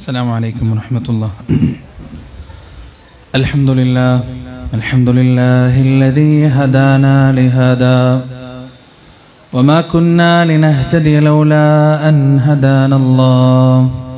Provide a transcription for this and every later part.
السلام عليكم ورحمة الله الحمد لله الحمد لله الذي هدانا لهذا وما كنا لنهتدي لولا أن هدانا الله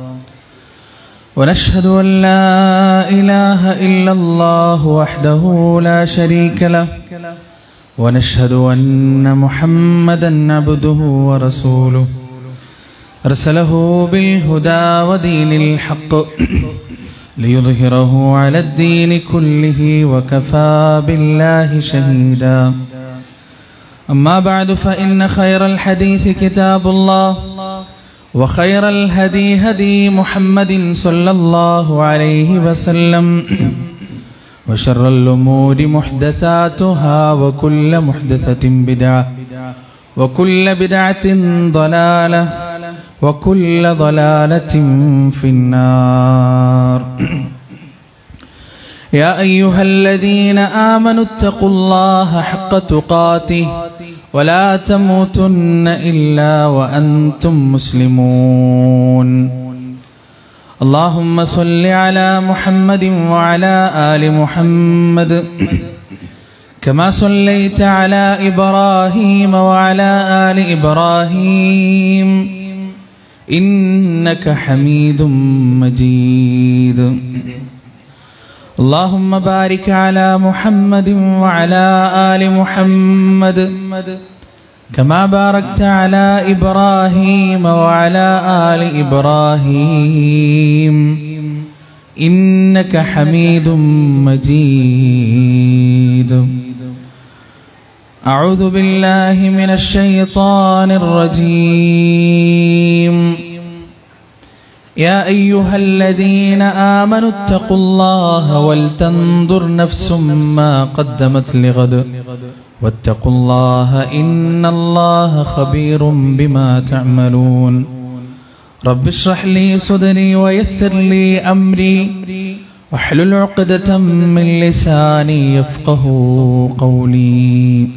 ونشهد أن لا إله إلا الله وحده لا شريك له ونشهد أن محمدا عبده ورسوله أرسله بالهدى ودين الحق ليظهره على الدين كله وكفى بالله شهيدا أما بعد فإن خير الحديث كتاب الله وخير الهدي هدي محمد صلى الله عليه وسلم وشر الأمور محدثاتها وكل محدثة بدعة وكل بدعة ضلالة وكل ضلالة في النار يا أيها الذين آمنوا اتقوا الله حق تقاته ولا تموتن إلا وأنتم مسلمون اللهم صل على محمد وعلى آل محمد كما صليت على إبراهيم وعلى آل إبراهيم إنك حميد مجيد اللهم بارك على محمد وعلى آل محمد كما باركت على إبراهيم وعلى آل إبراهيم إنك حميد مجيد أعوذ بالله من الشيطان الرجيم يا أيها الذين آمنوا اتقوا الله ولتنظر نفس ما قدمت لغد واتقوا الله إن الله خبير بما تعملون رب اشرح لي صدري ويسر لي أمري واحلل عقدة من لساني يفقه قولي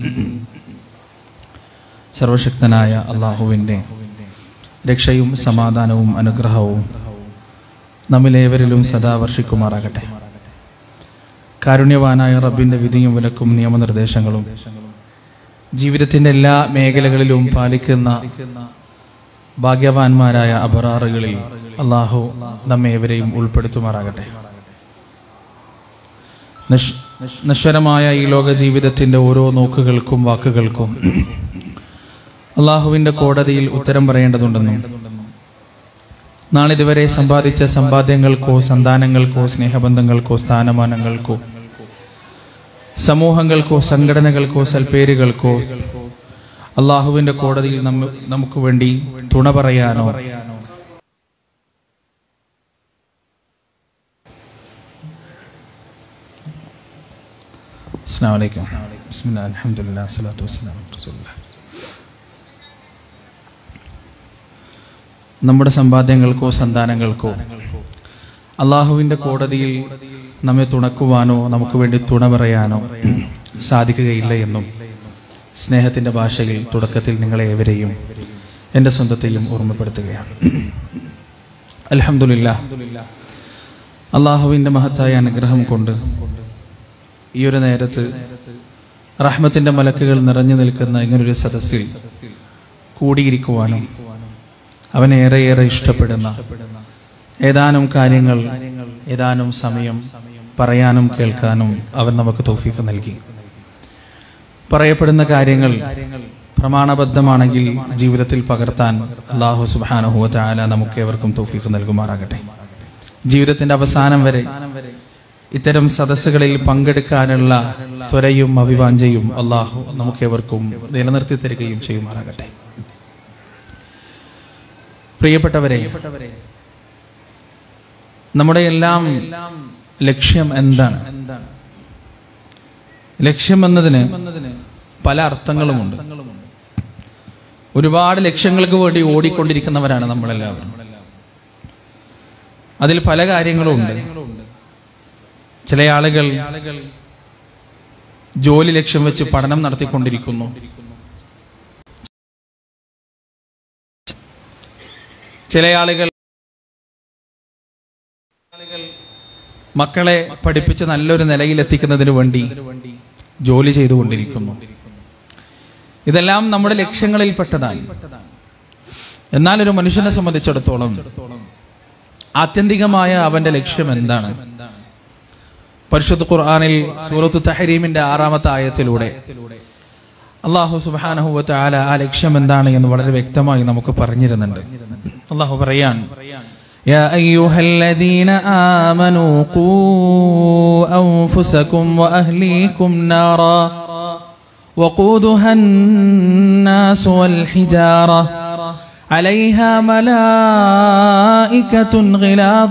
സർവശക്തനായ അള്ളാഹുവിൻ്റെ രക്ഷയും സമാധാനവും അനുഗ്രഹവും നമ്മിലേവരിലും സദാ വർഷിക്കുമാറാകട്ടെ കാരുണ്യവാനായ റബ്ബിന്റെ വിധിയും വിലക്കും നിയമനിർദ്ദേശങ്ങളും ജീവിതത്തിന്റെ എല്ലാ മേഖലകളിലും പാലിക്കുന്ന ഭാഗ്യവാന്മാരായ അപറാറുകളിൽ അള്ളാഹു നമ്മേവരെയും ഉൾപ്പെടുത്തുമാറാകട്ടെ നശ്- നശ്വരമായ ഈ ലോക ജീവിതത്തിന്റെ ഓരോ നോക്കുകൾക്കും വാക്കുകൾക്കും അള്ളാഹുവിന്റെ കോടതിയിൽ ഉത്തരം പറയേണ്ടതുണ്ടെന്നും നാളിതുവരെ സമ്പാദിച്ച സമ്പാദ്യങ്ങൾക്കോ സന്താനങ്ങൾക്കോ സ്നേഹബന്ധങ്ങൾക്കോ സ്ഥാനമാനങ്ങൾക്കോ സമൂഹങ്ങൾക്കോ സംഘടനകൾക്കോ സൽപ്പേരുകൾക്കോ അള്ളാഹുവിന്റെ കോടതിയിൽ നമ്മ- നമുക്ക് വേണ്ടി തുണ പറയാനോ അസ്സാം വലൈക്കും ബിസ്മില്ലാ അൽഹംദുലില്ലാ സ്വലാത്തു വസ്സലാം റസൂലുള്ളാഹ് നമ്മുടെ സമ്പാദ്യങ്ങൾക്കോ സന്താനങ്ങൾക്കോ അള്ളാഹുവിന്റെ കോടതിയിൽ നമ്മെ തുണക്കുവാനോ നമുക്ക് വേണ്ടി തുണ പറയാനോ സാധിക്കുകയില്ല എന്നും സ്നേഹത്തിന്റെ ഭാഷയിൽ തുടക്കത്തിൽ നിങ്ങളെ ഏവരെയും എൻ്റെ സ്വന്തത്തെയും ഓർമ്മപ്പെടുത്തുകയാണ് അലഹമില്ല അള്ളാഹുവിന്റെ മഹത്തായ അനുഗ്രഹം കൊണ്ട് ഈ ഒരു നേരത്ത് റഹ്മത്തിന്റെ മലക്കുകൾ നിറഞ്ഞു നിൽക്കുന്ന ഇങ്ങനൊരു സദസ്സിൽ കൂടിയിരിക്കുവാനും അവൻ ഏറെയേറെ ഇഷ്ടപ്പെടുന്ന ഏതാനും കാര്യങ്ങൾ ഏതാനും സമയം പറയാനും കേൾക്കാനും അവൻ നമുക്ക് തൗഫീഖ് നൽകി പറയപ്പെടുന്ന കാര്യങ്ങൾ പ്രമാണബദ്ധമാണെങ്കിൽ ജീവിതത്തിൽ പകർത്താൻ അള്ളാഹു സുബാനഹുവ ചാല നമുക്ക് ഏവർക്കും തൗഫീഖ് നൽകുമാറാകട്ടെ ജീവിതത്തിന്റെ അവസാനം വരെ ഇത്തരം സദസ്സുകളിൽ പങ്കെടുക്കാനുള്ള ത്വരയും അഭിവാഞ്ചയും അള്ളാഹു നമുക്കേവർക്കും നിലനിർത്തി തരികയും ചെയ്യുമാറാകട്ടെ പ്രിയപ്പെട്ടവരെ നമ്മുടെ എല്ലാം ലക്ഷ്യം എന്താണ് ലക്ഷ്യം എന്നതിന് പല അർത്ഥങ്ങളുമുണ്ട് ഒരുപാട് ലക്ഷ്യങ്ങൾക്ക് വേണ്ടി ഓടിക്കൊണ്ടിരിക്കുന്നവരാണ് നമ്മളെല്ലാവരും അതിൽ പല കാര്യങ്ങളും ഉണ്ട് ചില ആളുകൾ ജോലി ലക്ഷ്യം വെച്ച് പഠനം നടത്തിക്കൊണ്ടിരിക്കുന്നു ചില ആളുകൾ മക്കളെ പഠിപ്പിച്ച് നല്ലൊരു നിലയിൽ എത്തിക്കുന്നതിന് വേണ്ടി ജോലി ചെയ്തുകൊണ്ടിരിക്കുന്നു ഇതെല്ലാം നമ്മുടെ ലക്ഷ്യങ്ങളിൽപ്പെട്ടതാണ് എന്നാൽ ഒരു മനുഷ്യനെ സംബന്ധിച്ചിടത്തോളം ആത്യന്തികമായ അവന്റെ ലക്ഷ്യം എന്താണ് പരിശുദ്ധ ഖുർആാനിൽ സൂറത്ത് തഹരീമിന്റെ ആറാമത്തെ ആയത്തിലൂടെ അള്ളാഹു സുബാനഹുവത്ത് ആല ആ ലക്ഷ്യം എന്താണ് എന്ന് വളരെ വ്യക്തമായി നമുക്ക് പറഞ്ഞിരുന്നുണ്ട് അള്ളാഹു പറയാൻ يا أيها الذين آمنوا قوا أنفسكم وأهليكم نارا وقودها الناس والحجارة عليها ملائكة غلاظ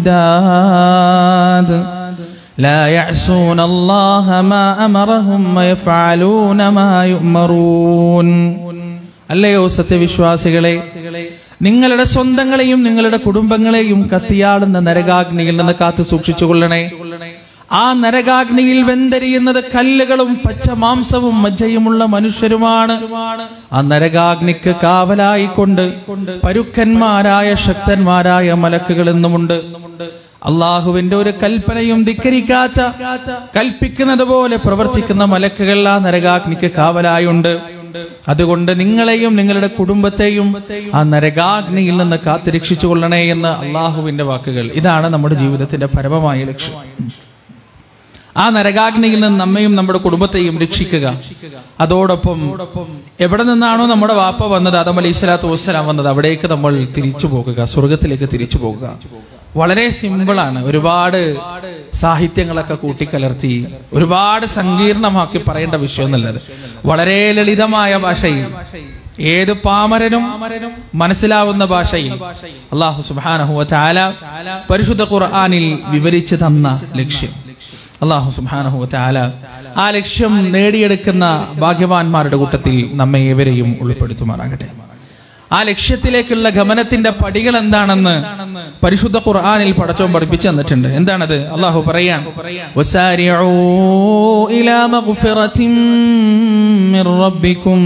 شداد لا يعصون الله ما أمرهم ويفعلون ما يؤمرون അല്ലയോ സത്യവിശ്വാസികളെ നിങ്ങളുടെ സ്വന്തങ്ങളെയും നിങ്ങളുടെ കുടുംബങ്ങളെയും കത്തിയാടുന്ന നരകാഗ്നിയിൽ നിന്ന് കാത്തു സൂക്ഷിച്ചുകൊള്ളണേ ആ നരകാഗ്നിയിൽ വെന്തരിയുന്നത് കല്ലുകളും പച്ച മാംസവും മജ്ജയുമുള്ള മനുഷ്യരുമാണ് ആ നരകാഗ്നിക്ക് കാവലായിക്കൊണ്ട് പരുക്കന്മാരായ ശക്തന്മാരായ മലക്കുകൾ എന്നുമുണ്ട് അള്ളാഹുവിന്റെ ഒരു കൽപ്പനയും ധിക്കരിക്കാത്ത കൽപ്പിക്കുന്നത് പോലെ പ്രവർത്തിക്കുന്ന മലക്കുകൾ ആ നരകാഗ്നിക്ക് കാവലായുണ്ട് അതുകൊണ്ട് നിങ്ങളെയും നിങ്ങളുടെ കുടുംബത്തെയും ആ നരകാഗ്നിയിൽ നിന്ന് കാത്തുരക്ഷിച്ചു കൊള്ളണേ എന്ന് അള്ളാഹുവിന്റെ വാക്കുകൾ ഇതാണ് നമ്മുടെ ജീവിതത്തിന്റെ പരമമായ ലക്ഷ്യം ആ നരകാഗ്നിയിൽ നിന്ന് നമ്മയും നമ്മുടെ കുടുംബത്തെയും രക്ഷിക്കുക അതോടൊപ്പം എവിടെ നിന്നാണോ നമ്മുടെ വാപ്പ വന്നത് അതം അലൈഹി സ്വലാത്തു വസ്സലാം വന്നത് അവിടേക്ക് നമ്മൾ തിരിച്ചു പോകുക സ്വർഗത്തിലേക്ക് തിരിച്ചു പോകുക വളരെ സിമ്പിളാണ് ഒരുപാട് സാഹിത്യങ്ങളൊക്കെ കൂട്ടിക്കലർത്തി ഒരുപാട് സങ്കീർണമാക്കി പറയേണ്ട വിഷയം നല്ലത് വളരെ ലളിതമായ ഭാഷയിൽ ഏത് പാമരനും മനസ്സിലാവുന്ന ഭാഷയിൽ അള്ളാഹു സുബാനഹു ചാല പരിശുദ്ധ ഖുർആാനിൽ വിവരിച്ചു തന്ന ലക്ഷ്യം അള്ളാഹു സുബാനഹു ചാല ആ ലക്ഷ്യം നേടിയെടുക്കുന്ന ഭാഗ്യവാന്മാരുടെ കൂട്ടത്തിൽ നമ്മെ ഏവരെയും ഉൾപ്പെടുത്തുമാറാകട്ടെ ആ ലക്ഷ്യത്തിലേക്കുള്ള ഗമനത്തിന്റെ പടികൾ എന്താണെന്ന് പരിശുദ്ധ ഖുർആാനിൽ പടച്ചോൻ പഠിപ്പിച്ചു തന്നിട്ടുണ്ട് എന്താണത് അള്ളാഹു പറയാൻ വസാരിഊ ഇലാ മഗ്ഫിറത്തിൻ മിർ റബ്ബിക്കും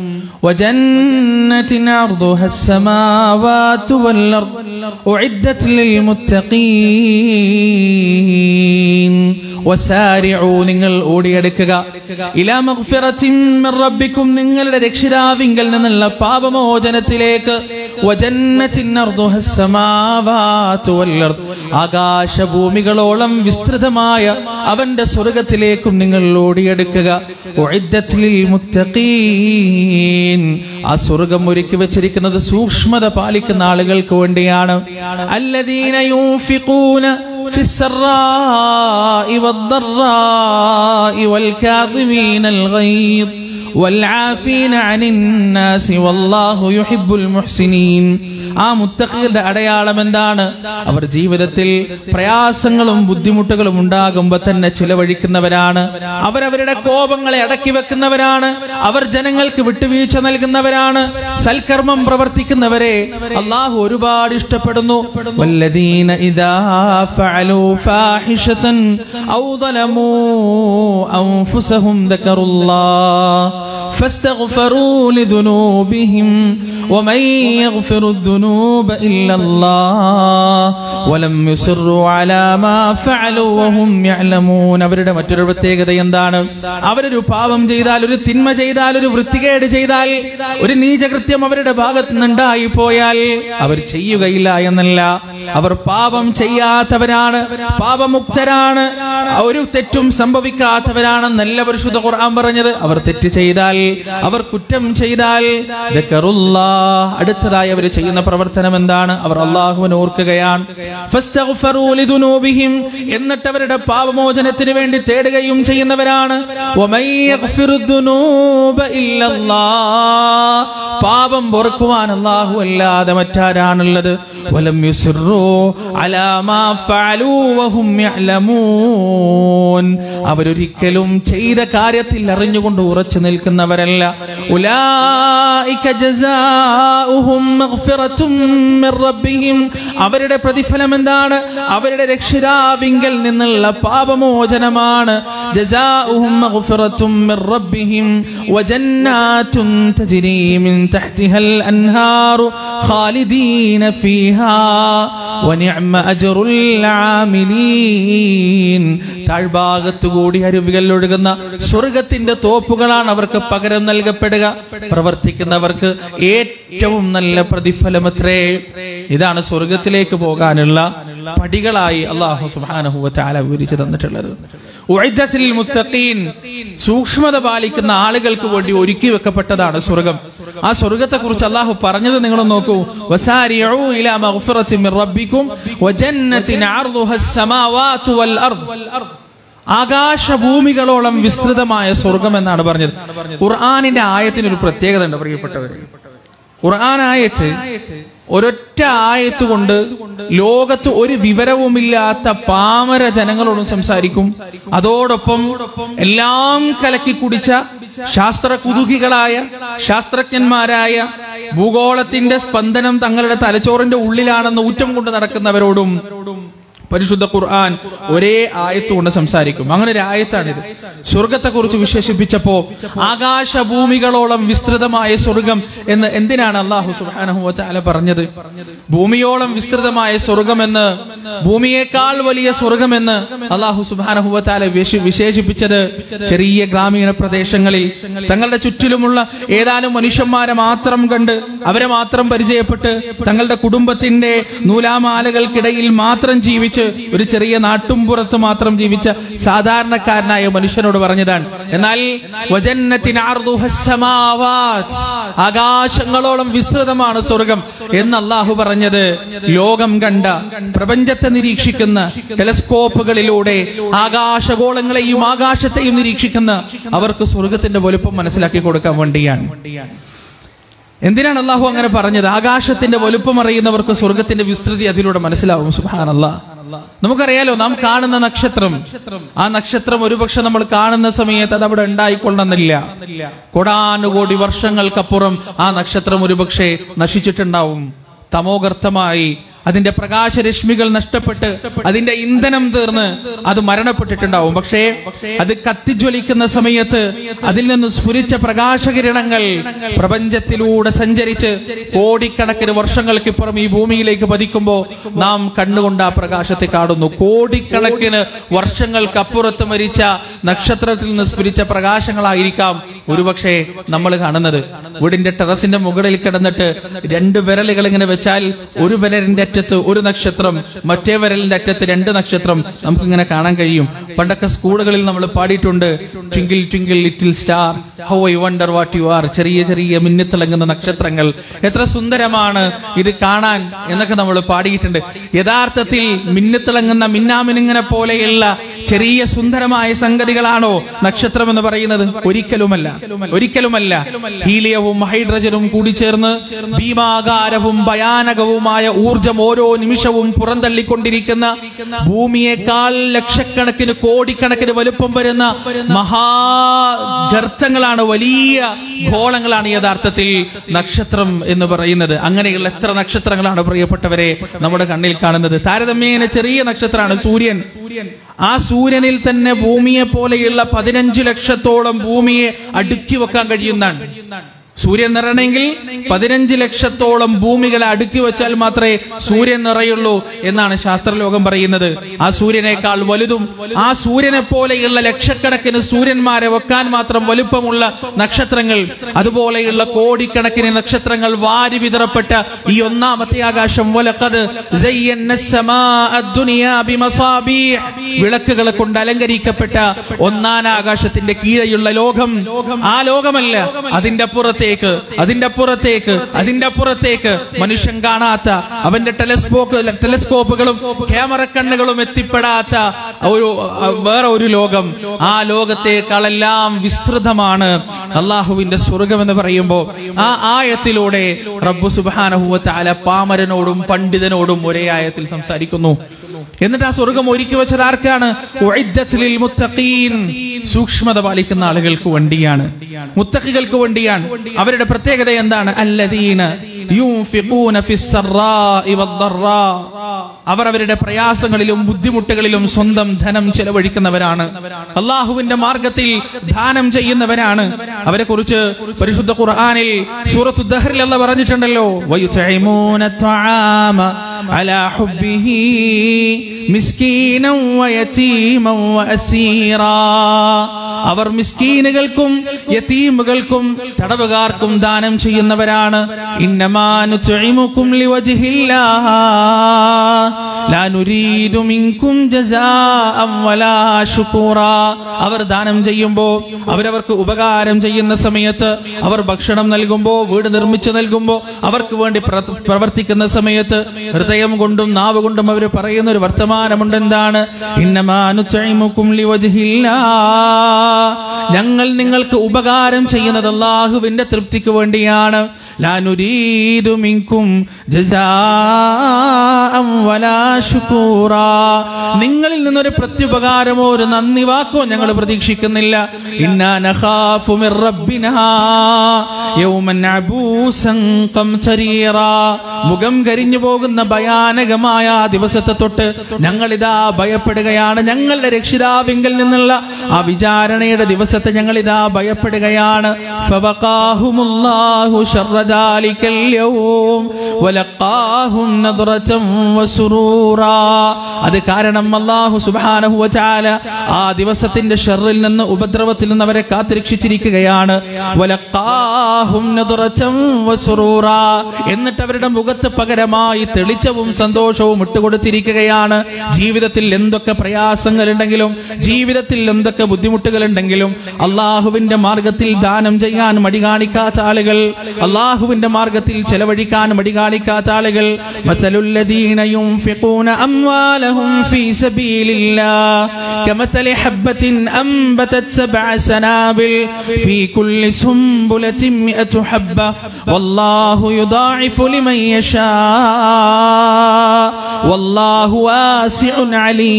وجنة عرضها السماوات والأرض أعدت للمتقين വസാരിഊ നിങ്ങൾ ഓടിയെടുക്കുക ഇലാ മഗ്ഫിറത്തിൻ മിർ റബ്ബിക്കും നിങ്ങളുടെ രക്ഷിതാവിങ്കൽ നിന്നുള്ള പാപമോചനത്തിലേക്ക് വജന്നത്തിൻ അർദുഹസ് സമാവാതു വൽ അർദ് ആകാശഭൂമികളോളം വിസ്തൃതമായ അവന്റെ സ്വർഗത്തിലേക്കും നിങ്ങൾ ഓടിയെടുക്കുക ഉഇദ്ദത് ലിൽ മുത്തഖീൻ ആ സ്വർഗം ഒരുക്കി വെച്ചിരിക്കുന്നത് സൂക്ഷ്മത പാലിക്കുന്ന ആളുകൾക്ക് വേണ്ടിയാണ് അല്ലദീന യൂഫിഖൂന في السراء والضراء والكاظمين الغيظ والعافين عن الناس والله يحب المحسنين ആ മുത്തഖികളുടെ അടയാളം എന്താണ് അവർ ജീവിതത്തിൽ പ്രയാസങ്ങളും ബുദ്ധിമുട്ടുകളും ഉണ്ടാകുമ്പോൾ തന്നെ ചിലവഴിക്കുന്നവരാണ് അവരവരുടെ കോപങ്ങളെ അടക്കി വെക്കുന്നവരാണ് അവർ ജനങ്ങൾക്ക് വിട്ടുവീഴ്ച നൽകുന്നവരാണ് സൽക്കർമ്മം പ്രവർത്തിക്കുന്നവരെ അള്ളാഹു ഒരുപാട് ഇഷ്ടപ്പെടുന്നു വല്ലദീന ഇദാ ഫഅലു ഫാഹിഷതൻ ഔ ظلموا أنفسهم ذكروا الله فاستغفروا لذنوبهم ومن يغفر الذنوب إلا الله ولم يصروا على ما فعلوا وهم يعلمون അവരുടെ മറ്റൊരു പ്രത്യേകത എന്താണ് അവരൊരു പാപം ചെയ്താൽ ഒരു തിന്മ ചെയ്താൽ ഒരു വൃത്തികേട് ചെയ്താൽ ഒരു നീചകൃത്യം അവരുടെ ഭാഗത്ത് നിന്നുണ്ടായി പോയാൽ അവർ ചെയ്യുകയില്ല എന്നല്ല അവർ പാപം ചെയ്യാത്തവരാണ് പാപമുക്തരാണ് ഒരു തെറ്റും സംഭവിക്കാത്തവരാണെന്നല്ല പരിശുദ്ധ ഖുർആൻ പറഞ്ഞത് അവർ തെറ്റ് ചെയ്താൽ അവർ കുറ്റം ചെയ്താൽ ദക്കറുല്ലാഹ്. അടുത്തതായി അവർ ചെയ്യുന്ന പ്രവർത്തനം എന്താണ് അവർ അള്ളാഹുവിനെ ഓർക്കുകയാണ് ഫസ്തഗ്ഫറൂ ലിദുനൂബിഹിം. എന്നിട്ട് അവരുടെ പാപമോചനത്തിന് വേണ്ടി തേടുകയും ചെയ്യുന്നവരാണ് വമൻ യഗ്ഫിറു ദുനൂബ ഇല്ലല്ലാഹ്. പാപം പൊറുക്കുവാൻ അള്ളാഹു അല്ലാതെ മറ്റാരാണുള്ളത് വലം യുസിറൂ അലാ മാ ഫഅലൂ വഹും യഅലമൂൻ അവരൊരിക്കലും ചെയ്ത കാര്യത്തിൽ അറിഞ്ഞുകൊണ്ട് ഉറച്ചു നിൽക്കുന്നവരല്ല ഉലായിക ജസാഉഹും മഗ്ഫിറത്തും മിർ റബ്ബിഹിം അവരുടെ പ്രതിഫലം എന്താണ് അവരുടെ രക്ഷിതാവിങ്കൽ നിന്നുള്ള പാപമോചനമാണ് ജസാഉഹും മഗ്ഫിറത്തും മിർ റബ്ബിഹിം വജന്നാത്തുൻ തജ്രി മിൻ തഹ്തിഹൽ അൻഹാറു ഖാലിദീന ഫീഹാ വനിഅമ അജ്റുൽ ആമിലീൻ താഴ്ഭാഗത്തു കൂടി അരുവികൾ ഒഴുകുന്ന സ്വർഗത്തിന്റെ തോപ്പുകളാണ് അവർക്ക് പകരം നൽകപ്പെടുക പ്രവർത്തിക്കുന്നവർക്ക് ഏറ്റവും നല്ല പ്രതിഫലമത്രേ ഇതാണ് സ്വർഗത്തിലേക്ക് പോകാനുള്ള പടികളായി അള്ളാഹു സുബ്ഹാനഹു വതആല വിവരിച്ചു തന്നിട്ടുള്ളത് ഉഇദ്ദത്തിൽ മുത്തഖീൻ സൂക്ഷ്മത പാലിക്കുന്ന ആളുകൾക്ക് വേണ്ടി ഒരുക്കി വെക്കപ്പെട്ടതാണ് സ്വർഗം ആ സ്വർഗത്തെ കുറിച്ച് അള്ളാഹു പറഞ്ഞത് നിങ്ങൾ നോക്കൂ വസാരിഉ ഇലാ മഗ്ഫിറത്തിൻ മിർ റബ്ബിക്കും വജന്നത്തിൻ അർദുഹസ് സമാവാതു വൽ അർദ് ആകാശഭൂമികളോളം വിസ്തൃതമായ സ്വർഗം എന്നാണ് പറഞ്ഞത് ഖുർആാനിന്റെ ആയത്തിന് ഒരു പ്രത്യേകത ഉണ്ട് പ്രിയപ്പെട്ടവര് ഖുർആൻ ആയത്ത് ഒരൊറ്റ ആയത്ത് കൊണ്ട് ലോകത്ത് ഒരു വിവരവുമില്ലാത്ത പാമര ജനങ്ങളോടും സംസാരിക്കും അതോടൊപ്പം എല്ലാം കലക്കി കുടിച്ച ശാസ്ത്ര കുതുകികളായ ശാസ്ത്രജ്ഞന്മാരായ ഭൂഗോളത്തിന്റെ സ്പന്ദനം തങ്ങളുടെ തലച്ചോറിന്റെ ഉള്ളിലാണെന്ന് ഊറ്റം കൊണ്ട് നടക്കുന്നവരോടും പരിശുദ്ധ ഖുർആൻ ഒരേ ആയത്ത് കൊണ്ട് സംസാരിക്കും അങ്ങനെ ഒരു ആയത്താണിത് സ്വർഗത്തെ കുറിച്ച് വിശേഷിപ്പിച്ചപ്പോ ആകാശഭൂമികളോളം വിസ്തൃതമായ സ്വർഗം എന്ന് എന്തിനാണ് അള്ളാഹു സുബ്ഹാനഹു വതആല പറഞ്ഞത് ഭൂമിയോളം വിസ്തൃതമായ സ്വർഗമെന്ന് ഭൂമിയേക്കാൾ വലിയ സ്വർഗമെന്ന് അള്ളാഹു സുബ്ഹാനഹു വതആല വിശേ- വിശേഷിപ്പിച്ചത് ചെറിയ ഗ്രാമീണ പ്രദേശങ്ങളിൽ തങ്ങളുടെ ചുറ്റിലുമുള്ള ഏതാനും മനുഷ്യന്മാരെ മാത്രം കണ്ട് അവരെ മാത്രം പരിചയപ്പെട്ട് തങ്ങളുടെ കുടുംബത്തിന്റെ നൂലാമാലകൾക്കിടയിൽ മാത്രം ജീവിച്ച് ഒരു ചെറിയ നാട്ടുംപുറത്ത് മാത്രം ജീവിച്ച സാധാരണക്കാരനായ മനുഷ്യനോട് പറഞ്ഞതാണ് എന്നാൽ വജന്നത്തിൻ അർദുഹസ് സമാവാത്. ആകാശങ്ങളോളം വിസ്തൃതമാണ് സ്വർഗം എന്ന് അള്ളാഹു പറഞ്ഞത് ലോകം കണ്ട പ്രപഞ്ചത്തെ നിരീക്ഷിക്കുന്ന ടെലസ്കോപ്പുകളിലൂടെ ആകാശഗോളങ്ങളെയും ആകാശത്തെയും നിരീക്ഷിക്കുന്ന അവർക്ക് സ്വർഗത്തിന്റെ വലുപ്പം മനസ്സിലാക്കി കൊടുക്കാൻ വേണ്ടിയാണ് എന്തിനാണ് അള്ളാഹു അങ്ങനെ പറഞ്ഞത് ആകാശത്തിന്റെ വലുപ്പം അറിയുന്നവർക്ക് സ്വർഗത്തിന്റെ വിസ്തൃതി അതിലൂടെ മനസ്സിലാവും സുഹാനല്ല നമുക്കറിയാലോ നാം കാണുന്ന നക്ഷത്രം ആ നക്ഷത്രം ഒരുപക്ഷെ നമ്മൾ കാണുന്ന സമയത്ത് അത് അവിടെ ഉണ്ടായിക്കൊള്ളണമെന്നില്ല കൊടാനുകോടി വർഷങ്ങൾക്കപ്പുറം ആ നക്ഷത്രം ഒരുപക്ഷെ നശിച്ചിട്ടുണ്ടാവും തമോഗർത്തമായി അതിന്റെ പ്രകാശരശ്മികൾ നഷ്ടപ്പെട്ട് അതിന്റെ ഇന്ധനം തീർന്ന് അത് മരണപ്പെട്ടിട്ടുണ്ടാവും പക്ഷേ അത് കത്തിജ്വലിക്കുന്ന സമയത്ത് അതിൽ നിന്ന് സ്ഫുരിച്ച പ്രകാശകിരണങ്ങൾ പ്രപഞ്ചത്തിലൂടെ സഞ്ചരിച്ച് കോടിക്കണക്കിന് വർഷങ്ങൾക്കിപ്പുറം ഈ ഭൂമിയിലേക്ക് പതിക്കുമ്പോൾ നാം കണ്ണുകൊണ്ട് ആ പ്രകാശത്തെ കാണുന്നു കോടിക്കണക്കിന് വർഷങ്ങൾക്കപ്പുറത്ത് മരിച്ച നക്ഷത്രത്തിൽ നിന്ന് സ്ഫുരിച്ച പ്രകാശങ്ങളായിരിക്കാം ഒരുപക്ഷെ നമ്മൾ കാണുന്നത് വീടിന്റെ ടെറസിന്റെ മുകളിൽ കിടന്നിട്ട് രണ്ട് വിരലുകൾ ഇങ്ങനെ വെച്ചാൽ ഒരു വിരലിന്റെ അറ്റത്ത് ഒരു നക്ഷത്രം മറ്റേ വിരലിന്റെ അറ്റത്ത് രണ്ട് നക്ഷത്രം നമുക്കിങ്ങനെ കാണാൻ കഴിയും പണ്ടൊക്കെ സ്കൂളുകളിൽ നമ്മൾ പാടിയിട്ടുണ്ട് twinkle twinkle little star how I wonder what you are ചെറിയ ചെറിയ മിന്നിത്തിളങ്ങുന്ന നക്ഷത്രങ്ങൾ എത്ര സുന്ദരമാണ് ഇത് കാണാൻ എന്നൊക്കെ നമ്മൾ പാടിയിട്ടുണ്ട് യഥാർത്ഥത്തിൽ മിന്നിത്തിളങ്ങുന്ന മിന്നാമിനിങ്ങനെ പോലെയുള്ള ചെറിയ സുന്ദരമായ സംഗതികളാണോ നക്ഷത്രം എന്ന് പറയുന്നത് ഒരിക്കലുമല്ല ഒരിക്കലുമല്ല ഹീലിയവും ഹൈഡ്രജനും കൂടി ചേർന്ന് ഭീമാകാരവും ഭയാനകവുമായ ഊർജം ഓരോ നിമിഷവും പുറന്തള്ളിക്കൊണ്ടിരിക്കുന്ന ഭൂമിയേക്കാൾ ലക്ഷക്കണക്കിന് കോടിക്കണക്കിന് വലുപ്പം വരുന്ന മഹാഗർത്തങ്ങളാണ് വലിയ ഗോളങ്ങളാണ് യഥാർത്ഥത്തിൽ നക്ഷത്രം എന്ന് പറയുന്നത് അങ്ങനെയുള്ള എത്ര നക്ഷത്രങ്ങളാണ് പ്രിയപ്പെട്ടവരെ നമ്മുടെ കണ്ണിൽ കാണുന്നത് താരതമ്യേന ചെറിയ നക്ഷത്രമാണ് സൂര്യൻ ആ സൂര്യനിൽ തന്നെ ഭൂമിയെ പോലെയുള്ള പതിനഞ്ച് ലക്ഷത്തോളം ഭൂമിയെ അടുക്കി വെക്കാൻ കഴിയുന്നതാണ് സൂര്യൻ നിറയണമെങ്കിൽ പതിനഞ്ച് ലക്ഷത്തോളം ഭൂമികളെ അടുക്കി വെച്ചാൽ മാത്രമേ സൂര്യൻ നിറയുള്ളൂ എന്നാണ് ശാസ്ത്രലോകം പറയുന്നത് ആ സൂര്യനേക്കാൾ വലുതും ആ സൂര്യനെ പോലെയുള്ള ലക്ഷക്കണക്കിന് സൂര്യന്മാരെ വെക്കാൻ മാത്രം വലുപ്പമുള്ള നക്ഷത്രങ്ങൾ അതുപോലെയുള്ള കോടിക്കണക്കിന് നക്ഷത്രങ്ങൾ വാരി വിതറപ്പെട്ട ഈ ഒന്നാമത്തെ ആകാശം വലക്കത് വിളക്കുകളെ കൊണ്ട് അലങ്കരിക്കപ്പെട്ട ഒന്നാം ആകാശത്തിന്റെ കീഴെയുള്ള ലോകം ആ ലോകമല്ല അതിന്റെ പുറത്തേക്ക് അതിന്റെ പുറത്തേക്ക് അതിന്റെ പുറത്തേക്ക് മനുഷ്യൻ കാണാത്ത അവന്റെ ടെലസ്കോപ്പ് ടെലസ്കോപ്പുകളും ക്യാമറ കണ്ണുകളും എത്തിപ്പെടാത്ത ഒരു അഹ്, വേറെ ഒരു ലോകം ആ ലോകത്തേക്കാളെല്ലാം വിസ്തൃതമാണ് അള്ളാഹുവിന്റെ സ്വർഗം എന്ന് പറയുമ്പോൾ ആ ആയത്തിലൂടെ റബ്ബു സുബാനഹുവല പാമരനോടും പണ്ഡിതനോടും ഒരേ ആയത്തിൽ സംസാരിക്കുന്നു എന്നിട്ട് ആ സ്വർഗം ഒരുക്കി വെച്ചത് ആർക്കാണ് ഉഇദ്ദത്ത് ലിൽ മുത്തഖീൻ. സൂക്ഷ്മത പാലിക്കുന്ന ആളുകൾക്ക് വേണ്ടിയാണ് മുത്തഖികൾക്ക് വേണ്ടിയാണ് അവരുടെ പ്രത്യേകത എന്താണ് അല്ലദീന യൂൻഫിഖൂന ഫിസ്സറാഇ വദ്ദറാ. അവർ അവരുടെ പ്രയാസങ്ങളിലും ബുദ്ധിമുട്ടുകളിലും സ്വന്തം ധനം ചെലവഴിക്കുന്നവരാണ് അള്ളാഹുവിന്റെ മാർഗത്തിൽ ദാനം ചെയ്യുന്നവരാണ് അവരെ കുറിച്ച് പരിശുദ്ധ ഖുർആനിൽ സൂറത്തു ദഹറിൽ അല്ല പറഞ്ഞിട്ടുണ്ടല്ലോ വയുതഇമൂന الطعام على حبه مسكينا ويتيما وأسيرا അവർ മിസ്കീനുകൾക്കും യതീമുകൾക്കും തടവുകാർക്കും ദാനം ചെയ്യുന്നവരാണ് ഇന്നമാനുതുഇമുക്കും ലിവജ്ഹില്ലാഹ് ലാ നുരീദു മിൻകും ജസാഅൻ വലാ ശുകൂറാ അവർ ദാനം ചെയ്യുമ്പോൾ അവരവർക്ക് ഉപകാരം ചെയ്യുന്ന സമയത്ത് അവർ ഭക്ഷണം നൽകുമ്പോൾ വീട് നിർമ്മിച്ചു നൽകുമ്പോൾ അവർക്ക് വേണ്ടി പ്ര- പ്രവർത്തിക്കുന്ന സമയത്ത് ഹൃദയം കൊണ്ടും നാവ് കൊണ്ടും അവർ പറയുന്ന ഒരു വർത്തമാനമുണ്ട് എന്താണ് ഇന്നമാനുചൈമുക്കും ലിവജ്ഹില്ലാ ഞങ്ങൾ നിങ്ങൾക്ക് ഉപകാരം ചെയ്യുന്നത് അള്ളാഹുവിന്റെ തൃപ്തിക്ക് വേണ്ടിയാണ് ലാ നുരീദു മിൻകും ജസാഅൻ വലാ ശുകൂറാ നിങ്ങളിൽ നിന്നൊരു പ്രത്യുപകാരമോ ഒരു നന്ദി വാക്കോ ഞങ്ങൾ പ്രതീക്ഷിക്കുന്നില്ല ഇന്നാ നഖാഫു മിർ റബ്ബിനാ യൗമൻ അബൂസൻ ഖംതരീറാ മുഖം കരിഞ്ഞു പോകുന്ന ഭയാനകമായ ആ ദിവസത്തെ തൊട്ട് ഞങ്ങൾ ഇതാ ഭയപ്പെടുകയാണ് ഞങ്ങളുടെ രക്ഷിതാവിങ്കിൽ നിന്നുള്ള ആ വിചാരണയുടെ ദിവസത്തെ ഞങ്ങൾ ഇതാ ഭയപ്പെടുകയാണ് ഫവഖാഹുമുല്ലാഹു ശർറ ദാലിക്കൽ യൗം വലഖാഹും നദ്റതൻ വസുറൂറാ അത് കാരണം അല്ലാഹു സുബ്ഹാനഹു വതആല ആ ദിവസത്തിന്റെ ഷർറിൽ നിന്ന് ഉപദ്രവത്തിൽ നിന്ന് അവരെ കാത്തുരക്ഷിച്ചിരിക്കുകയാണ് വലഖാഹും നദ്റതൻ വസുറൂറാ എന്നിട്ട് അവരുടെ മുഖത്ത് പകരമായി തെളിച്ചവും സന്തോഷവും ഇട്ടുകൊടുത്തിരിക്കുകയാണ് ജീവിതത്തിൽ എന്തൊക്കെ പ്രയാസങ്ങൾ ഉണ്ടെങ്കിലും ജീവിതത്തിൽ എന്തൊക്കെ ബുദ്ധിമുട്ടുകൾ ഉണ്ടെങ്കിലും അള്ളാഹുവിന്റെ മാർഗത്തിൽ ദാനം ചെയ്യാൻ മടി കാണിക്കാത്ത ആളുകൾ അള്ളാഹുവിന്റെ മാർഗത്തിൽ ചെലവഴിക്കാൻ മടി കാണിക്കാത്ത ആളുകൾ മത്തലുല്ലദീന യുൻഫിഖൂന അംവാലഹും ഫീ സബീലില്ലാഹ് കമത്തലി ഹബ്ബത്തിൻ അംബതത് സബ്അ സനാബിൽ ഫീ കുല്ലി സുംബുലത്തിൻ മിഅതു ഹബ്ബ വല്ലാഹു യുദാഇഫു ലിമൻ യശാ വല്ലാഹു വാസിഉൻ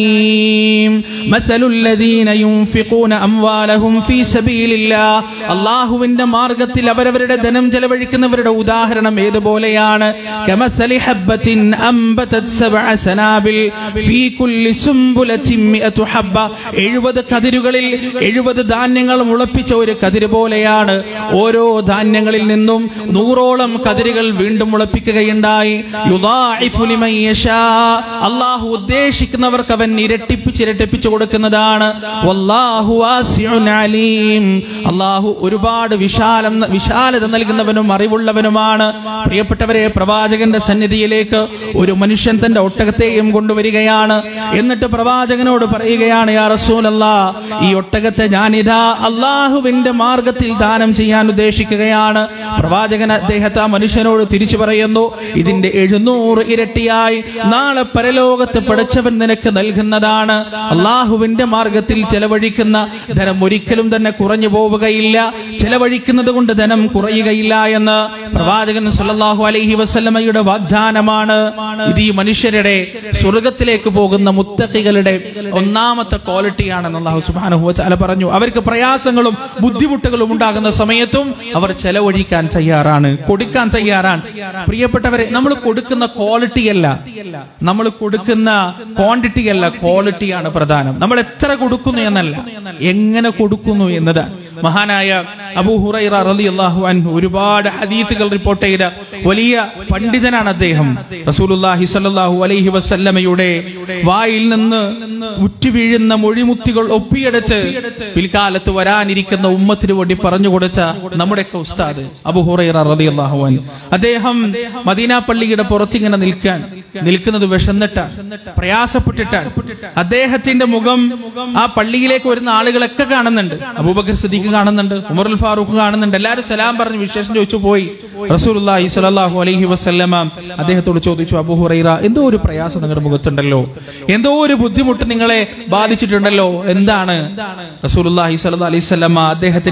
അലീം മത്തലുല്ലദീന യുൻഫിഖൂന അംവാലഹും ഫീ സബീലില്ലാഹ് അള്ളാഹുവിന്റെ മാർഗത്തിൽ അവരവരുടെ ധനം ചെലവഴിക്കുന്നവരുടെ ഉദാഹരണം ഏതുപോലെയാണ് കമസലി ഹബ്ബത്തിൻ അംബതത് സബ്അ സനാബിൽ ഫീ കുല്ലി സുംബുലത്തിൻ മിഅതു ഹബ്ബ 70 കതിരുകളിൽ 70 ധാന്യങ്ങൾ മുളപ്പിച്ച ഒരു കതിര് പോലെയാണ് ഓരോ ധാന്യങ്ങളിൽ നിന്നും നൂറോളം കതിരുകൾ വീണ്ടും മുളപ്പിക്കുകയുണ്ടായി യുദാഇഫു ലിമൻ യശാ അള്ളാഹു ഉദ്ദേശിക്കുന്നവർക്ക് അവൻ ഇരട്ടിപ്പിച്ച് ഇരട്ടിപ്പിച്ച് കൊടുക്കുന്നതാണ് വല്ലാഹു വാസിഉൻ അലീം അള്ളാഹു ഒരുപാട് വിശാലം വിശാലത നൽകുന്നവനും അറിവുള്ളവനുമാണ് പ്രിയപ്പെട്ടവരെ പ്രവാചകന്റെ സന്നിധിയിലേക്ക് ഒരു മനുഷ്യൻ തന്റെ ഒട്ടകത്തെയും കൊണ്ടുവരികയാണ് എന്നിട്ട് പ്രവാചകനോട് പറയുകയാണ് യാ റസൂലല്ലാ ഈ ഒട്ടകത്തെ ഞാനിതാ അള്ളാഹുവിന്റെ മാർഗത്തിൽ ദാനം ചെയ്യാൻ ഉദ്ദേശിക്കുകയാണ് പ്രവാചകൻ അദ്ദേഹത്തെ ആ മനുഷ്യനോട് തിരിച്ചു പറയുന്നു ഇതിന്റെ എഴുന്നൂറ് ഇരട്ടിയായി നാളെ പരലോകത്ത് പഠിച്ചവൻ നിനക്ക് നൽകുന്നതാണ് അള്ളാഹുവിന്റെ മാർഗത്തിൽ ചെലവഴിക്കുന്ന ധനം ഒരിക്കലും തന്നെ കുറഞ്ഞു പോവുകയില്ല ചെലവഴിക്കുന്നത് കൊണ്ട് ധനം കുറയുകയില്ല എന്ന് പ്രവാചകൻ സല്ലല്ലാഹു അലൈഹി വസല്ലമയുടെ വാഗ്ദാനമാണ് ഇത് ഈ മനുഷ്യരുടെ സ്വർഗത്തിലേക്ക് പോകുന്ന മുത്തക്കികളുടെ ഒന്നാമത്തെ ക്വാളിറ്റിയാണെന്ന് അള്ളാഹു സുബ്ഹാനഹു വതആല പറഞ്ഞു അവർക്ക് പ്രയാസങ്ങളും ബുദ്ധിമുട്ടുകളും ഉണ്ടാകുന്ന സമയത്തും അവർ ചെലവഴിക്കാൻ തയ്യാറാണ് കൊടുക്കാൻ തയ്യാറാണ് പ്രിയപ്പെട്ടവരെ നമ്മൾ കൊടുക്കുന്ന ക്വാളിറ്റി അല്ല നമ്മൾ കൊടുക്കുന്ന ക്വാണ്ടിറ്റി അല്ല ക്വാളിറ്റിയാണ് പ്രധാനം നമ്മൾ എത്ര കൊടുക്കുന്നു എന്നല്ല എങ്ങനെ കൊടുക്കുന്നു എന്നതാണ് മഹാനായ അബൂ ഹുറൈറ റളിയല്ലാഹു അൻഹു ഒരുപാട് ഹദീസുകൾ റിപ്പോർട്ട് ചെയ്ത വലിയ പണ്ഡിതനാണ് അദ്ദേഹം റസൂലുള്ളാഹി സ്വല്ലല്ലാഹു അലൈഹി വസല്ലമയുടെ വായിൽ നിന്ന് ഉറ്റുവീഴുന്ന മൊഴിമുത്തുകൾ ഒപ്പിയെടുത്ത് പിൽക്കാലത്ത് വരാനിരിക്കുന്ന ഉമ്മത്തിന് വേണ്ടി പറഞ്ഞു കൊടുത്ത നമ്മുടെയൊക്കെ ഉസ്താദ് അബൂ ഹുറൈറ റളിയല്ലാഹു അൻഹു അദ്ദേഹം മദീന പള്ളിയുടെ പുറത്തിങ്ങനെ നിൽക്കാൻ നിൽക്കുന്നത് വിശന്നിട്ടാണ് പ്രയാസപ്പെട്ടിട്ടാണ് അദ്ദേഹത്തിന്റെ മുഖം ആ പള്ളിയിലേക്ക് വരുന്ന ആളുകളൊക്കെ കാണുന്നുണ്ട് അബൂബക്കർ സിദ്ദീഖ് കാണുന്നുണ്ട് ഉമറുൽ ഫാറൂഖ് കാണുന്നുണ്ട് എല്ലാവരും സലാം പറഞ്ഞ് വിശേഷം ചോദിച്ചു പോയി റസൂലുള്ളാഹി സ്വല്ലല്ലാഹു അലൈഹി വസല്ലമ അദ്ദേഹത്തോട് ചോദിച്ചു അബൂ ഹുറൈറ എന്തോ ഒരു പ്രയാസം നിങ്ങളുടെ മുഖത്തുണ്ടല്ലോ എന്തോ ഒരു ബുദ്ധിമുട്ട് നിങ്ങളെ ബാധിച്ചിട്ടുണ്ടല്ലോ എന്താണ് റസൂലുള്ളാഹി സ്വല്ലല്ലാഹു അലൈഹി വസല്ലമ അദ്ദേഹത്തിന്റെ മുഖം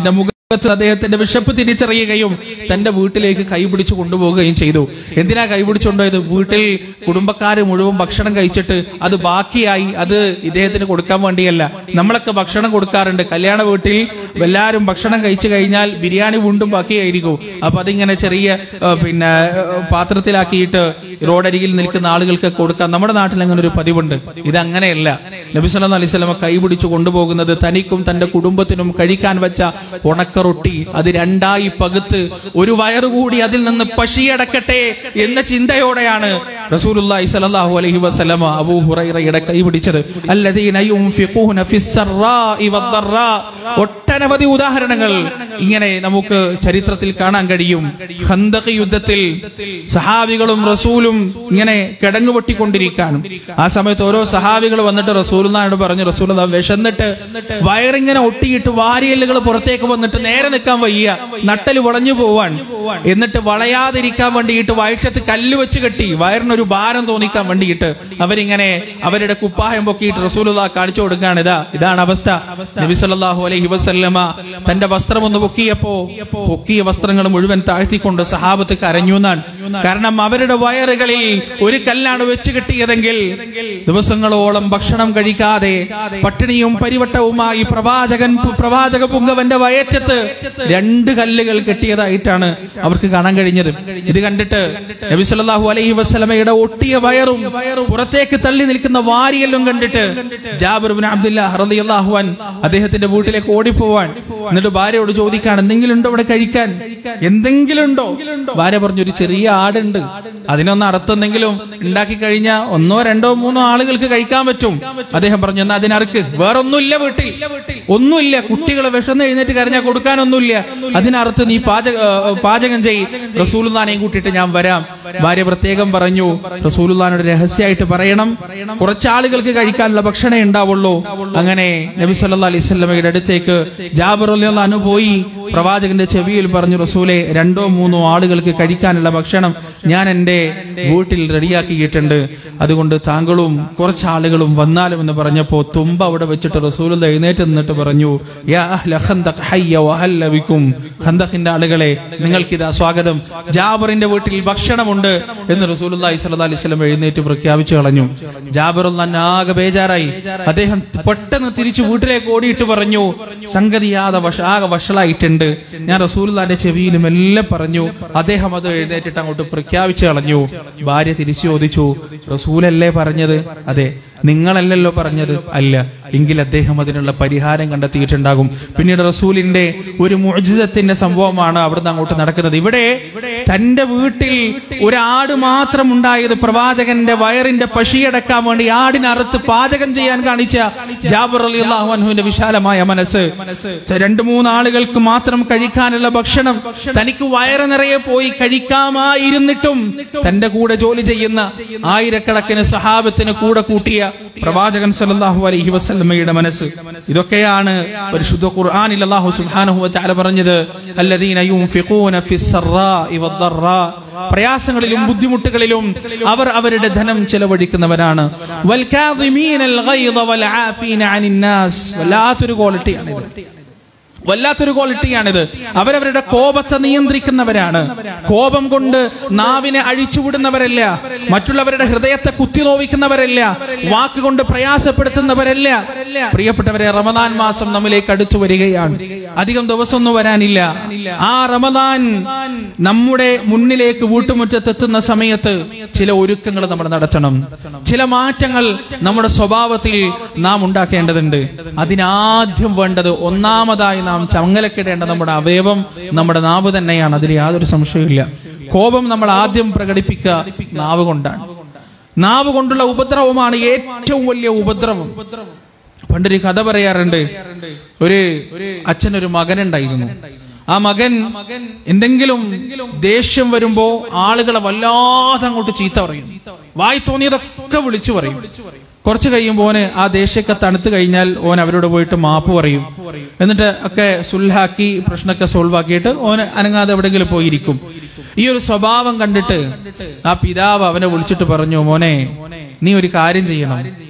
ലോകത്ത് അദ്ദേഹത്തിന്റെ വിശപ്പ് തിരിച്ചറിയുകയും തന്റെ വീട്ടിലേക്ക് കൈപിടിച്ച് കൊണ്ടുപോവുകയും ചെയ്തു എന്തിനാ കൈപിടിച്ചു കൊണ്ടുപോയത് വീട്ടിൽ കുടുംബക്കാര് മുഴുവൻ ഭക്ഷണം കഴിച്ചിട്ട് അത് ബാക്കിയായി അത് ഇദ്ദേഹത്തിന് കൊടുക്കാൻ വേണ്ടിയല്ല നമ്മളൊക്കെ ഭക്ഷണം കൊടുക്കാറുണ്ട് കല്യാണ വീട്ടിൽ എല്ലാവരും ഭക്ഷണം കഴിച്ചു കഴിഞ്ഞാൽ ബിരിയാണി വീണ്ടും ബാക്കിയായിരിക്കും അപ്പൊ അതിങ്ങനെ ചെറിയ ആ, പിന്നെ ആ, പാത്രത്തിലാക്കിയിട്ട് റോഡരികിൽ നിൽക്കുന്ന ആളുകൾക്ക് കൊടുക്കാം നമ്മുടെ നാട്ടിൽ അങ്ങനെ ഒരു പതിവുണ്ട് ഇത് അങ്ങനെയല്ല നബി സല്ലല്ലാഹു അലൈഹി വസല്ലമ കൈപിടിച്ചു കൊണ്ടുപോകുന്നത് തനിക്കും തന്റെ കുടുംബത്തിനും കഴിക്കാൻ വെച്ച ഉണക്കറൊട്ടി അത് രണ്ടായി പകുത്ത് ഒരു വയറുകൂടി അതിൽ നിന്ന് പശിയടക്കട്ടെ എന്ന ചിന്തയോടെയാണ് റസൂലുള്ളാഹി സ്വല്ലല്ലാഹു അലൈഹി വസല്ലമ അബൂ ഹുറൈറയുടെ കൈപിടിച്ചത് അല്ലദീന യുൻഫിഖൂന ഫിസ്സറാഇ വദ്ദറാ ഒട്ടനവധി ഉദാഹരണങ്ങൾ ഇങ്ങനെ നമുക്ക് ചരിത്രത്തിൽ കാണാൻ കഴിയും ഖന്തഖ് യുദ്ധത്തിൽ സഹാബികളും റസൂലും ഇങ്ങനെ കിടങ്ങു പൊട്ടിക്കൊണ്ടിരിക്കാനും ആ സമയത്ത് ഓരോ സഹാബികൾ വന്നിട്ട് റസൂലിനോട് പറഞ്ഞു റസൂൽ വിശന്നിട്ട് വയറിങ്ങനെ ഒട്ടിയിട്ട് വാരിയല്ലുകൾ പുറത്തേക്ക് വന്നിട്ട് നേരെ നിൽക്കാൻ വയ്യ നട്ടല് വളഞ്ഞു പോവാൻ എന്നിട്ട് വളയാതിരിക്കാൻ വേണ്ടിയിട്ട് വയറ്റത്ത് കല്ല് വെച്ച് കെട്ടി വയറിനൊരു ഭാരം തോന്നിക്കാൻ വേണ്ടിയിട്ട് അവരിങ്ങനെ അവരുടെ കുപ്പായം പൊക്കിയിട്ട് റസൂലുള്ള കാണിച്ചു കൊടുക്കുകയാണ് ഇതാ ഇതാണ് അവസ്ഥ നബി സല്ലല്ലാഹു അലൈഹി വസല്ലമ തന്റെ വസ്ത്രം ഒന്ന് പൊക്കിയപ്പോ പൊക്കിയ വസ്ത്രങ്ങൾ മുഴുവൻ താഴ്ത്തിക്കൊണ്ട് സഹാബത്ത് കരഞ്ഞു എന്നാണ് കാരണം അവരുടെ വയറുകളിൽ ഒരു കല്ലാണ് വെച്ച് കെട്ടിയതെങ്കിൽ ദിവസങ്ങളോളം ഭക്ഷണം കഴിക്കാതെ പട്ടിണിയും പരിവട്ടവുമായി പ്രവാചകൻ പ്രവാചക പുങ്കവന്റെ വയറ്റത്ത് രണ്ട് കല്ലുകൾ കെട്ടിയതായിട്ടാണ് അവർക്ക് കാണാൻ കഴിഞ്ഞത് ഇത് കണ്ടിട്ട് നബി സല്ലല്ലാഹു അലൈഹി വസല്ലമയുടെ ഒട്ടിയ വയറും പുറത്തേക്ക് തള്ളി നിൽക്കുന്ന വാരിയെല്ലും കണ്ടിട്ട് ജാബിർ ബിൻ അബ്ദുല്ലാഹ് റളിയല്ലാഹു അൻ അദ്ദേഹത്തിന്റെ വീട്ടിലേക്ക് ഓടിപ്പോവാൻ എന്നിട്ട് ഭാര്യയോട് ചോദിക്കാണ് എന്തെങ്കിലും ഉണ്ടോ ഇവിടെ കഴിക്കാൻ എന്തെങ്കിലും ഉണ്ടോ ഭാര്യ പറഞ്ഞു ഒരു ചെറിയ ആടുണ്ട് അതിനൊന്ന് അറുത്തെന്തെങ്കിലും ഉണ്ടാക്കി കഴിഞ്ഞാൽ ഒന്നോ രണ്ടോ മൂന്നോ ആളുകൾക്ക് കഴിക്കാൻ പറ്റും അദ്ദേഹം പറഞ്ഞു എന്നാ അതിനറുക്ക് വേറൊന്നുമില്ല വീട്ടിൽ ഒന്നുമില്ല കുട്ടികളെ വിഷന്ന് എഴുന്നേറ്റ് കരഞ്ഞാൽ കൊടുക്കാനൊന്നുമില്ല അതിനറുത്ത് നീ പാചക ഏ, പാചകം ചെയ് റസൂലുല്ലാനെയും കൂട്ടിയിട്ട് ഞാൻ വരാം ഭാര്യ പ്രത്യേകം പറഞ്ഞു റസൂലുല്ലാനോട് രഹസ്യമായിട്ട് പറയണം കുറച്ച് ആളുകൾക്ക് കഴിക്കാനുള്ള ഭക്ഷണമേ ഉണ്ടാവുള്ളൂ അങ്ങനെ നബി സല്ലല്ലാഹു അലൈഹി വസല്ലമയുടെ അടുത്തേക്ക് ജാബിർ റളിയല്ലാഹു അൻഹു പോയി പ്രവാചകന്റെ ചെവിയിൽ പറഞ്ഞു റസൂലെ രണ്ടോ മൂന്നോ ആളുകൾക്ക് കഴിക്കാനുള്ള ഭക്ഷണം ഞാൻ എന്റെ വീട്ടിൽ റെഡിയാക്കിയിട്ടുണ്ട് അതുകൊണ്ട് താങ്കളും കുറച്ച് ആളുകളും വന്നാലും എന്ന് പറഞ്ഞപ്പോ തുമ്പ അവിടെ വെച്ചിട്ട് റസൂൽ എഴുന്നേറ്റ് നിന്നിട്ട് പറഞ്ഞു യാ അഹ്ല ഖന്തഖ് ഹയ്യ വഹല്ല ബിക്കും ഖന്തഖിന്റെ ആളുകളെ നിങ്ങൾക്കിതാ സ്വാഗതം ജാബറിന്റെ വീട്ടിൽ ഭക്ഷണമുണ്ട് എന്ന് റസൂലുള്ളാഹി സ്വല്ലല്ലാഹി അലൈഹി വസല്ലം എഴുന്നേറ്റ് പ്രഖ്യാപിച്ചു കളഞ്ഞു ജാബിർ ആകെ ബേജാറായി അദ്ദേഹം പെട്ടെന്ന് തിരിച്ചു വീട്ടിലേക്ക് ഓടിയിട്ട് പറഞ്ഞു സംഗതി ആകെ വഷ ആകെ വഷളായിട്ടുണ്ട് ഞാൻ റസൂലുള്ളാന്റെ ചെവിയിലും എല്ലാം പറഞ്ഞു അദ്ദേഹം അത് എഴുന്നേറ്റിട്ട് അങ്ങോട്ട് പ്രഖ്യാപിച്ചു കളഞ്ഞു ഭാര്യ തിരിച്ചു ചോദിച്ചു റസൂലല്ലേ പറഞ്ഞത് അതെ നിങ്ങളല്ലല്ലോ പറഞ്ഞത് അല്ല എങ്കിൽ അദ്ദേഹം അതിനുള്ള പരിഹാരം കണ്ടെത്തിയിട്ടുണ്ടാകും പിന്നീട് റസൂലിന്റെ ഒരു മുഅ്ജിസത്തിന്റെ സംഭവമാണ് അവിടുന്ന് അങ്ങോട്ട് നടക്കുന്നത് ഇവിടെ തന്റെ വീട്ടിൽ ഒരു ആട് മാത്രം ഉണ്ടായത് പ്രവാചകന്റെ വയറിന്റെ പശിയടക്കാൻ വേണ്ടി ആടിനറുത്ത് പാചകം ചെയ്യാൻ കാണിച്ച ജാബർ അലി അള്ളാഹുവിന്റെ വിശാലമായ മനസ്സ് രണ്ടു മൂന്ന് ആളുകൾക്ക് മാത്രം കഴിക്കാനുള്ള ഭക്ഷണം തനിക്ക് വയറ് നിറയെ പോയി കഴിക്കാമായിരുന്നിട്ടും തന്റെ കൂടെ ജോലി ചെയ്യുന്ന ആയിരക്കണക്കിന് സഹാബത്തിന് കൂടെ കൂട്ടിയ പ്രവാചകൻ സല്ലല്ലാഹു അലൈഹി വസല്ലമയുടെ മനസ്സ് ഇതൊക്കെയാണ് പരിശുദ്ധ ഖുർആനിൽ അല്ലാഹു സുബ്ഹാനഹു വതആല പറഞ്ഞത് അല്ലദീന യുൻഫിഖൂന ഫിസ്സറാഇ വദ്ദറാ പ്രയാസങ്ങളിലും ബുദ്ധിമുട്ടുകളിലും അവർ അവരുടെ ധനം ചെലവഴിക്കുന്നവരാണ് വൽകാദിമീനൽ ഗൈദ വൽആഫീന അനിൻ നാസ് വല്ലാത്തൊരു ക്വാളിറ്റിയാണിത് വല്ലാത്തൊരു ക്വാളിറ്റിയാണിത് അവരവരുടെ കോപത്തെ നിയന്ത്രിക്കുന്നവരാണ് കോപം കൊണ്ട് നാവിനെ അഴിച്ചുവിടുന്നവരല്ല മറ്റുള്ളവരുടെ ഹൃദയത്തെ കുത്തിനോവിക്കുന്നവരല്ല വാക്കുകൊണ്ട് പ്രയാസപ്പെടുത്തുന്നവരല്ല പ്രിയപ്പെട്ടവരെ റമദാൻ മാസം നമ്മിലേക്ക് അടുത്തു വരികയാണ് അധികം ദിവസമൊന്നും വരാനില്ല ആ റമദാൻ നമ്മുടെ മുന്നിലേക്ക് വീട്ടുമുറ്റത്തെത്തുന്ന സമയത്ത് ചില ഒരുക്കങ്ങൾ നമ്മൾ നടത്തണം ചില മാറ്റങ്ങൾ നമ്മുടെ സ്വഭാവത്തിൽ നാം ഉണ്ടാക്കേണ്ടതുണ്ട് അതിനാദ്യം വേണ്ടത് ഒന്നാമതായി നാം ചങ്ങലക്കിടേണ്ട നമ്മുടെ അവയവം നമ്മുടെ നാവ് തന്നെയാണ് അതിൽ യാതൊരു സംശയമില്ല കോപം നമ്മൾ ആദ്യം പ്രകടിപ്പിക്കുക നാവ് കൊണ്ടാണ് നാവ് കൊണ്ടുള്ള ഉപദ്രവമാണ് ഏറ്റവും വലിയ ഉപദ്രവം പണ്ടൊരു കഥ പറയാറുണ്ട് ഒരു അച്ഛനൊരു മകനുണ്ടായിരുന്നു ആ മകൻ എന്തെങ്കിലും ദേഷ്യം വരുമ്പോ ആളുകളെ വല്ലാതെ അങ്ങോട്ട് ചീത്ത പറയും വായി തോന്നിയതൊക്കെ വിളിച്ചു പറയും കുറച്ച് കഴിയുമ്പോൾ ഓന് ആ ദേഷ്യമൊക്കെ തണുത്ത് കഴിഞ്ഞാൽ ഓൻ അവരോട് പോയിട്ട് മാപ്പ് പറയും എന്നിട്ട് ഒക്കെ സുൽഹാക്കി പ്രശ്നമൊക്കെ സോൾവ് ആക്കിയിട്ട് ഓന് അനങ്ങാതെ എവിടെങ്കിലും പോയിരിക്കും ഈ ഒരു സ്വഭാവം കണ്ടിട്ട് ആ പിതാവ് അവനെ വിളിച്ചിട്ട് പറഞ്ഞു മോനെ നീ ഒരു കാര്യം ചെയ്യണം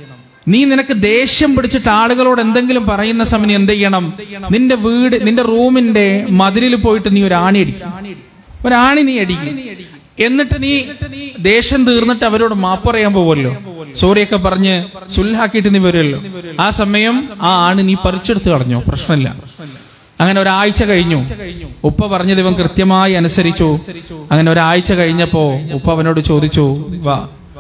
നീ നിനക്ക് ദേഷ്യം പിടിച്ചിട്ട് ആളുകളോട് എന്തെങ്കിലും പറയുന്ന സമയം നീ എന്ത് ചെയ്യണം നിന്റെ വീട് നിന്റെ റൂമിന്റെ മതിലിൽ പോയിട്ട് നീ ഒരു ആണി അടിക്കും ഒരാണി നീ അടിക്കും എന്നിട്ട് നീ ദേഷ്യം തീർന്നിട്ട് അവരോട് മാപ്പ് പറയാൻ പോവല്ലോ സോറിയൊക്കെ പറഞ്ഞ് സുല്ലാക്കിയിട്ട് നീ വരുമല്ലോ ആ സമയം ആ ആണി നീ പറിച്ചെടുത്ത് കളഞ്ഞോ പ്രശ്നമില്ല അങ്ങനെ ഒരാഴ്ച കഴിഞ്ഞു ഉപ്പ പറഞ്ഞത് ഇവൻ കൃത്യമായി അനുസരിച്ചു അങ്ങനെ ഒരാഴ്ച കഴിഞ്ഞപ്പോ ഉപ്പ അവനോട് ചോദിച്ചു വാ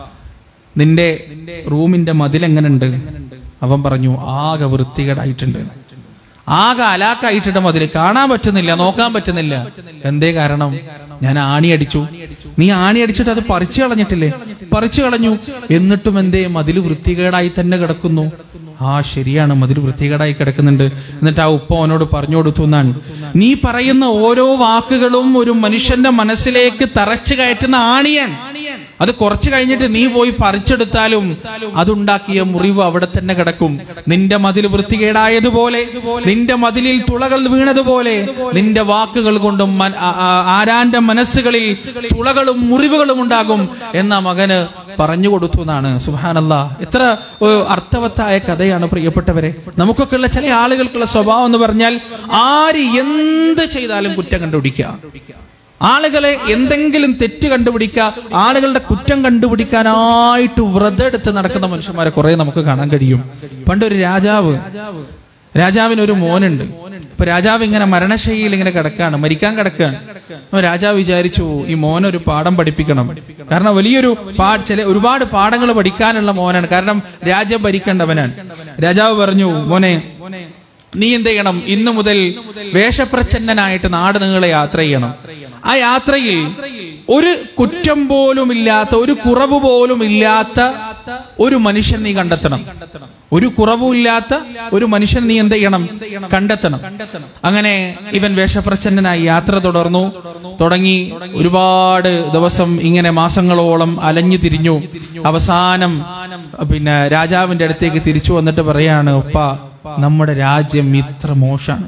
നിന്റെ റൂമിന്റെ മതിൽ എങ്ങനെയുണ്ട് അവൻ പറഞ്ഞു ആകെ വൃത്തികേടായിട്ടുണ്ട് ആകെ അലാക്കായിട്ടുണ്ട് മതിൽ കാണാൻ പറ്റുന്നില്ല നോക്കാൻ പറ്റുന്നില്ല എന്തേ കാരണം ഞാൻ ആണി അടിച്ചു നീ ആണി അടിച്ചിട്ട് അത് പറിച്ചു കളഞ്ഞിട്ടില്ലേ പറിച്ചു കളഞ്ഞു എന്നിട്ടും എന്തേ മതിൽ വൃത്തികേടായി തന്നെ കിടക്കുന്നു ആ ശരിയാണ് മതിൽ വൃത്തികേടായി കിടക്കുന്നുണ്ട് എന്നിട്ട് ആ ഉപ്പ അവനോട് പറഞ്ഞു കൊടുത്തു എന്നാണ് നീ പറയുന്ന ഓരോ വാക്കുകളും ഒരു മനുഷ്യന്റെ മനസ്സിലേക്ക് തറച്ചു കയറ്റുന്ന ആണിയൻ അത് കുറച്ചു കഴിഞ്ഞിട്ട് നീ പോയി പറിച്ചെടുത്താലും അതുണ്ടാക്കിയ മുറിവ് അവിടെ തന്നെ കിടക്കും നിന്റെ മതിൽ വൃത്തികേടായതുപോലെ നിന്റെ മതിലിൽ തുളകൾ വീണതുപോലെ നിന്റെ വാക്കുകൾ കൊണ്ടും മൻ- ആ- ആ- ആരാന്റെ മനസ്സുകളിൽ തുളകളും മുറിവുകളും ഉണ്ടാകും എന്ന മകന് പറഞ്ഞു കൊടുത്തു എന്നാണ് സുഹാനല്ല എത്ര ഏഹ്, അർത്ഥവത്തായ കഥയാണ് പ്രിയപ്പെട്ടവരെ നമുക്കൊക്കെ ഉള്ള ചില ആളുകൾക്കുള്ള സ്വഭാവം എന്ന് പറഞ്ഞാൽ ആര് എന്ത് ചെയ്താലും കുറ്റം കണ്ടുപിടിക്കുക ആളുകളെ എന്തെങ്കിലും തെറ്റ് കണ്ടുപിടിക്കുക ആളുകളുടെ കുറ്റം കണ്ടുപിടിക്കാനായിട്ട് വ്രതം എടുത്ത് നടക്കുന്ന മനുഷ്യന്മാരെ കുറെ നമുക്ക് കാണാൻ കഴിയും പണ്ടൊരു രാജാവ് രാജാവിന് ഒരു മോനുണ്ട് ഇപ്പൊ രാജാവ് ഇങ്ങനെ മരണശൈലിയിൽ ഇങ്ങനെ കിടക്കാണ് മരിക്കാൻ കിടക്കാണ് അപ്പൊ രാജാവ് വിചാരിച്ചു ഈ മോനൊരു പാഠം പഠിപ്പിക്കണം കാരണം വലിയൊരു പാ ചില ഒരുപാട് പാഠങ്ങൾ പഠിക്കാനുള്ള മോനാണ് കാരണം രാജ്യം ഭരിക്കേണ്ടവനാണ് രാജാവ് പറഞ്ഞു മോനെ നീ എന്ത് ചെയ്യണം ഇന്നു മുതൽ വേഷപ്രച്ഛന്നനായിട്ട് നാട് നിങ്ങളെ യാത്ര ചെയ്യണം ആ യാത്രയിൽ ഒരു കുറ്റം പോലും ഇല്ലാത്ത ഒരു കുറവ് പോലും ഇല്ലാത്ത ഒരു മനുഷ്യൻ നീ കണ്ടെത്തണം ഒരു കുറവും ഇല്ലാത്ത ഒരു മനുഷ്യൻ നീ എന്ത് ചെയ്യണം കണ്ടെത്തണം അങ്ങനെ ഇവൻ വേഷപ്രച്ഛന്നനായി യാത്ര തുടർന്നു തുടങ്ങി ഒരുപാട് ദിവസം ഇങ്ങനെ മാസങ്ങളോളം അലഞ്ഞു തിരിഞ്ഞു അവസാനം പിന്നെ രാജാവിന്റെ അടുത്തേക്ക് തിരിച്ചു വന്നിട്ട് പറയാണ് ഉപ്പ നമ്മുടെ രാജ്യം ഇത്ര മോശാണ്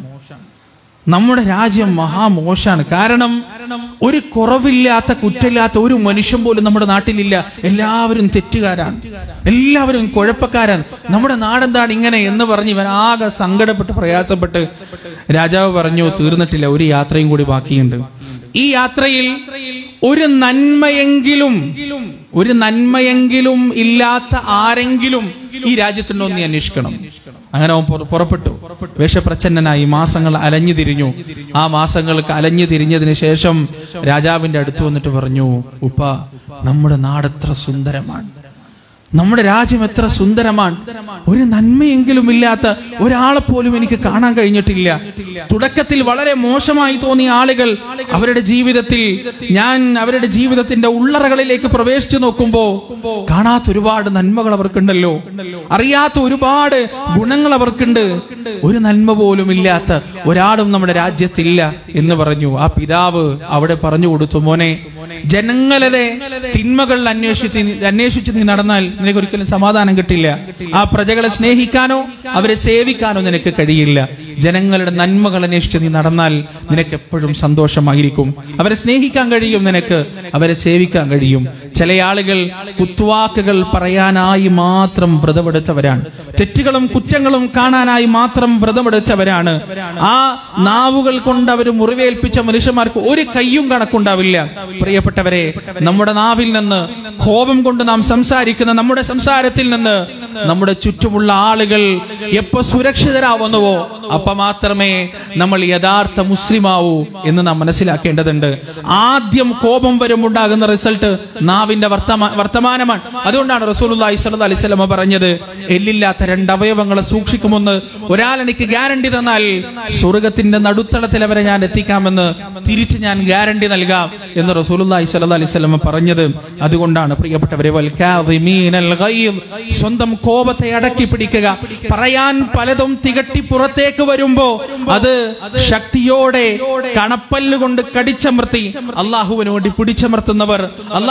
നമ്മുടെ രാജ്യം മഹാമോശാണ് കാരണം ഒരു കുറവില്ലാത്ത കുറ്റമില്ലാത്ത ഒരു മനുഷ്യൻ പോലും നമ്മുടെ നാട്ടിലില്ല എല്ലാവരും തെറ്റുകാരാണ് എല്ലാവരും കുഴപ്പക്കാരാണ് നമ്മുടെ നാടെന്താണ് ഇങ്ങനെ എന്ന് പറഞ്ഞ് ഇവൻ ആകെ സങ്കടപ്പെട്ട് പ്രയാസപ്പെട്ട് രാജാവ് പറഞ്ഞു തീർന്നിട്ടില്ല ഒരു യാത്രയും കൂടി ബാക്കിയുണ്ട് ഈ യാത്രയിൽ ഒരു നന്മയെങ്കിലും ഒരു നന്മയെങ്കിലും ഇല്ലാത്ത ആരെങ്കിലും ഈ രാജ്യത്തുണ്ടോ എന്ന് നീ അന്വേഷിക്കണം അങ്ങനെ അവൻ പുറ- പുറപ്പെട്ടു വേഷപ്രച്ഛന്നനായി മാസങ്ങൾ അലഞ്ഞു തിരിഞ്ഞു ആ മാസങ്ങൾക്ക് അലഞ്ഞു തിരിഞ്ഞതിന് ശേഷം രാജാവിന്റെ അടുത്ത് വന്നിട്ട് പറഞ്ഞു ഉപ്പ നമ്മുടെ നാട് എത്ര സുന്ദരമാണ് നമ്മുടെ രാജ്യം എത്ര സുന്ദരമാണ് ഒരു നന്മയെങ്കിലും ഇല്ലാത്ത ഒരാളെ പോലും എനിക്ക് കാണാൻ കഴിഞ്ഞിട്ടില്ല തുടക്കത്തിൽ വളരെ മോശമായി തോന്നിയ ആളുകൾ അവരുടെ ജീവിതത്തിൽ ഞാൻ അവരുടെ ജീവിതത്തിന്റെ ഉള്ളറകളിലേക്ക് പ്രവേശിച്ചു നോക്കുമ്പോ കാണാത്ത ഒരുപാട് നന്മകൾ അവർക്കുണ്ടല്ലോ അറിയാത്ത ഒരുപാട് ഗുണങ്ങൾ അവർക്കുണ്ട് ഒരു നന്മ പോലും ഇല്ലാത്ത ഒരാളും നമ്മുടെ രാജ്യത്തില്ല എന്ന് പറഞ്ഞു ആ പിതാവ് അവിടെ പറഞ്ഞു കൊടുത്തു മോനെ ജനങ്ങളുടെ തിന്മകൾ അന്വേഷിച്ച് നീ- അന്വേഷിച്ച് നീ നടന്നാൽ നിനക്ക് ഒരിക്കലും സമാധാനം കിട്ടില്ല ആ പ്രജകളെ സ്നേഹിക്കാനോ അവരെ സേവിക്കാനോ നിനക്ക് കഴിയില്ല ജനങ്ങളുടെ നന്മകൾ അന്വേഷിച്ച് നീ നടന്നാൽ നിനക്ക് എപ്പോഴും സന്തോഷമായിരിക്കും അവരെ സ്നേഹിക്കാൻ കഴിയും നിനക്ക് അവരെ സേവിക്കാൻ കഴിയും ചില ആളുകൾ കുത്തുവാക്കുകൾ പറയാനായി മാത്രം വ്രതമെടുത്തവരാണ് തെറ്റുകളും കുറ്റങ്ങളും കാണാനായി മാത്രം വ്രതമെടുത്തവരാണ് ആ നാവുകൾ കൊണ്ട് അവർ മുറിവേൽപ്പിച്ച മനുഷ്യന്മാർക്ക് ഒരു കയ്യും കണക്കുണ്ടാവില്ല പ്രിയപ്പെട്ടവരെ നമ്മുടെ നാവിൽ നിന്ന് കോപം കൊണ്ട് നാം സംസാരിക്കുന്ന നമ്മുടെ സംസാരത്തിൽ നിന്ന് നമ്മുടെ ചുറ്റുമുള്ള ആളുകൾ എപ്പോ സുരക്ഷിതരാവുന്നുവോ അപ്പൊ മാത്രമേ നമ്മൾ യഥാർത്ഥ മുസ്ലിമാവൂ എന്ന് നാം മനസ്സിലാക്കേണ്ടതുണ്ട് ആദ്യം കോപം വരും ഉണ്ടാകുന്ന റിസൾട്ട് നാവിന്റെ വർത്തമാ വർത്തമാനമാണ് അതുകൊണ്ടാണ് റസൂലുള്ളാഹി സ്വല്ലല്ലാഹി അലൈഹി വസല്ലമ പറഞ്ഞത് എല്ലില്ലാത്ത രണ്ട് അവയവങ്ങളെ സൂക്ഷിക്കുമെന്ന് ഒരാൾ എനിക്ക് ഗ്യാരണ്ടി തന്നാൽ സ്വർഗത്തിന്റെ നടുത്തളത്തിൽ അവരെ ഞാൻ എത്തിക്കാമെന്ന് തിരിച്ച് ഞാൻ ഗ്യാരണ്ടി നൽകാം എന്ന് റസൂലുള്ളാഹി സ്വല്ലല്ലാഹി അലൈഹി വസല്ലമ പറഞ്ഞത് അതുകൊണ്ടാണ് പ്രിയപ്പെട്ടവരെ വൽ കാദിമീനൽ ഗൈദ് സ്വന്തം കോപത്തെ അടക്കി പിടിക്കുക പറയാൻ പലതും തികട്ടി പുറത്തേക്ക് വരുമ്പോ അത് ശക്തിയോടെ കണപ്പല്ല് കൊണ്ട് കടിച്ചമർത്തി അള്ളാഹുവിന് വേണ്ടി പിടിച്ചമർത്തുന്നവർ അള്ളാഹുവിന് വേണ്ടി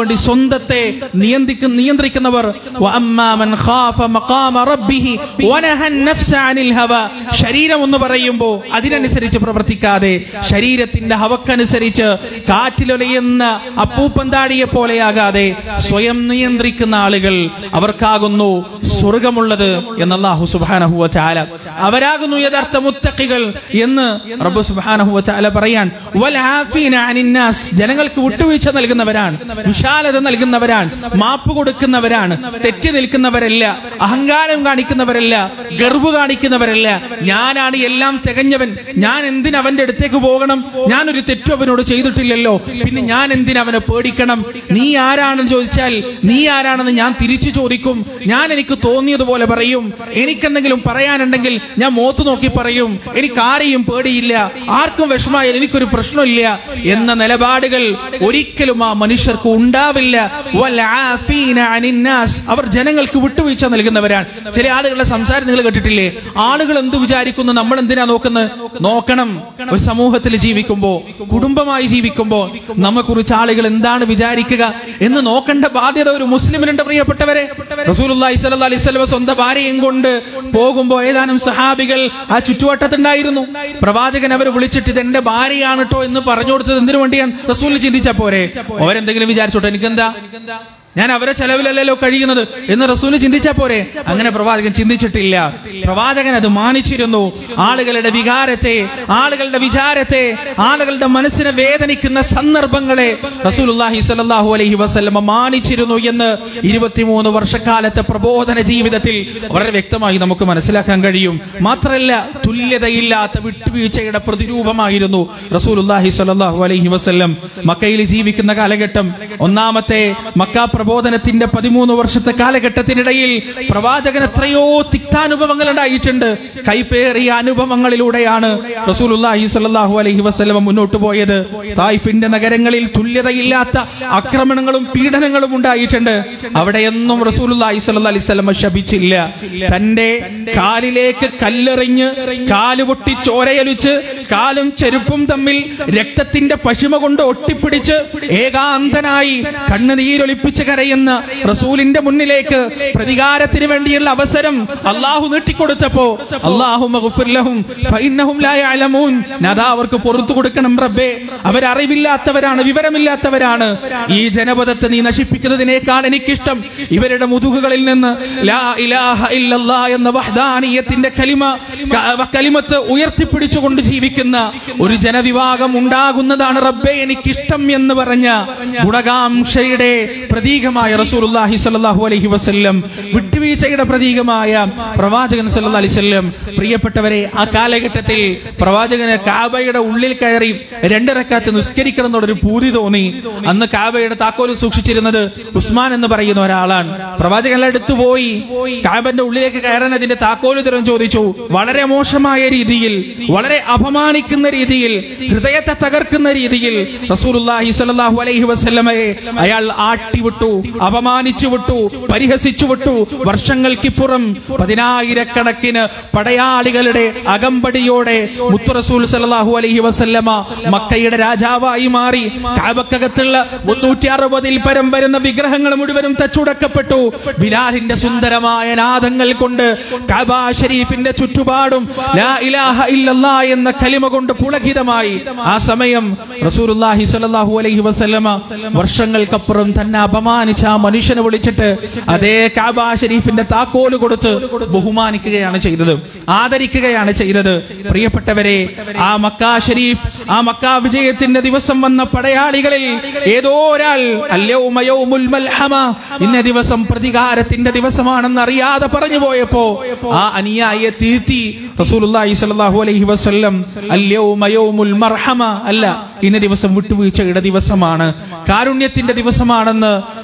വേണ്ടി സ്വന്തത്തെ നിയന്ത്രിക്കുന്ന നിയന്ത്രിക്കുന്നവർ വഅമ്മാ മൻ ഖാഫ മഖാമ റബ്ബിഹി വനഹ നഫ്സ അനിൽ ഹവ ശരീരം എന്ന് പറയുമ്പോൾ അതിനനുസരിച്ച് പ്രവർത്തിക്കാതെ ശരീരത്തിന്റെ ഹവക്കനുസരിച്ച് കാറ്റിലൊലയുന്ന അപ്പൂപ്പന്താടിയെ പോലെയാകാതെ സ്വയം നിയന്ത്രിക്കുന്ന ആളുകൾ അവർക്കാകുന്നു സ്വർഗമുള്ളത് എന്ന് അല്ലാഹു സുബ്ഹാനഹു വ തആല അവരാകുന്നു യഥാർത്ഥ മുത്തഖികൾ എന്ന് റബ്ബ് സുബ്ഹാനഹു വ തആല പറയാൻ വൽ ആഫീന അനിൻ നാസ് ജനങ്ങൾക്ക് വിട്ടുവീഴ്ച നൽകുന്നവരാണ് വിശാലത നൽകുന്നവരാണ് മാപ്പ് കൊടുക്കുന്നവരാണ് തെറ്റി നിൽക്കുന്നവരല്ല അഹങ്കാരം കാണിക്കുന്നവരല്ല ഗർവ് കാണിക്കുന്നവരല്ല ഞാനാണ് എല്ലാം തികഞ്ഞവൻ ഞാൻ എന്തിന് അവന്റെ അടുത്തേക്ക് പോകണം ഞാൻ ഒരു തെറ്റും അവനോട് ചെയ്തിട്ടില്ലല്ലോ പിന്നെ ഞാൻ എന്തിന് അവനെ പേടിക്കണം നീ ആരാണെന്ന് ചോദിച്ചാൽ നീ ആരാണെന്ന് ഞാൻ തിരിച്ചു ചോദിക്കും ഞാൻ എനിക്ക് തോന്നിയതുപോലെ പറയും എനിക്കെന്തെങ്കിലും പറയാനുണ്ടെങ്കിൽ ഞാൻ മോത്ത് നോക്കി പറയും എനിക്ക് ആരെയും പേടിയില്ല ആർക്കും വിഷമായാലും എനിക്കൊരു പ്രശ്നമില്ല എന്ന നിലപാടുകൾ ഒരിക്കലും ആ മനുഷ്യർക്ക് ഉണ്ടാവില്ല വൽ ആഫീന അനിൻ നാസ്. അവർ ജനങ്ങൾക്ക് വിട്ടുവീഴ്ച നൽകുന്നവരാണ് ചില ആളുകളുടെ സംസാരം നിങ്ങൾ കേട്ടിട്ടില്ലേ ആളുകൾ എന്ത് വിചാരിക്കുന്നു നമ്മൾ എന്തിനാ നോക്കുന്നത് നോക്കണം ഒരു സമൂഹത്തിൽ ജീവിക്കുമ്പോ കുടുംബമായി ജീവിക്കുമ്പോ നമ്മെ കുറിച്ച് ആളുകൾ എന്താണ് വിചാരിക്കുക എന്ന് നോക്കേണ്ട ബാധ്യത ഒരു മുസ്ലിമിനുണ്ട് പ്രിയപ്പെട്ടവരെ റസൂലുള്ളാഹി സ്വല്ലല്ലാഹി അലൈഹി വസല്ലം സ്വന്തം ഭാര്യയും കൊണ്ട് പോകുമ്പോ ഏതാനും സഹാബികൾ ആ ചുറ്റുവട്ടത്തുണ്ടായിരുന്നു പ്രവാചകൻ അവർ വിളിച്ചിട്ട് ഇത് എന്റെ ഭാര്യയാണ് കേട്ടോ എന്ന് പറഞ്ഞു കൊടുത്തത് എന്തിനു വേണ്ടിയാണ് റസൂൽ ചിന്തിച്ച പോരെ അവരെന്തെങ്കിലും വിചാരിച്ചോട്ടെ എനിക്കെന്താ ഞാൻ അവരെ ചെലവിലല്ലല്ലോ കഴിയുന്നത് എന്ന് റസൂല് ചിന്തിച്ചാ പോരെ അങ്ങനെ പ്രവാചകൻ ചിന്തിച്ചിട്ടില്ല പ്രവാചകൻ അത് മാനിച്ചിരുന്നു ആളുകളുടെ വികാരത്തെ ആളുകളുടെ വിചാരത്തെ ആളുകളുടെ മനസ്സിനെ വേദനിക്കുന്ന സന്ദർഭങ്ങളെ റസൂലുള്ളാഹി സ്വല്ലല്ലാഹു അലൈഹി വസല്ലമ മാനിച്ചിരുന്നു എന്ന് ഇരുപത്തിമൂന്ന് വർഷക്കാലത്തെ പ്രബോധന ജീവിതത്തിൽ വളരെ വ്യക്തമായി നമുക്ക് മനസ്സിലാക്കാൻ കഴിയും മാത്രമല്ല തുല്യതയില്ലാത്ത വിട്ടുവീഴ്ചയുടെ പ്രതിരൂപമായിരുന്നു റസൂലുള്ളാഹി സ്വല്ലല്ലാഹു അലൈഹി വസല്ലം മക്കയിൽ ജീവിക്കുന്ന കാലഘട്ടം ഒന്നാമത്തെ മക്ക പ്രബോധനത്തിന്റെ പതിമൂന്ന് വർഷത്തെ കാലഘട്ടത്തിനിടയിൽ പ്രവാചകൻ എത്രയോ തിക്താനുഭവങ്ങൾ ഉണ്ടായിട്ടുണ്ട് കൈപ്പേറിയ അനുഭവങ്ങളിലൂടെയാണ് റസൂലുള്ളാഹി സ്വല്ലല്ലാഹു അലൈഹി വസല്ലം മുന്നോട്ട് പോയത് തായിഫിന്റെ നഗരങ്ങളിൽ തുല്യതയില്ലാത്ത ആക്രമണങ്ങളും പീഡനങ്ങളും ഉണ്ടായിട്ടുണ്ട് അവിടെയൊന്നും റസൂലുള്ളാഹി സ്വല്ലല്ലാഹി അലൈഹി വസല്ലം ശപിച്ചില്ല തന്റെ കാലിലേക്ക് കല്ലെറിഞ്ഞ് കാല് പൊട്ടി ചോരയൊലിച്ച് കാലും ചെരുപ്പും തമ്മിൽ രക്തത്തിന്റെ പശിമ കൊണ്ട് ഒട്ടിപ്പിടിച്ച് ഏകാന്തനായി കണ്ണുനീരൊലിപ്പിച്ച് കരയുന്ന റസൂലിന്റെ മുന്നിലേക്ക് പ്രതികാരത്തിന് വേണ്ടിയുള്ള അവസരം അള്ളാഹു നീട്ടിക്കൊടുത്തപ്പോ അള്ളാഹു മഗ്ഫിർലഹും ഫഇന്നഹും ലാ യഅലമൂൻ നദാ അവർക്ക് പുറത്തു കൊടുക്കണം റബ്ബേ അവരറിവില്ലാത്തവരാണ് വിവരമില്ലാത്തവരാണ് ഈ ജനപദത്തെ നീ നശിപ്പിക്കുന്നതിനേക്കാൾ എനിക്കിഷ്ടം ഇവരുടെ മുതുകുകളിൽ നിന്ന് ലാ ഇലാഹ ഇല്ലല്ലാ എന്ന വഹ്ദാനിയത്തിന്റെ കലിമ ക- കലിമത്ത് ഉയർത്തിപ്പിടിച്ചുകൊണ്ട് ജീവിക്കുന്ന ഒരു ജനവിഭാഗം ഉണ്ടാകുന്നതാണ് റബ്ബേ എനിക്കിഷ്ടം എന്ന് പറഞ്ഞ ഗുണകാംക്ഷയുടെ പ്രതീകമായ റസൂലുള്ളാഹി സ്വല്ലല്ലാഹു അലൈഹി വസല്ലം വിട്ടുവീഴ്ചയുടെ പ്രതീകമായ പ്രവാചകൻ സല്ലല്ലാഹു അലൈഹി വസല്ലം പ്രിയപ്പെട്ടവരെ ആ കാലഘട്ടത്തിൽ പ്രവാചകന് കാബയുടെ ഉള്ളിൽ കയറി രണ്ടിറക്കാത്ത് നിസ്കരിക്കണം എന്നുള്ളൊരു പൂതി തോന്നി അന്ന് കാബയുടെ താക്കോല് സൂക്ഷിച്ചിരുന്നത് ഉസ്മാൻ എന്ന് പറയുന്ന ഒരാളാണ് പ്രവാചകൻ അടുത്ത് പോയി കാബന്റെ ഉള്ളിലേക്ക് കയറാൻ അതിന്റെ താക്കോല് തരം ചോദിച്ചു വളരെ മോശമായ രീതിയിൽ വളരെ അപമാനിക്കുന്ന രീതിയിൽ ഹൃദയത്തെ തകർക്കുന്ന രീതിയിൽ റസൂലുള്ളാഹി സ്വല്ലല്ലാഹു അലൈഹി വസല്ലമയെ അയാൾ ആട്ടിവിട്ടു അപമാനിച്ചു വിട്ടു പരിഹസിച്ചു വിട്ടു വർഷങ്ങൾക്കിപ്പുറം പതിനായിരക്കണക്കിന് പടയാളികളുടെ അകമ്പടിയോടെ മുത്തു റസൂൽ സല്ലല്ലാഹു അലൈഹി വസല്ലമ മക്കയുടെ രാജാവായി മാറി കാബക്കകത്തുള്ള മുന്നൂറ്റി അറുപതിൽ പരം വരുന്ന വിഗ്രഹങ്ങൾ മുഴുവനും തച്ചുടക്കപ്പെട്ടു ബിലാലിന്റെ സുന്ദരമായ നാദങ്ങൾ കൊണ്ട് കാബ ഷരീഫിന്റെ ചുറ്റുപാടും ലാ ഇലാഹ ഇല്ലല്ലാ എന്ന കലിമ കൊണ്ട് പുളകിതമായി ആ സമയം റസൂലുള്ളാഹി സ്വല്ലല്ലാഹു അലൈഹി വസല്ലമ വർഷങ്ങൾക്കപ്പുറം തന്നെ അപമാനിച്ച ആ മനുഷ്യനെ വിളിച്ചിട്ട് അതേ കാബ ഷരീഫിന്റെ താക്കോല് കൊടുത്ത് ബഹുമാനിക്കുകയാണ് ചെയ്തത് ആദരിക്കുകയാണ് ചെയ്തത് പ്രിയപ്പെട്ടവരെ ആ മക്ക ഷരീഫ് ആ മക്ക വിജയത്തിന്റെ ദിവസം വന്ന പടയാളികളിൽ ഏതോ ഒരാൾ അല്യൗമ യൗമുൽ മൽഹമ ഇന്ന ദിവസം പ്രതികാരത്തിന്റെ ദിവസമാണെന്ന് അറിയാതെ പറഞ്ഞു പോയപ്പോ ആ അനുയായിയെ തീർത്തി റസൂലുള്ളാഹി സ്വല്ലല്ലാഹു അലൈഹി വസല്ലം അല്യൗമ യൗമുൽ മർഹമ അല്ല ഇന്ന ദിവസം വിട്ടുവീഴ്ചയുടെ ദിവസമാണ് കാരുണ്യത്തിന്റെ ദിവസമാണെന്ന്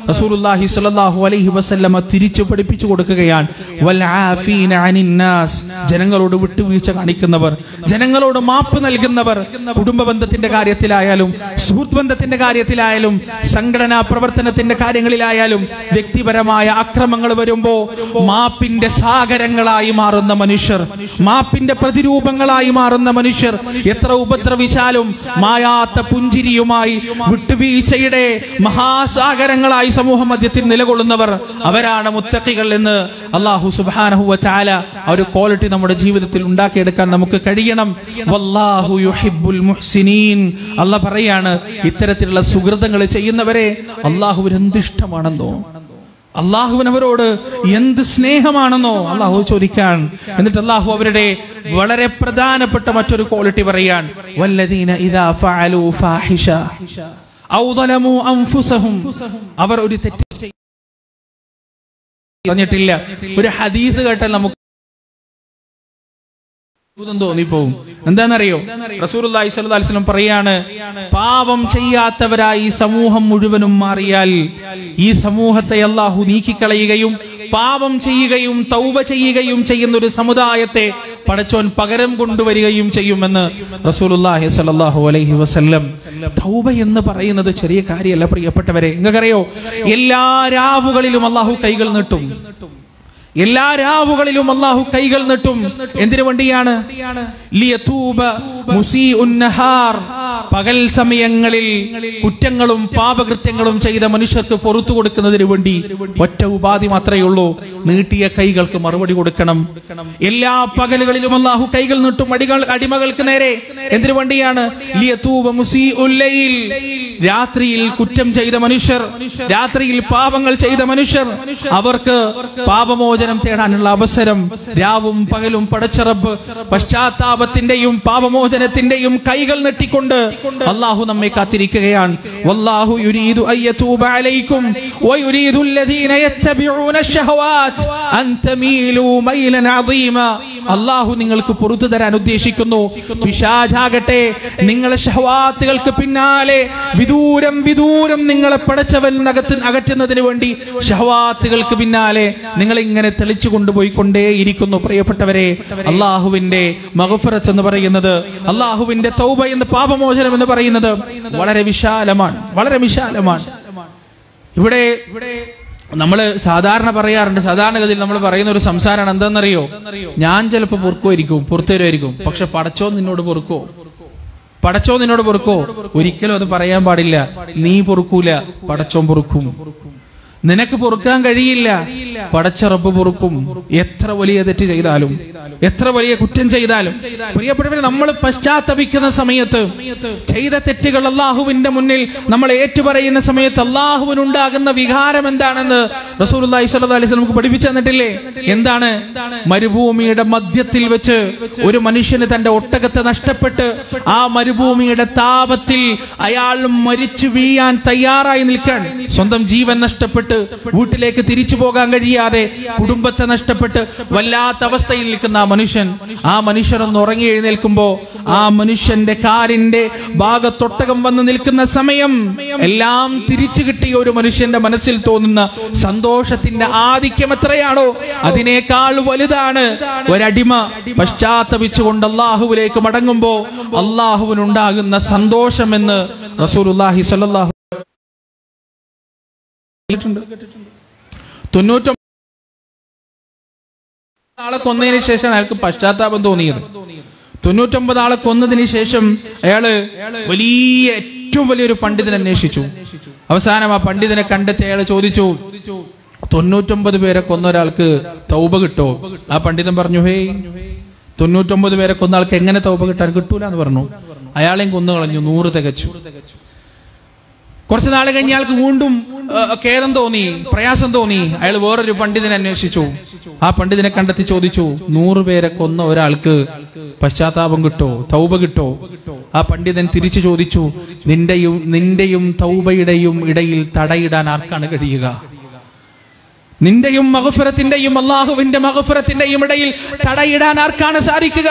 റസൂലുള്ളാഹി സ്വല്ലല്ലാഹു അലൈഹി വസല്ലമ തിരിച്ചു പഠിപ്പിച്ചു കൊടുക്കുകയാണ് വൽ ആഫീന അനിൻ നാസ് ജനങ്ങളോട് വിട്ടുവീഴ്ച കാണിക്കുന്നവർ ജനങ്ങളോട് മാപ്പ് നൽകുന്നവർ കുടുംബ ബന്ധത്തിന്റെ കാര്യത്തിലായാലും സുഹൃത്ത് ബന്ധത്തിന്റെ കാര്യത്തിലായാലും സംഘടനാ പ്രവർത്തനത്തിന്റെ കാര്യങ്ങളിലായാലും വ്യക്തിപരമായ അക്രമങ്ങൾ വരുമ്പോ മാപ്പിന്റെ സാഗരങ്ങളായി മാറുന്ന മനുഷ്യർ മാപ്പിന്റെ പ്രതിരൂപങ്ങളായി മാറുന്ന മനുഷ്യർ എത്ര ഉപദ്രവിച്ചാലും മായാത്ത പുഞ്ചിരിയുമായി വിട്ടുവീഴ്ചയുടെ മഹാസാഗരങ്ങളായി സമൂഹ മധ്യത്തിൽ നിലകൊള്ളുന്നവർ അവരാണ് മുത്തക്കികൾ എന്ന് അള്ളാഹു സുബാനഹുവ ചാല ആ ഒരു ക്വാളിറ്റി നമ്മുടെ ജീവിതത്തിൽ ഉണ്ടാക്കിയെടുക്കാൻ നമുക്ക് കഴിയണം വല്ലാഹു യുഹിബ്ബുൽ മുഹ്സിനീൻ അല്ല പറയാണ് ഇത്തരത്തിലുള്ള സുഹൃതങ്ങൾ ചെയ്യുന്നവരെ അള്ളാഹുവിന് എന്ത് ഇഷ്ടമാണെന്നോ അള്ളാഹുവിന് അവരോട് എന്ത് സ്നേഹമാണെന്നോ അള്ളാഹു ചോദിക്കാൻ എന്നിട്ട് അള്ളാഹു അവരുടെ വളരെ പ്രധാനപ്പെട്ട മറ്റൊരു ക്വാളിറ്റി പറയാൻ വല്ലദീന ഇദാ ഫഅലു ഫാഹിഷ ഔ ളലമു അൻഫുസഹും അവർ ഒരു തെറ്റ് ചെയ്- പറഞ്ഞിട്ടില്ല ഒരു ഹദീസ് കേട്ടാൽ നമുക്ക് അത്ഭുതം തോന്നിപ്പോവും എന്താണെന്നറിയോ റസൂലുള്ളാഹി സ്വല്ലല്ലാഹു അലൈഹി വസല്ലം പറയാണ് പാപം ചെയ്യാത്തവരായി ഈ സമൂഹം മുഴുവനും മാറിയാൽ ഈ സമൂഹത്തെ അള്ളാഹു നീക്കിക്കളയുകയും പാപം ചെയ്യുകയും തൗബ ചെയ്യുകയും ചെയ്യുന്ന ഒരു സമുദായത്തെ പടച്ചോൻ പകരം കൊണ്ടുവരികയും ചെയ്യുമെന്ന് റസൂലുള്ളാഹി സ്വല്ലല്ലാഹു അലൈഹി വസല്ലം തൗബ എന്ന് പറയുന്നത് ചെറിയ കാര്യമല്ല പ്രിയപ്പെട്ടവരെ നിങ്ങൾക്കറിയോ എല്ലാ രാവുകളിലും അള്ളാഹു കൈകൾ നീട്ടും എല്ലാ രാവുകളിലും അള്ളാഹു കൈകൾ നീട്ടും എന്തിനു വേണ്ടിയാണ് ലിയതൂബ മുസീഉൻ നഹാർ. പകൽ സമയങ്ങളിൽ കുറ്റങ്ങളും പാപകൃത്യങ്ങളും ചെയ്ത മനുഷ്യർക്ക് പുറത്തു കൊടുക്കുന്നതിന് വേണ്ടി ഒറ്റ ഉപാധി മാത്രമേ ഉള്ളൂ നീട്ടിയ കൈകൾക്ക് മറുപടി കൊടുക്കണം എല്ലാ പകലുകളിലും അള്ളാഹു കൈകൾ നീട്ടും അടികൾ അടിമകൾക്ക് നേരെ എന്തിനു വേണ്ടിയാണ് ലിയതൂബ മുസീഉൽ ലൈൽ. രാത്രിയിൽ കുറ്റം ചെയ്ത മനുഷ്യർ രാത്രിയിൽ പാപങ്ങൾ ചെയ്ത മനുഷ്യർ അവർക്ക് പാപമോചനം തേടാനുള്ള അവസരം രാവും പകലും പടച്ചറബ് പശ്ചാത്താപത്തിന്റെയും പാപമോചനത്തിന്റെയും കൈകൾ നെട്ടിക്കൊണ്ട് അള്ളാഹു നമ്മെ കാത്തിരിക്കുകയാണ് വല്ലാഹു യുരീദു അയ്യതൂബ അലൈക്കും വയുരീദു الذين يتبعون الشهوات أن تميلوا ميلا عظيما അള്ളാഹു നിങ്ങൾക്ക് പുറത്തു തരാൻ ഉദ്ദേശിക്കുന്നു പിശാചാകട്ടെ നിങ്ങളെ ഷഹവാത്തുകൾക്ക് പിന്നാലെ വിദൂരം വിദൂരം നിങ്ങളെ പടച്ചവൻ അകത്ത് അകറ്റുന്നതിന് വേണ്ടി ഷഹവാത്തുകൾക്ക് പിന്നാലെ നിങ്ങൾ ഇങ്ങനെ തെളിച്ചു കൊണ്ടുപോയിക്കൊണ്ടേയിരിക്കുന്നു പ്രിയപ്പെട്ടവരെ അള്ളാഹുവിന്റെ മഹഫറത്ത് എന്ന് പറയുന്നത് അള്ളാഹുവിന്റെ തൗബ എന്ന് പാപമോചനം എന്ന് പറയുന്നത് വളരെ വിശാലമാണ് വളരെ വിശാലമാണ് ഇവിടെ ഇവിടെ നമ്മൾ സാധാരണ പറയാറുണ്ട് സാധാരണഗതിയിൽ നമ്മൾ പറയുന്ന ഒരു സംസാരമാണ് എന്താണെന്നറിയോ ഞാൻ ചിലപ്പോൾ പൊറുക്കുമായിരിക്കും പുറത്തുവരുമായിരിക്കും പക്ഷെ പടച്ചോ നിന്നോട് പൊറുക്കോ പടച്ചോ നിന്നോട് പൊറുക്കോ ഒരിക്കലും അത് പറയാൻ പാടില്ല നീ പൊറുക്കൂല പടച്ചോൻ പൊറുക്കും നിനക്ക് പൊറുക്കാൻ കഴിയില്ല പടച്ചറപ്പ് പൊറുക്കും എത്ര വലിയ തെറ്റ് ചെയ്താലും എത്ര വലിയ കുറ്റം ചെയ്താലും പ്രിയപ്പെട്ടവരെ നമ്മൾ പശ്ചാത്തപിക്കുന്ന സമയത്ത് ചെയ്ത തെറ്റുകൾ അള്ളാഹുവിന്റെ മുന്നിൽ നമ്മൾ ഏറ്റുപറയുന്ന സമയത്ത് അള്ളാഹുവിനുണ്ടാകുന്ന വികാരം എന്താണെന്ന് റസൂലുള്ളാഹി സ്വല്ലല്ലാഹു അലൈഹി വസല്ലം നമുക്ക് പഠിപ്പിച്ചു തന്നിട്ടില്ലേ എന്താണ് മരുഭൂമിയുടെ മധ്യത്തിൽ വെച്ച് ഒരു മനുഷ്യന് തന്റെ ഒട്ടകത്തെ നഷ്ടപ്പെട്ട് ആ മരുഭൂമിയുടെ താപത്തിൽ അയാൾ മരിച്ചു വീഴാൻ തയ്യാറായി നിൽക്കാൻ സ്വന്തം ജീവൻ നഷ്ടപ്പെട്ട് വീട്ടിലേക്ക് തിരിച്ചു പോകാൻ കഴിയാതെ കുടുംബത്തെ നഷ്ടപ്പെട്ട് വല്ലാത്ത അവസ്ഥയിൽ നിൽക്കുന്ന ആ മനുഷ്യൻ ആ മനുഷ്യനൊന്ന് ഉറങ്ങി എഴുന്നേൽക്കുമ്പോ ആ മനുഷ്യന്റെ കാലിന്റെ ഭാഗത്തൊട്ടകം വന്ന് നിൽക്കുന്ന സമയം എല്ലാം തിരിച്ചു കിട്ടിയ ഒരു മനുഷ്യന്റെ മനസ്സിൽ തോന്നുന്ന സന്തോഷത്തിന്റെ ആധിക്യം എത്രയാണോ അതിനേക്കാൾ വലുതാണ് ഒരടിമ പശ്ചാത്തപിച്ചുകൊണ്ട് അള്ളാഹുവിലേക്ക് മടങ്ങുമ്പോ അള്ളാഹുവിനുണ്ടാകുന്ന സന്തോഷമെന്ന് റസൂലുള്ളാഹി സ്വല്ലല്ലാഹു തൊണ്ണൂറ്റൊമ്പത് ആളെ കൊന്നതിന് ശേഷമാണ് അയാൾക്ക് പശ്ചാത്താപം തോന്നിയത് തൊണ്ണൂറ്റൊമ്പത് ആളെ കൊന്നതിന് ശേഷം അയാള് വലിയ ഏറ്റവും വലിയൊരു പണ്ഡിതനെ അന്വേഷിച്ചു അവസാനം ആ പണ്ഡിതനെ കണ്ടെത്തി അയാൾ ചോദിച്ചു തൊണ്ണൂറ്റൊമ്പത് പേരെ കൊന്ന ഒരാൾക്ക് തൗബ കിട്ടോ ആ പണ്ഡിതൻ പറഞ്ഞു ഹേ തൊണ്ണൂറ്റൊമ്പത് പേരെ കൊന്ന ആൾക്ക് എങ്ങനെ തൗബ കിട്ടാൻ കിട്ടൂല എന്ന് പറഞ്ഞു അയാളെയും കൊന്നു കളഞ്ഞു നൂറ് തികച്ചു കുറച്ച് നാൾ കഴിഞ്ഞ് അയാൾക്ക് വീണ്ടും ഏ, ഖേദം തോന്നി പ്രയാസം തോന്നി അയാൾ വേറൊരു പണ്ഡിതനെ അന്വേഷിച്ചു ആ പണ്ഡിതനെ കണ്ടെത്തി ചോദിച്ചു നൂറ് പേരെ കൊന്ന ഒരാൾക്ക് പശ്ചാത്താപം കിട്ടോ തൗബ കിട്ടോ ആ പണ്ഡിതൻ തിരിച്ചു ചോദിച്ചു നിന്റെയും നിന്റെയും തൗബയുടെയും ഇടയിൽ തടയിടാൻ ആർക്കാണ് കഴിയുക നിന്റെയും മഹഫുറത്തിന്റെയും അള്ളാഹുവിന്റെ മഹഫുറത്തിന്റെയും ഇടയിൽ തടയിടാൻ ആർക്കാണ് സാധിക്കുക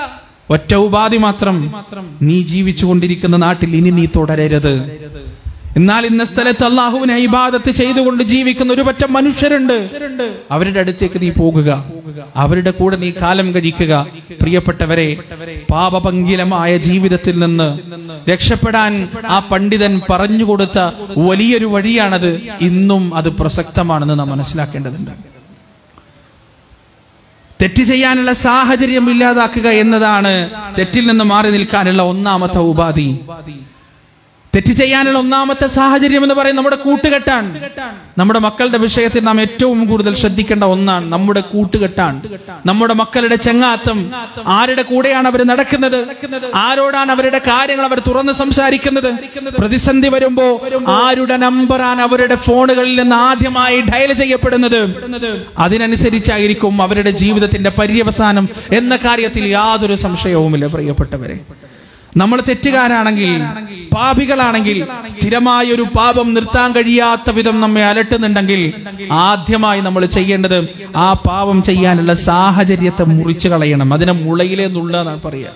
ഒറ്റ ഉപാധി മാത്രം നീ ജീവിച്ചുകൊണ്ടിരിക്കുന്ന നാട്ടിൽ ഇനി നീ തുടരരുത് എന്നാൽ ഇന്ന സ്ഥലത്ത് അള്ളാഹുവിനെ ഇബാദത്ത് ചെയ്തുകൊണ്ട് ജീവിക്കുന്ന ഒരു പറ്റം മനുഷ്യരുണ്ട് അവരുടെ അടുത്തേക്ക് നീ പോകുക അവരുടെ കൂടെ നീ കാലം കഴിക്കുക പ്രിയപ്പെട്ടവരെ പാപപങ്കിലമായ ജീവിതത്തിൽ നിന്ന് രക്ഷപ്പെടാൻ ആ പണ്ഡിതൻ പറഞ്ഞുകൊടുത്ത വലിയൊരു വഴിയാണത് ഇന്നും അത് പ്രസക്തമാണെന്ന് നാം മനസ്സിലാക്കേണ്ടതുണ്ട് തെറ്റ് ചെയ്യാനുള്ള സാഹചര്യം ഇല്ലാതാക്കുക എന്നതാണ് തെറ്റിൽ നിന്ന് മാറി നിൽക്കാനുള്ള ഒന്നാമത്തെ ഉപാധി തെറ്റ് ചെയ്യാനുള്ള ഒന്നാമത്തെ സാഹചര്യം എന്ന് പറയുന്നത് നമ്മുടെ കൂട്ടുകെട്ടാണ് നമ്മുടെ മക്കളുടെ വിഷയത്തിൽ നാം ഏറ്റവും കൂടുതൽ ശ്രദ്ധിക്കേണ്ട ഒന്നാണ് നമ്മുടെ കൂട്ടുകെട്ടാണ് നമ്മുടെ മക്കളുടെ ചെങ്ങാത്തം ആരുടെ കൂടെയാണ് അവർ നടക്കുന്നത് ആരോടാണ് അവരുടെ കാര്യങ്ങൾ അവർ തുറന്ന് സംസാരിക്കുന്നത് പ്രതിസന്ധി വരുമ്പോ ആരുടെ നമ്പറാണ് അവരുടെ ഫോണുകളിൽ നിന്ന് ആദ്യമായി ഡയൽ ചെയ്യപ്പെടുന്നത് അതിനനുസരിച്ചായിരിക്കും അവരുടെ ജീവിതത്തിന്റെ പര്യവസാനം എന്ന കാര്യത്തിൽ യാതൊരു സംശയവുമില്ല പ്രിയപ്പെട്ടവരെ നമ്മൾ തെറ്റുകാരാണെങ്കിൽ പാപികളാണെങ്കിൽ സ്ഥിരമായ ഒരു പാപം നിർത്താൻ കഴിയാത്ത വിധം നമ്മെ അലട്ടുന്നുണ്ടെങ്കിൽ ആദ്യമായി നമ്മൾ ചെയ്യേണ്ടത് ആ പാപം ചെയ്യാനുള്ള സാഹചര്യത്തെ മുറിച്ചു കളയണം അതിനെ മുളയിലേ നുള്ള എന്നാണ് പറയുക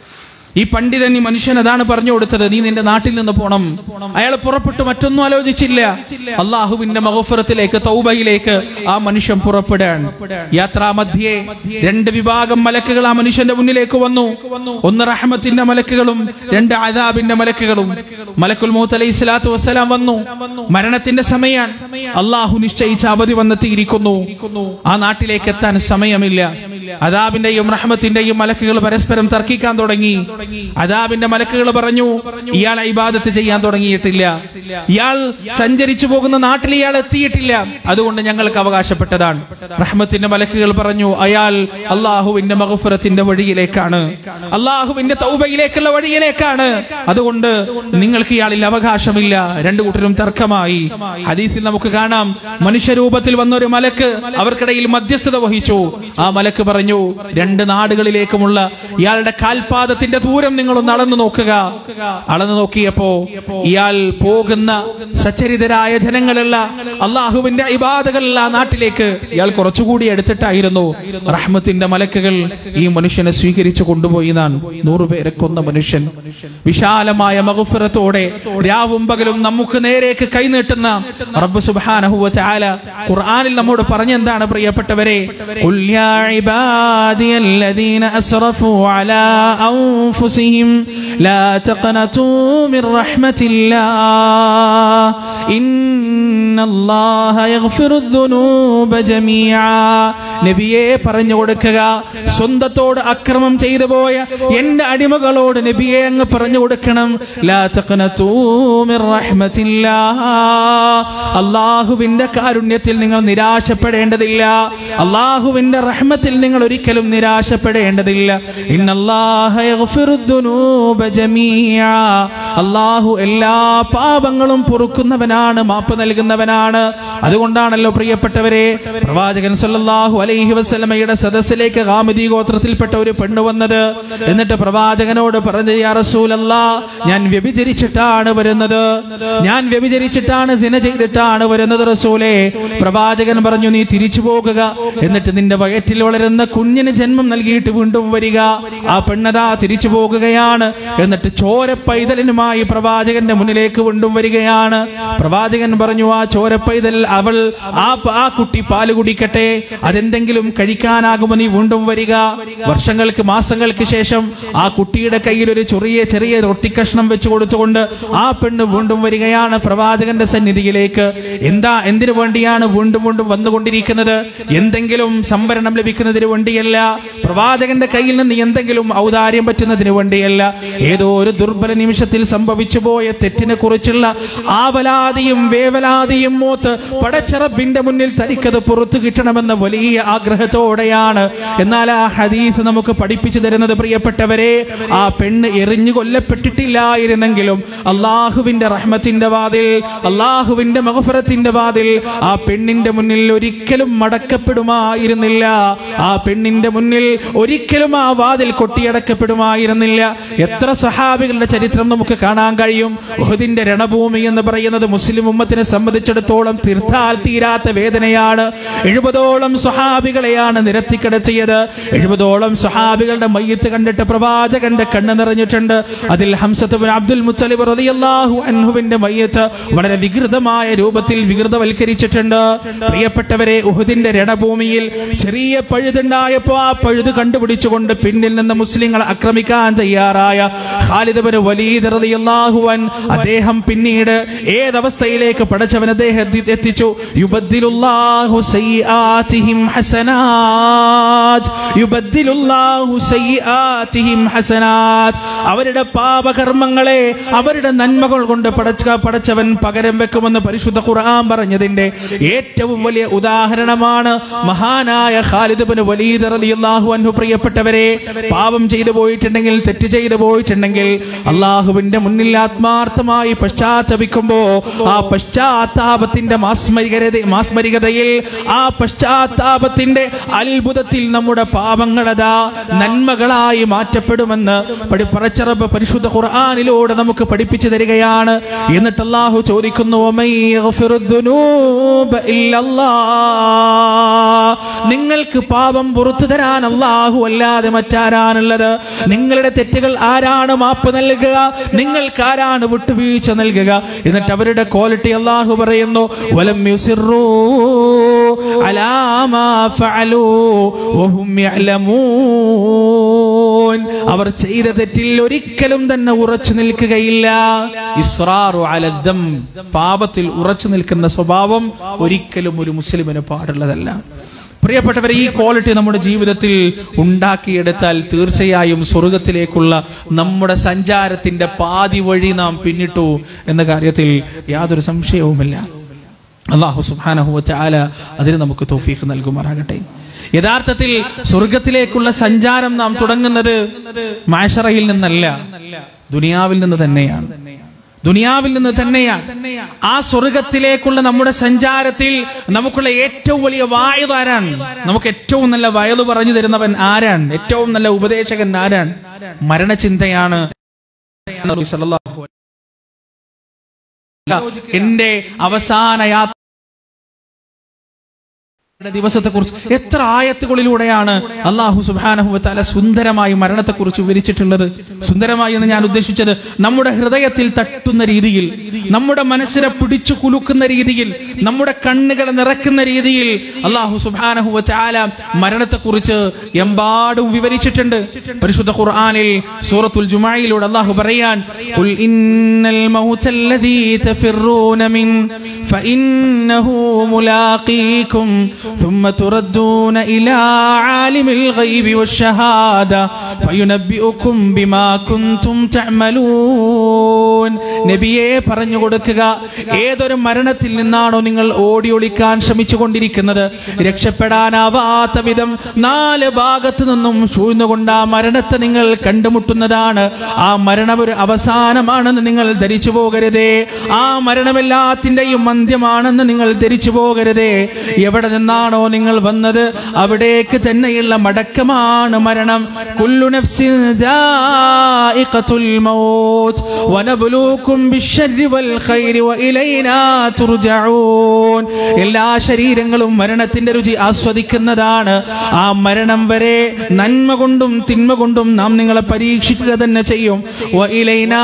ഈ പണ്ഡിതൻ ഈ മനുഷ്യൻ അതാണ് പറഞ്ഞു കൊടുത്തത് നീ നിന്റെ നാട്ടിൽ നിന്ന് പോണം അയാൾ പുറപ്പെട്ടു മറ്റൊന്നും ആലോചിച്ചില്ല അള്ളാഹുവിന്റെ മഹഫറത്തിലേക്ക് തൗബയിലേക്ക് ആ മനുഷ്യൻ പുറപ്പെടാൻ യാത്രാമധ്യേ രണ്ട് വിഭാഗം മലക്കുകൾ ആ മനുഷ്യന്റെ മുന്നിലേക്ക് വന്നു ഒന്ന് റഹ്മത്തിന്റെ മലക്കുകളും രണ്ട് അദാബിന്റെ മലക്കുകളും മലക്കുൽ മൂത്ത് അലൈഹി സ്വലാത്തു വസ്സലാം വന്നു മരണത്തിന്റെ സമയാണ് അള്ളാഹു നിശ്ചയിച്ച അവധി വന്നെത്തിയിരിക്കുന്നു ആ നാട്ടിലേക്ക് എത്താൻ സമയമില്ല അദാബിന്റെയും റഹ്മത്തിന്റെയും മലക്കുകൾ പരസ്പരം തർക്കിക്കാൻ തുടങ്ങി അദാബിന്റെ മലക്കുകൾ പറഞ്ഞു ഇയാൾ ഇബാദത്ത് ചെയ്യാൻ തുടങ്ങിയിട്ടില്ല ഇയാൾ സഞ്ചരിച്ചു പോകുന്ന നാട്ടിൽ ഇയാൾ എത്തിയിട്ടില്ല അതുകൊണ്ട് ഞങ്ങൾക്ക് അവകാശപ്പെട്ടതാണ് റഹ്മത്തിന്റെ മലക്കുകൾ പറഞ്ഞു അയാൾ അള്ളാഹുവിന്റെ മഹഫുറത്തിന്റെ വഴിയിലേക്കാണ് അള്ളാഹുവിന്റെ തൗബയിലേക്കുള്ള വഴിയിലേക്കാണ് അതുകൊണ്ട് നിങ്ങൾക്ക് ഇയാളിൽ അവകാശമില്ല രണ്ടു കൂട്ടരും തർക്കമായി ഹദീസിൽ നമുക്ക് കാണാം മനുഷ്യരൂപത്തിൽ വന്ന ഒരു മലക്ക് അവർക്കിടയിൽ മധ്യസ്ഥത വഹിച്ചു ആ മലക്ക് പറഞ്ഞു രണ്ട് നാടുകളിലേക്കുമുള്ള ഇയാളുടെ കാൽപാദത്തിന്റെ ദൂരം നിങ്ങളൊന്ന് അളന്നു നോക്കുക അളന്നു നോക്കിയപ്പോ ഇയാൾ പോകുന്ന സച്ചരിതരായ ജനങ്ങളുള്ള അള്ളാഹുവിന്റെ ഇബാദകളുള്ള ആ നാട്ടിലേക്ക് ഇയാൾ കുറച്ചുകൂടി എടുത്തിട്ടായിരുന്നു റഹ്മത്തിന്റെ മലക്കുകൾ ഈ മനുഷ്യനെ സ്വീകരിച്ചു കൊണ്ടുപോയി നാൻ നൂറുപേരെ കൊന്ന മനുഷ്യൻ വിശാലമായ മകുഫിറത്തോടെ രാവും പകലും നമുക്ക് നേരേക്ക് കൈനീട്ടുന്ന റബ്ബ് സുബ്ഹാനഹു വ തആല ഖുർആനിൽ നമ്മോട് പറഞ്ഞെന്താണ് പ്രിയപ്പെട്ടവരെ ഖുൽ യാ ഇബാദിയല്ലദീന അസ്റഫു അലാ അൻഫുസിഹിം ലാ തഖനതു മിർ റഹ്മത്തില്ലാഹ് ഇന്നല്ലാഹ യഗ്ഫിറു ദുനൂബ ജമീഅ നബിയെ പറഞ്ഞു കൊടുക്കുക സ്വന്തത്തോട് അക്രമം ചെയ്തു പോയ എന്റെ അടിമകളോട് നബിയെ അങ്ങ് പറഞ്ഞു കൊടുക്കണം ലാ തഖനതു മിർ റഹ്മത്തില്ലാഹ് അള്ളാഹുവിന്റെ കാരുണ്യത്തിൽ നിങ്ങൾ നിരാശപ്പെടേണ്ടതില്ല അള്ളാഹുവിന്റെ റഹ്മത്തിൽ നിങ്ങൾ ഒരിക്കലും നിരാശപ്പെടേണ്ടതില്ല ഇന്നല്ലാഹ യഗ്ഫിറു ദുനൂബ ജമീഅ അള്ളാഹു എല്ലാ പാപങ്ങളും പൊറുക്കുന്നവനാണ് മാപ്പ് നൽകുന്നവനാണ് അതുകൊണ്ടാണല്ലോ പ്രിയപ്പെട്ടവരെ പ്രവാചകൻ സല്ലല്ലാഹു അലൈഹി വസല്ലമയുടെ സദസ്സിലേക്ക് ഗാമിദി ഗോത്രത്തിൽപ്പെട്ട ഒരു പെണ്ണ് വന്നത് എന്നിട്ട് പ്രവാചകനോട് പറഞ്ഞു യാ റസൂലല്ലാ ഞാൻ വ്യഭിചരിച്ചിട്ടാണ് വരുന്നത് ഞാൻ വ്യഭിചരിച്ചിട്ടാണ് സിന ചെയ്തിട്ടാണ് വരുന്നത് റസൂലേ പ്രവാചകൻ പറഞ്ഞു നീ തിരിച്ചു പോകുക എന്നിട്ട് നിന്റെ വയറ്റിൽ വളരുന്ന കുഞ്ഞിന് ജന്മം നൽകിയിട്ട് വീണ്ടും വരിക ആ പെണ്ണതാ തിരിച്ചു പോകുകയാണ് എന്നിട്ട് ചോര പൈതലിനുമായി പ്രവാചകന്റെ മുന്നിലേക്ക് വീണ്ടും വരികയാണ് പ്രവാചകൻ പറഞ്ഞു ആ ചോര പൈതൽ അവൾ ആ ആ കുട്ടി പാല് കുടിക്കട്ടെ അതെന്തെങ്കിലും കഴിക്കാനാകുമോ നീ വീണ്ടും വരിക വർഷങ്ങൾക്ക് മാസങ്ങൾക്ക് ശേഷം ആ കുട്ടിയുടെ കയ്യിൽ ഒരു ചെറിയ ചെറിയ റൊട്ടിക്കഷ്ണം വെച്ച് കൊടുത്തുകൊണ്ട് ആ പെണ്ണ് വീണ്ടും വരികയാണ് പ്രവാചകന്റെ സന്നിധിയിലേക്ക് എന്താ എന്തിനു വേണ്ടിയാണ് വീണ്ടും വീണ്ടും വന്നുകൊണ്ടിരിക്കുന്നത് എന്തെങ്കിലും സംവരണം ലഭിക്കുന്നതിന് വേണ്ടിയല്ല പ്രവാചകന്റെ കയ്യിൽ നിന്ന് എന്തെങ്കിലും ഔദാര്യം പറ്റുന്നതിന് വേണ്ടിയല്ല ഏതോ ഒരു ദുർബല നിമിഷത്തിൽ സംഭവിച്ചു പോയ തെറ്റിനെ കുറിച്ചുള്ള ആവലാതിയും വേവലാതിയും മൂത്ത് പടച്ചറബിന്റെ മുന്നിൽ തനിക്കത് പുറത്തു കിട്ടണമെന്ന വലിയ ആഗ്രഹത്തോടെയാണ് എന്നാൽ ആ ഹദീസ് നമുക്ക് പഠിപ്പിച്ചു തരുന്നത് പ്രിയപ്പെട്ടവരെ ആ പെണ്ണ് എറിഞ്ഞു കൊല്ലപ്പെട്ടിട്ടില്ലായിരുന്നെങ്കിലും അള്ളാഹുവിന്റെ റഹ്മത്തിന്റെ വാതിൽ അള്ളാഹുവിന്റെ മഹഫറത്തിന്റെ വാതിൽ ആ പെണ്ണിന്റെ മുന്നിൽ ഒരിക്കലും മടക്കപ്പെടുമായിരുന്നില്ല ആ പെണ്ണിന്റെ മുന്നിൽ ഒരിക്കലും ആ വാതിൽ കൊട്ടിയടക്കപ്പെടുമായിരുന്നില്ല എത്ര സഹാബികളുടെ ചരിത്രം നമുക്ക് കാണാൻ കഴിയും ഉഹദിന്റെ രണഭൂമി എന്ന് പറയുന്നത് മുസ്ലിം ഉമ്മത്തിനെ സംബന്ധിച്ചിടത്തോളം സംബന്ധിച്ചിടത്തോളം തീർത്താൽ തീരാത്ത വേദനയാണ് എഴുപതോളം സ്വഹാബികളെയാണ് നിരത്തിക്കിടത്തിയത് എഴുപതോളം സ്വഹാബികളുടെ മയ്യത്ത് കണ്ടിട്ട് പ്രവാചകന്റെ കണ്ണ് നിറഞ്ഞിട്ടുണ്ട് അതിൽ ഹംസത്തുബിൻ അബ്ദുൽ മുത്തലിബ് റളിയല്ലാഹു അൻഹുവിന്റെ മയ്യത്ത് വളരെ വികൃതമായ രൂപത്തിൽ വികൃതവൽക്കരിച്ചിട്ടുണ്ട് പ്രിയപ്പെട്ടവരെ ഉഹുദിന്റെ രണഭൂമിയിൽ ചെറിയ പഴുതുണ്ടായപ്പോ ആ പഴുത് കണ്ടുപിടിച്ചുകൊണ്ട് പിന്നിൽ നിന്ന് മുസ്ലിങ്ങൾ ആക്രമിക്കാൻ തയ്യാറായ ഖാലിദ് ബിൻ വലീദ് റളിയല്ലാഹു അൻ അദ്ദേഹം പിന്നീട് ഏതവസ്ഥയിലേക്ക് പടച്ചവൻ അദ്ദേഹം എത്തിച്ചു യുബദ്ദിലുല്ലാഹു സയ്യിആതിഹിം ഹസനാത്ത് യുബദ്ദിലുല്ലാഹു സയ്യിആതിഹിം ഹസനാത്ത് അവരുടെ പാപകർമ്മങ്ങളെ അവരുടെ നന്മകൾ കൊണ്ട് പടച്ച പടച്ചവൻ പകരം വെക്കുമെന്ന് പരിശുദ്ധ ഖുർആൻ പറഞ്ഞതിന്റെ ഏറ്റവും വലിയ ഉദാഹരണമാണ് മഹാനായ ഖാലിദ് ബിൻ വലീദ് റളിയല്ലാഹു അൻഹു പ്രിയപ്പെട്ടവരെ പാപം ചെയ്തു പോയിട്ടുണ്ടെങ്കിൽ തെറ്റ് ചെയ്തു പോയിട്ടുണ്ടെങ്കിൽ അള്ളാഹുവിന്റെ മുന്നിൽ ആത്മാർത്ഥമായി പശ്ചാത്തപിക്കുമ്പോ ആ പശ്ചാത്താപത്തിന്റെ മാസ്മരികത മാസ്മരികതയിൽ ആ പശ്ചാത്താപത്തിന്റെ അത്ഭുതത്തിൽ നമ്മുടെ പാപങ്ങളതാ നന്മകളായി മാറ്റപ്പെടുമെന്ന് പടി പറച്ചറബ് പരിശുദ്ധ ഖുർആാനിലൂടെ നമുക്ക് പഠിപ്പിച്ചു തരികയാണ് എന്നിട്ട് അള്ളാഹു ചോദിക്കുന്നു "വമൻ യഗ്ഫിറുദ്ദുനൂബ ഇല്ലല്ലാഹ്." നിങ്ങൾക്ക് പാപം പുറത്തു തരാൻ അള്ളാഹു അല്ലാതെ മറ്റാരാണുള്ളത് നിങ്ങളുടെ തെറ്റുകൾ ആരാണ് മാപ്പ് നൽകുക നിങ്ങൾക്ക് ആരാണ് വിട്ടുവീഴ്ച നൽകുക എന്നിട്ട് അവരുടെ ക്വാളിറ്റി അള്ളാഹു പറയുന്നു വലം യുസിറൂ അലാ മാ ഫഅലൂ വഹും യഅലമൂൻ അവർ ചെയ്ത തെറ്റിൽ ഒരിക്കലും തന്നെ ഉറച്ചു നിൽക്കുകയില്ല ഇസ്രാറു അലദ്ദം പാപത്തിൽ ഉറച്ചു നിൽക്കുന്ന സ്വഭാവം ഒരിക്കലും ഒരു മുസ്ലിമിന് പാടുള്ളതല്ല പ്രിയപ്പെട്ടവരെ ഈ ക്വാളിറ്റി നമ്മുടെ ജീവിതത്തിൽ ഉണ്ടാക്കിയെടുത്താൽ തീർച്ചയായും സ്വർഗത്തിലേക്കുള്ള നമ്മുടെ സഞ്ചാരത്തിന്റെ പാതി വഴി നാം പിന്നിട്ടു എന്ന കാര്യത്തിൽ യാതൊരു സംശയവുമില്ല അള്ളാഹു സുബ്ഹാനഹു വതആല അതിന് നമുക്ക് തൗഫീഖ് നൽകുമാറാകട്ടെ യഥാർത്ഥത്തിൽ സ്വർഗത്തിലേക്കുള്ള സഞ്ചാരം നാം തുടങ്ങുന്നത് മാഷറയിൽ നിന്നല്ല ദുനിയാവിൽ നിന്ന് തന്നെയാണ് ദുനിയാവിൽ നിന്ന് തന്നെയാണ് ആ സ്വർഗത്തിലേക്കുള്ള നമ്മുടെ സഞ്ചാരത്തിൽ നമുക്കുള്ള ഏറ്റവും വലിയ വായു ആരാണ് നമുക്ക് ഏറ്റവും നല്ല വയലു പറഞ്ഞു തരുന്നവൻ ആരാണ് ഏറ്റവും നല്ല ഉപദേശകൻ ആരാണ് മരണചിന്തയാണ് സല്ലല്ലാഹു അലൈഹി എന്റെ അവസാന യാത്ര ദിവസത്തെ കുറിച്ച് എത്ര ആയത്തുകളിലൂടെയാണ് അള്ളാഹു സുബാനഹു താല സുന്ദരമായി മരണത്തെ കുറിച്ച് വിവരിച്ചിട്ടുള്ളത് സുന്ദരമായി എന്ന് ഞാൻ ഉദ്ദേശിച്ചത് നമ്മുടെ ഹൃദയത്തിൽ തട്ടുന്ന രീതിയിൽ നമ്മുടെ മനസ്സിനെ പിടിച്ചു കുലുക്കുന്ന രീതിയിൽ നമ്മുടെ കണ്ണുകളെ നിറക്കുന്ന രീതിയിൽ അള്ളാഹു സുബാനഹു ചാല മരണത്തെ കുറിച്ച് എമ്പാടും വിവരിച്ചിട്ടുണ്ട് പരിശുദ്ധ ഖുർആനിൽ സൂറത്തുൽ ജുമായിലൂടെ അള്ളാഹു പറയാൻ "ഖുൽ ഇന്നൽ മൗതല്ലദീ തഫിറൂന മിൻ ഫഇന്നഹു മുലാഖീകും ثم تردون إلى عالم الغيب والشهادة فينبئكم بما كنتم تعملون നബിയെ പറഞ്ഞു കൊടുക്കുക ഏതൊരു മരണത്തിൽ നിന്നാണോ നിങ്ങൾ ഓടി ഒളിക്കാൻ ശ്രമിച്ചുകൊണ്ടിരിക്കുന്നത് രക്ഷപ്പെടാനാവാത്ത വിധം നാല് ഭാഗത്തു നിന്നും ചൂഴ്ന്നുകൊണ്ട് ആ മരണത്തെ നിങ്ങൾ കണ്ടുമുട്ടുന്നതാണ് ആ മരണം ഒരു അവസാനമാണെന്ന് നിങ്ങൾ ധരിച്ചു പോകരുതേ ആ മരണമെല്ലാത്തിന്റെയും അന്ത്യമാണെന്ന് നിങ്ങൾ ധരിച്ചു പോകരുതേ എവിടെ നിന്നാണോ നിങ്ങൾ വന്നത് അവിടേക്ക് തന്നെയുള്ള മടക്കമാണ് മരണം കുല്ലു നഫ്സിൻ ദാഇഖത്തുൽ മൗത്ത് വനബ്ലൂക്കും ബിശ്ശർരി വൽ ഖൈരി വഇലൈനാ തുർജഊൻ എല്ലാ ശരീരങ്ങളും മരണത്തിന്റെ രുചി ആസ്വദിക്കുന്നതാണ് ആ മരണം വരെ നന്മ കൊണ്ടും തിന്മ കൊണ്ടും നാം നിങ്ങളെ പരീക്ഷിക്കുക തന്നെ ചെയ്യും വഇലൈനാ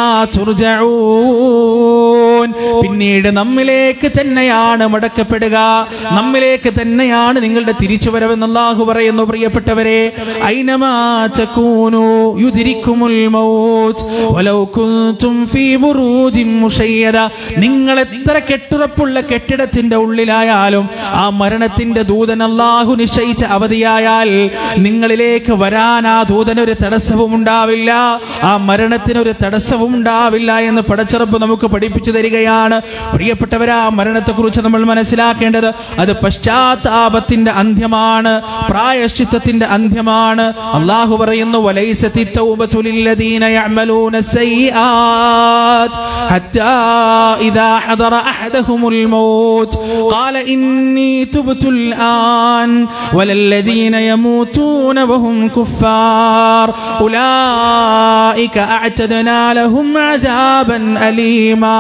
തുർജഊൻ പിന്നീട് നമ്മിലേക്ക് തന്നെയാണ് മടക്കപ്പെടുക നമ്മിലേക്ക് തന്നെയാണ് നിങ്ങളുടെ തിരിച്ചുവരവെന്ന് അല്ലാഹു പറയുന്നു പ്രിയപ്പെട്ടവരെ ഐനമാ തകൂനു യുദ്രിക്കുമുൽ മൗത്ത് വലൗ കുൻതും ഫീ ബുറൂജിൻ മുശയ്യദ നിങ്ങൾ എത്ര കെട്ടുറപ്പുള്ള കെട്ടിടത്തിന്റെ ഉള്ളിലായാലും ആ മരണത്തിന്റെ ദൂതൻ അല്ലാഹു നിശ്ചയിച്ച അവധിയായാൽ നിങ്ങളിലേക്ക് വരാൻ ആ ദൂതനൊരു തടസ്സവും ഉണ്ടാവില്ല ആ മരണത്തിനൊരു തടസ്സവും ഉണ്ടാവില്ല എന്ന് പടച്ചിറപ്പ് നമുക്ക് പഠിപ്പിച്ചു തരികയാണ് പ്രിയപ്പെട്ടവരാ മരണത്തെ കുറിച്ച് നമ്മൾ മനസ്സിലാക്കേണ്ടത് അത് പശ്ചാത്താപത്തിന്റെ അന്ത്യമാണ് പ്രായശ്ചിത്തത്തിന്റെ അന്ത്യമാണ് അള്ളാഹു പറയുന്നു വലൈസത്തി التوبة للذين يعملون السيئات حتى إذا حضر أحدهم الموت قال إني تبت الآن ولا الذين يموتون وهم كفار أولئك أعتدنا لهم عذابا أليما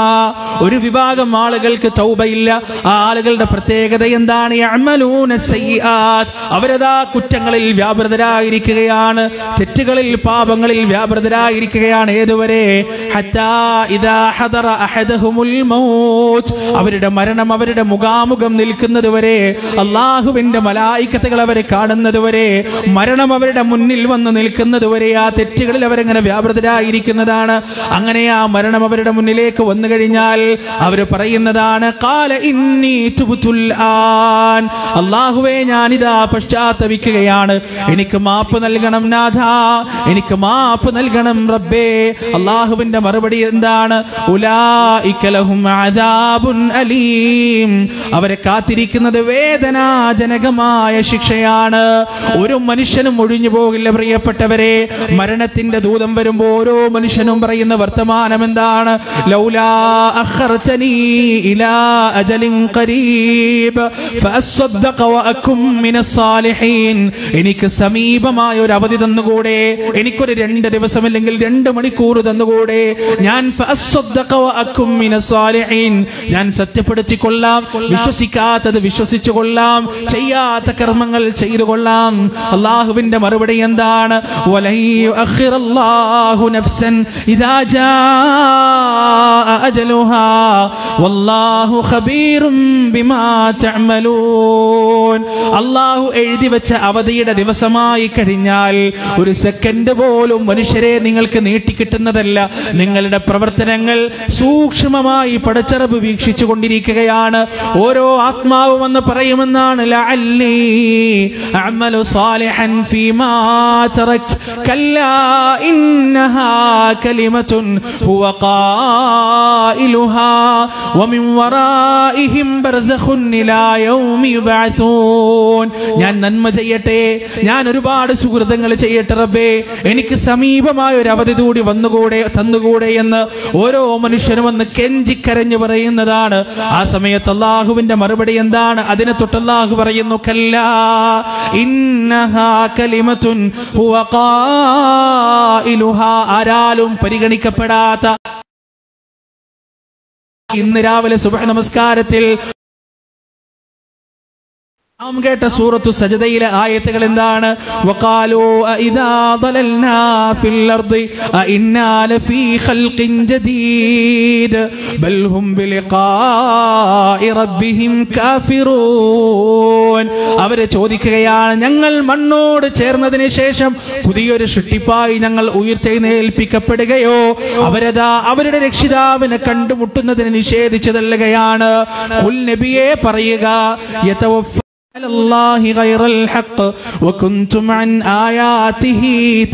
ഒരു വിഭാഗം ആളുകൾക്ക് തൗബയില്ല ആ ആളുകളുടെ പ്രത്യേകത എന്താണ് യഅമലൂന സയ്യിആത്ത്. അവരതാ കുറ്റങ്ങളിൽ വ്യാപൃതരായിരിക്കുകയാണ് തെറ്റുകളിൽ പാപങ്ങളിൽ വ്യാപൃതരായിരിക്കുകയാണ് ഏതുവരെ ഹത്താ ഇദാ ഹദറ അഹദഹുമുൽ മൗത്ത് അവരുടെ മരണം അവരുടെ മുഖാമുഖം നിൽക്കുന്നത് വരെ അള്ളാഹുവിന്റെ മലായിക്കത്തുകൾ അവരെ കാണുന്നത് വരെ മരണം അവരുടെ മുന്നിൽ വന്ന് നിൽക്കുന്നത് വരെ ആ തെറ്റുകളിൽ അവരെങ്ങനെ വ്യാപൃതരായിരിക്കുന്നതാണ് അങ്ങനെ ആ മരണം അവരുടെ മുന്നിലേക്ക് വന്നു കഴിഞ്ഞാൽ അവർ പറയുന്നതാണ് കാല ഇന്നി തുബ്തുൽ ആൻ അള്ളാഹുവേ ഞാനിതാ പശ്ചാത്തപിക്കുകയാണ് എനിക്ക് മാപ്പ് നൽകണം നാഥ എനിക്ക് മാപ്പ് നൽകണം റബ്ബേ അള്ളാഹുവിന്റെ മറുപടി എന്താണ് ഉലായിക ലഹും അദാബുൻ അലീം അവരെ കാത്തിരിക്കുന്നത് വേദനാജനകമായ ശിക്ഷയാണ് ഒരു മനുഷ്യനും ഒഴിഞ്ഞു പോകില്ല പ്രിയപ്പെട്ടവരെ മരണത്തിന്റെ ദൂതം വരുമ്പോ ഓരോ മനുഷ്യനും പറയുന്ന വർത്തമാനം എന്താണ് ലൗലാ അഖർതനീ ഇലാ അജലിൻ ഖരീബ് ഫഅസ്സദ്ദഖ വഅകും മിനസ് സാലിഹീൻ എനിക്ക് സമീപമായ ഒരു അവധി തന്നുകൂടെ എനിക്കൊരു രണ്ട് ദിവസം അല്ലെങ്കിൽ രണ്ട് മണിക്കൂർ തന്നുകൂടെ ഞാൻ ഫഅസ്സദ്ദഖ വഅകും മിനസ് സാലിഹീൻ ഞാൻ സത്യപ്പെടുത്തി കൊള്ളാം വിശ്വസിക്കാത്തത് വിശ്വസിച്ചു കൊള്ളാം ചെയ്യാത്ത കർമ്മങ്ങൾ ചെയ്തു കൊള്ളാം അള്ളാഹുവിന്റെ മറുപടി എന്താണ് വലൻ യുഅഖിറല്ലാഹു നഫ്സൻ ഇദാ ജാഅ അജലുഹാ വല്ലാഹു ഖബീറും ബിമാ തഅമലൂൻ അള്ളാഹു എഴുതി വെച്ച അവധിയുടെ ദിവസമായി കഴിഞ്ഞാൽ ഒരു സെക്കൻഡ് പോലും മനുഷ്യരെ നിങ്ങൾക്ക് നീട്ടിക്കിട്ടുന്നതല്ല നിങ്ങളുടെ പ്രവർത്തനങ്ങൾ സൂക്ഷ്മമായി പടച്ചറബ് വീക്ഷിച്ചു കൊണ്ടിരിക്കുകയാണ് ഓരോ ആത്മാവും എന്ന് പറയുമെന്നാണ് ലഅല്ലി അഅമലു സാലിഹൻ ഫീമാ തറക്ത് കല്ലാ ഇന്നഹാ കലിമത്തുൻ ഹുവ ഖായിലുഹാ വമിൻ വറാഇഹിം ബർസഖുൻ ഇലാ യൗമി യുബഅഥൂൻ ഞാൻ നന്മ ചെയ്യട്ടെ ഞാൻ ഒരുപാട് സുഹൃതങ്ങൾ ചെയ്യട്ടെ റബ്ബേ എനിക്ക് സമീപമായ ഒരു അവധി കൂടി വന്നുകൂടെ തന്നുകൂടെ എന്ന് ഓരോ മനുഷ്യനും ഒന്ന് കെഞ്ചിക്കരഞ്ഞു പറയുന്നതാണ് ആ സമയത്ത് അള്ളാഹുവിന്റെ മറുപടി എന്താണ് അതിനെ തൊട്ട് അള്ളാഹു പറയുന്നു കല്ലാ ഇന്നഹാ കലിമത്തുൻ ഹുവ ഖായിലുഹാ ആരാലും പരിഗണിക്കപ്പെടാത്ത ഇന്ന് രാവിലെ സുബഹ നമസ്കാരത്തിൽ നാം കേട്ട സൂറത്തു സജദയിലെ ആയത്തുകൾ എന്താണ് വഖാലൂ അഇദാ ضللنا في الارض أإنا لفي خلق جديد بل هم بلقاء ربهم كافرون അവര് ചോദിക്കുകയാണ് ഞങ്ങൾ മണ്ണോട് ചേർന്നതിന് ശേഷം പുതിയൊരു സൃഷ്ടിപ്പായി ഞങ്ങൾ ഉയർത്തെഴുന്നേൽപ്പിക്കപ്പെടുകയോ അവരതാ അവരുടെ രക്ഷിതാവിനെ കണ്ടുമുട്ടുന്നതിന് നിഷേധിച്ചു തള്ളുകയാണ് ഖുൽ നബിയെ പറയുക യതവഫ على الله غير الحق وكنتم عن آياته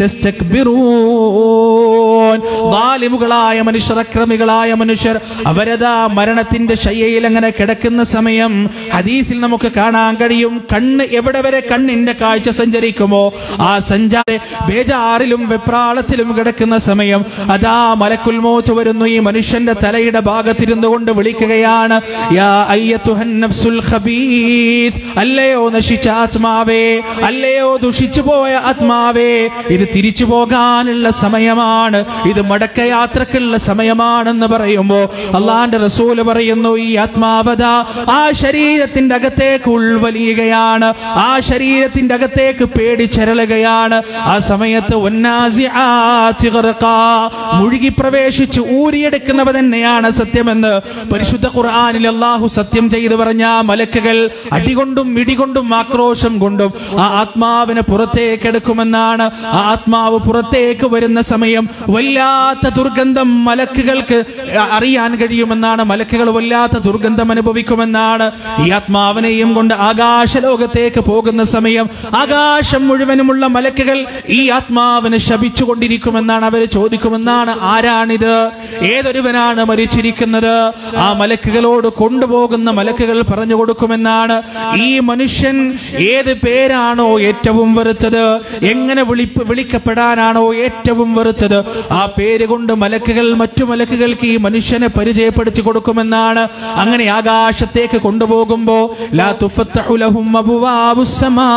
تستكبرون ظالമുകളായ മനുഷ്യർ അക്രമികളായ മനുഷ്യർ അവരതാ മരണത്തിന്റെ ശയ്യയിൽ അങ്ങനെ കിടക്കുന്ന സമയം ഹദീസിൽ നമുക്ക് കാണാൻ കഴിയും കണ്ണ് എവിടെ വരെ കണ്ണിന്റെ കാഴ്ച സഞ്ചരിക്കുമോ ആ സഞ്ചാര ബേജാറിലും വെപ്രാളത്തിലും കിടക്കുന്ന സമയം അതാ മലക്കുൽ മോച്ച് വരുന്നു ഈ മനുഷ്യന്റെ തലയുടെ ഭാഗത്തിരുന്നു കൊണ്ട് വിളിക്കുകയാണ് യാ അയ്യത്തുഹൻ നഫ്സുൽ ഖബീത് അല്ലയോ നശിച്ച ആത്മാവേ അല്ലയോ ദുഷിച്ചു പോയ ആത്മാവേ ഇത് തിരിച്ചു പോകാനുള്ള സമയമാണ് ഇത് മടക്കയാത്രക്കുള്ള സമയമാണെന്ന് പറയുമ്പോ അള്ളാന്റെ റസൂല് പറയുന്നു ഈ ആത്മാവത ആ ശരീരത്തിന്റെ അകത്തേക്ക് ഉൾവലിയുകയാണ് ആ ശരീരത്തിന്റെ അകത്തേക്ക് പേടിച്ചരളുകയാണ് ആ സമയത്ത് ഉന്നാസിആത്തി ഖർഖാ. മുഴുകി പ്രവേശിച്ച് ഊരിയെടുക്കുന്നവ തന്നെയാണ് സത്യമെന്ന് പരിശുദ്ധ ഖുർആനിൽ അള്ളാഹു സത്യം ചെയ്തു പറഞ്ഞ ആ മലക്കുകൾ അടികൊണ്ടും ഇടികൊണ്ടും ആക്രോശം കൊണ്ടും ആ ആത്മാവിനെ പുറത്തേക്ക് എടുക്കുമെന്നാണ് ആ ആത്മാവ് പുറത്തേക്ക് വരുന്ന സമയം വല്ലാത്ത ദുർഗന്ധം മലക്കുകൾക്ക് അറിയാൻ കഴിയുമെന്നാണ് മലക്കുകൾ വല്ലാത്ത ദുർഗന്ധം അനുഭവിക്കുമെന്നാണ് ഈ ആത്മാവിനെയും കൊണ്ട് ആകാശ ലോകത്തേക്ക് പോകുന്ന സമയം ആകാശം മുഴുവനുമുള്ള മലക്കുകൾ ഈ ആത്മാവിനെ ശപിച്ചുകൊണ്ടിരിക്കുമെന്നാണ് അവർ ചോദിക്കുമെന്നാണ് ആരാണിത് ഏതൊരുവനാണ് മരിച്ചിരിക്കുന്നത് ആ മലക്കുകളോട് കൊണ്ടുപോകുന്ന മലക്കുകൾ പറഞ്ഞു കൊടുക്കുമെന്നാണ് ഈ മനുഷ്യൻ ഏത് പേരാണോ ഏറ്റവും വെറുത്തത് എങ്ങനെ വിളിപ്പ് വിളിക്കപ്പെടാനാണോ ഏറ്റവും വെറുത്തത് ആ പേര് കൊണ്ട് മലക്കുകൾ മറ്റു മലക്കുകൾക്ക് ഈ മനുഷ്യനെ പരിചയപ്പെടുത്തി കൊടുക്കുമെന്നാണ് അങ്ങനെ ആകാശത്തേക്ക് കൊണ്ടുപോകുമ്പോ ലാ തുഫത്തഹു ലഹും അബ്വാബുസ് സമാ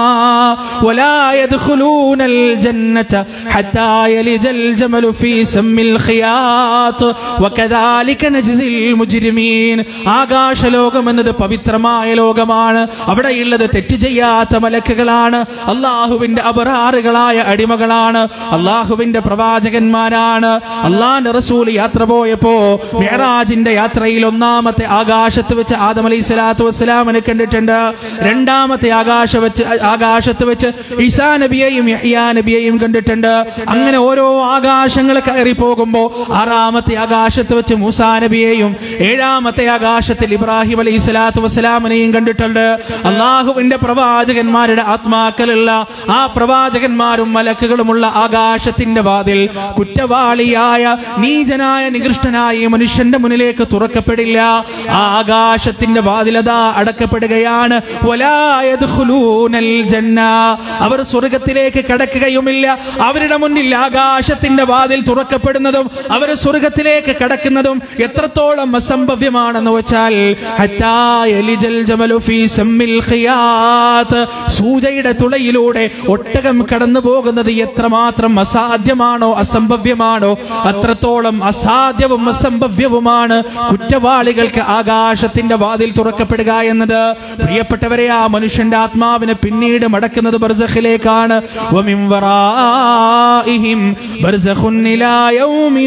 വലാ യദ്ഖുലൂനൽ ജന്നത ഹത്താ യലിജൽ ജമലു ഫീ സമ്മിൽ ഖിയാത്ത് വകദാലിക നജ്സിൽ മുജ്രിമീൻ ആകാശ ലോകം എന്നത് പവിത്രമായ ലോകമാണ് അവിടെയുള്ളത് തെറ്റ് ചെയ്യാത്ത മലക്കുകളാണ് അള്ളാഹുവിന്റെ അപറാറുകളായ അടിമകളാണ് അള്ളാഹുവിന്റെ പ്രവാചകന്മാരാണ് അള്ളാന്റെ റസൂൽ യാത്ര പോയപ്പോ മെഹറാജിന്റെ യാത്രയിൽ ഒന്നാമത്തെ ആകാശത്ത് വെച്ച് ആദം അലൈഹി സ്വലാത്തു വസ്സലാമിനെ കണ്ടിട്ടുണ്ട് രണ്ടാമത്തെ ആകാശ വെച്ച് ആകാശത്ത് വെച്ച് ഈസാ നബിയെയും യഹ്യാ നബിയെയും കണ്ടിട്ടുണ്ട് അങ്ങനെ ഓരോ ആകാശങ്ങൾ കയറി പോകുമ്പോ ആറാമത്തെ ആകാശത്ത് വെച്ച് മൂസാ നബിയെയും ഏഴാമത്തെ ആകാശത്തിൽ ഇബ്രാഹിം അലൈഹി സ്വലാത്തു വസ്സലാമിനെയും കണ്ടിട്ടുണ്ട് അള്ളാഹുവിന്റെ പ്രവാചകന്മാരുടെ ആത്മാക്കളുള്ള ആ പ്രവാചകന്മാരും മലക്കുകളുമുള്ള ആകാശത്തിന്റെ വാതിൽ കുറ്റവാളിയായ നീചനായ നികൃഷ്ടനായ ഈ മനുഷ്യന്റെ മുന്നിലേക്ക് തുറക്കപ്പെടില്ല ആ ആകാശത്തിന്റെ വാതിലതാ അടക്കപ്പെടുകയാണ് വലാ യദ്ഖുലൂനൽ ജന്ന അവർ സ്വർഗത്തിലേക്ക് കടക്കുകയുമില്ല അവരുടെ മുന്നിൽ ആകാശത്തിന്റെ വാതിൽ തുറക്കപ്പെടുന്നതും അവർ സ്വർഗത്തിലേക്ക് കടക്കുന്നതും എത്രത്തോളം അസംഭവ്യമാണെന്ന് വെച്ചാൽ ഹത്താ യലിജൽ ജമലു ഫീ സമ്മിൽ ഖിയാത്ത് സൂചയുടെ തുളയിലൂടെ ഒട്ടകം കടന്നു പോകുന്നത് എത്രമാത്രം അസാധ്യമാണോ അസംഭവ്യമാണോ അത്രത്തോളം അസാധ്യവും അസംഭവ്യവുമാണ് കുറ്റവാളികൾക്ക് ആകാശത്തിന്റെ വാതിൽ തുറക്കപ്പെടുക എന്നത് പ്രിയപ്പെട്ടവരെ ആ മനുഷ്യന്റെ ആത്മാവിനെ പിന്നീട് മടക്കുന്നത് ബർസഖിലേക്കാണ് വമിൻ വറാഇഹിം ബർസഖുൻ ഇലാ യൗമി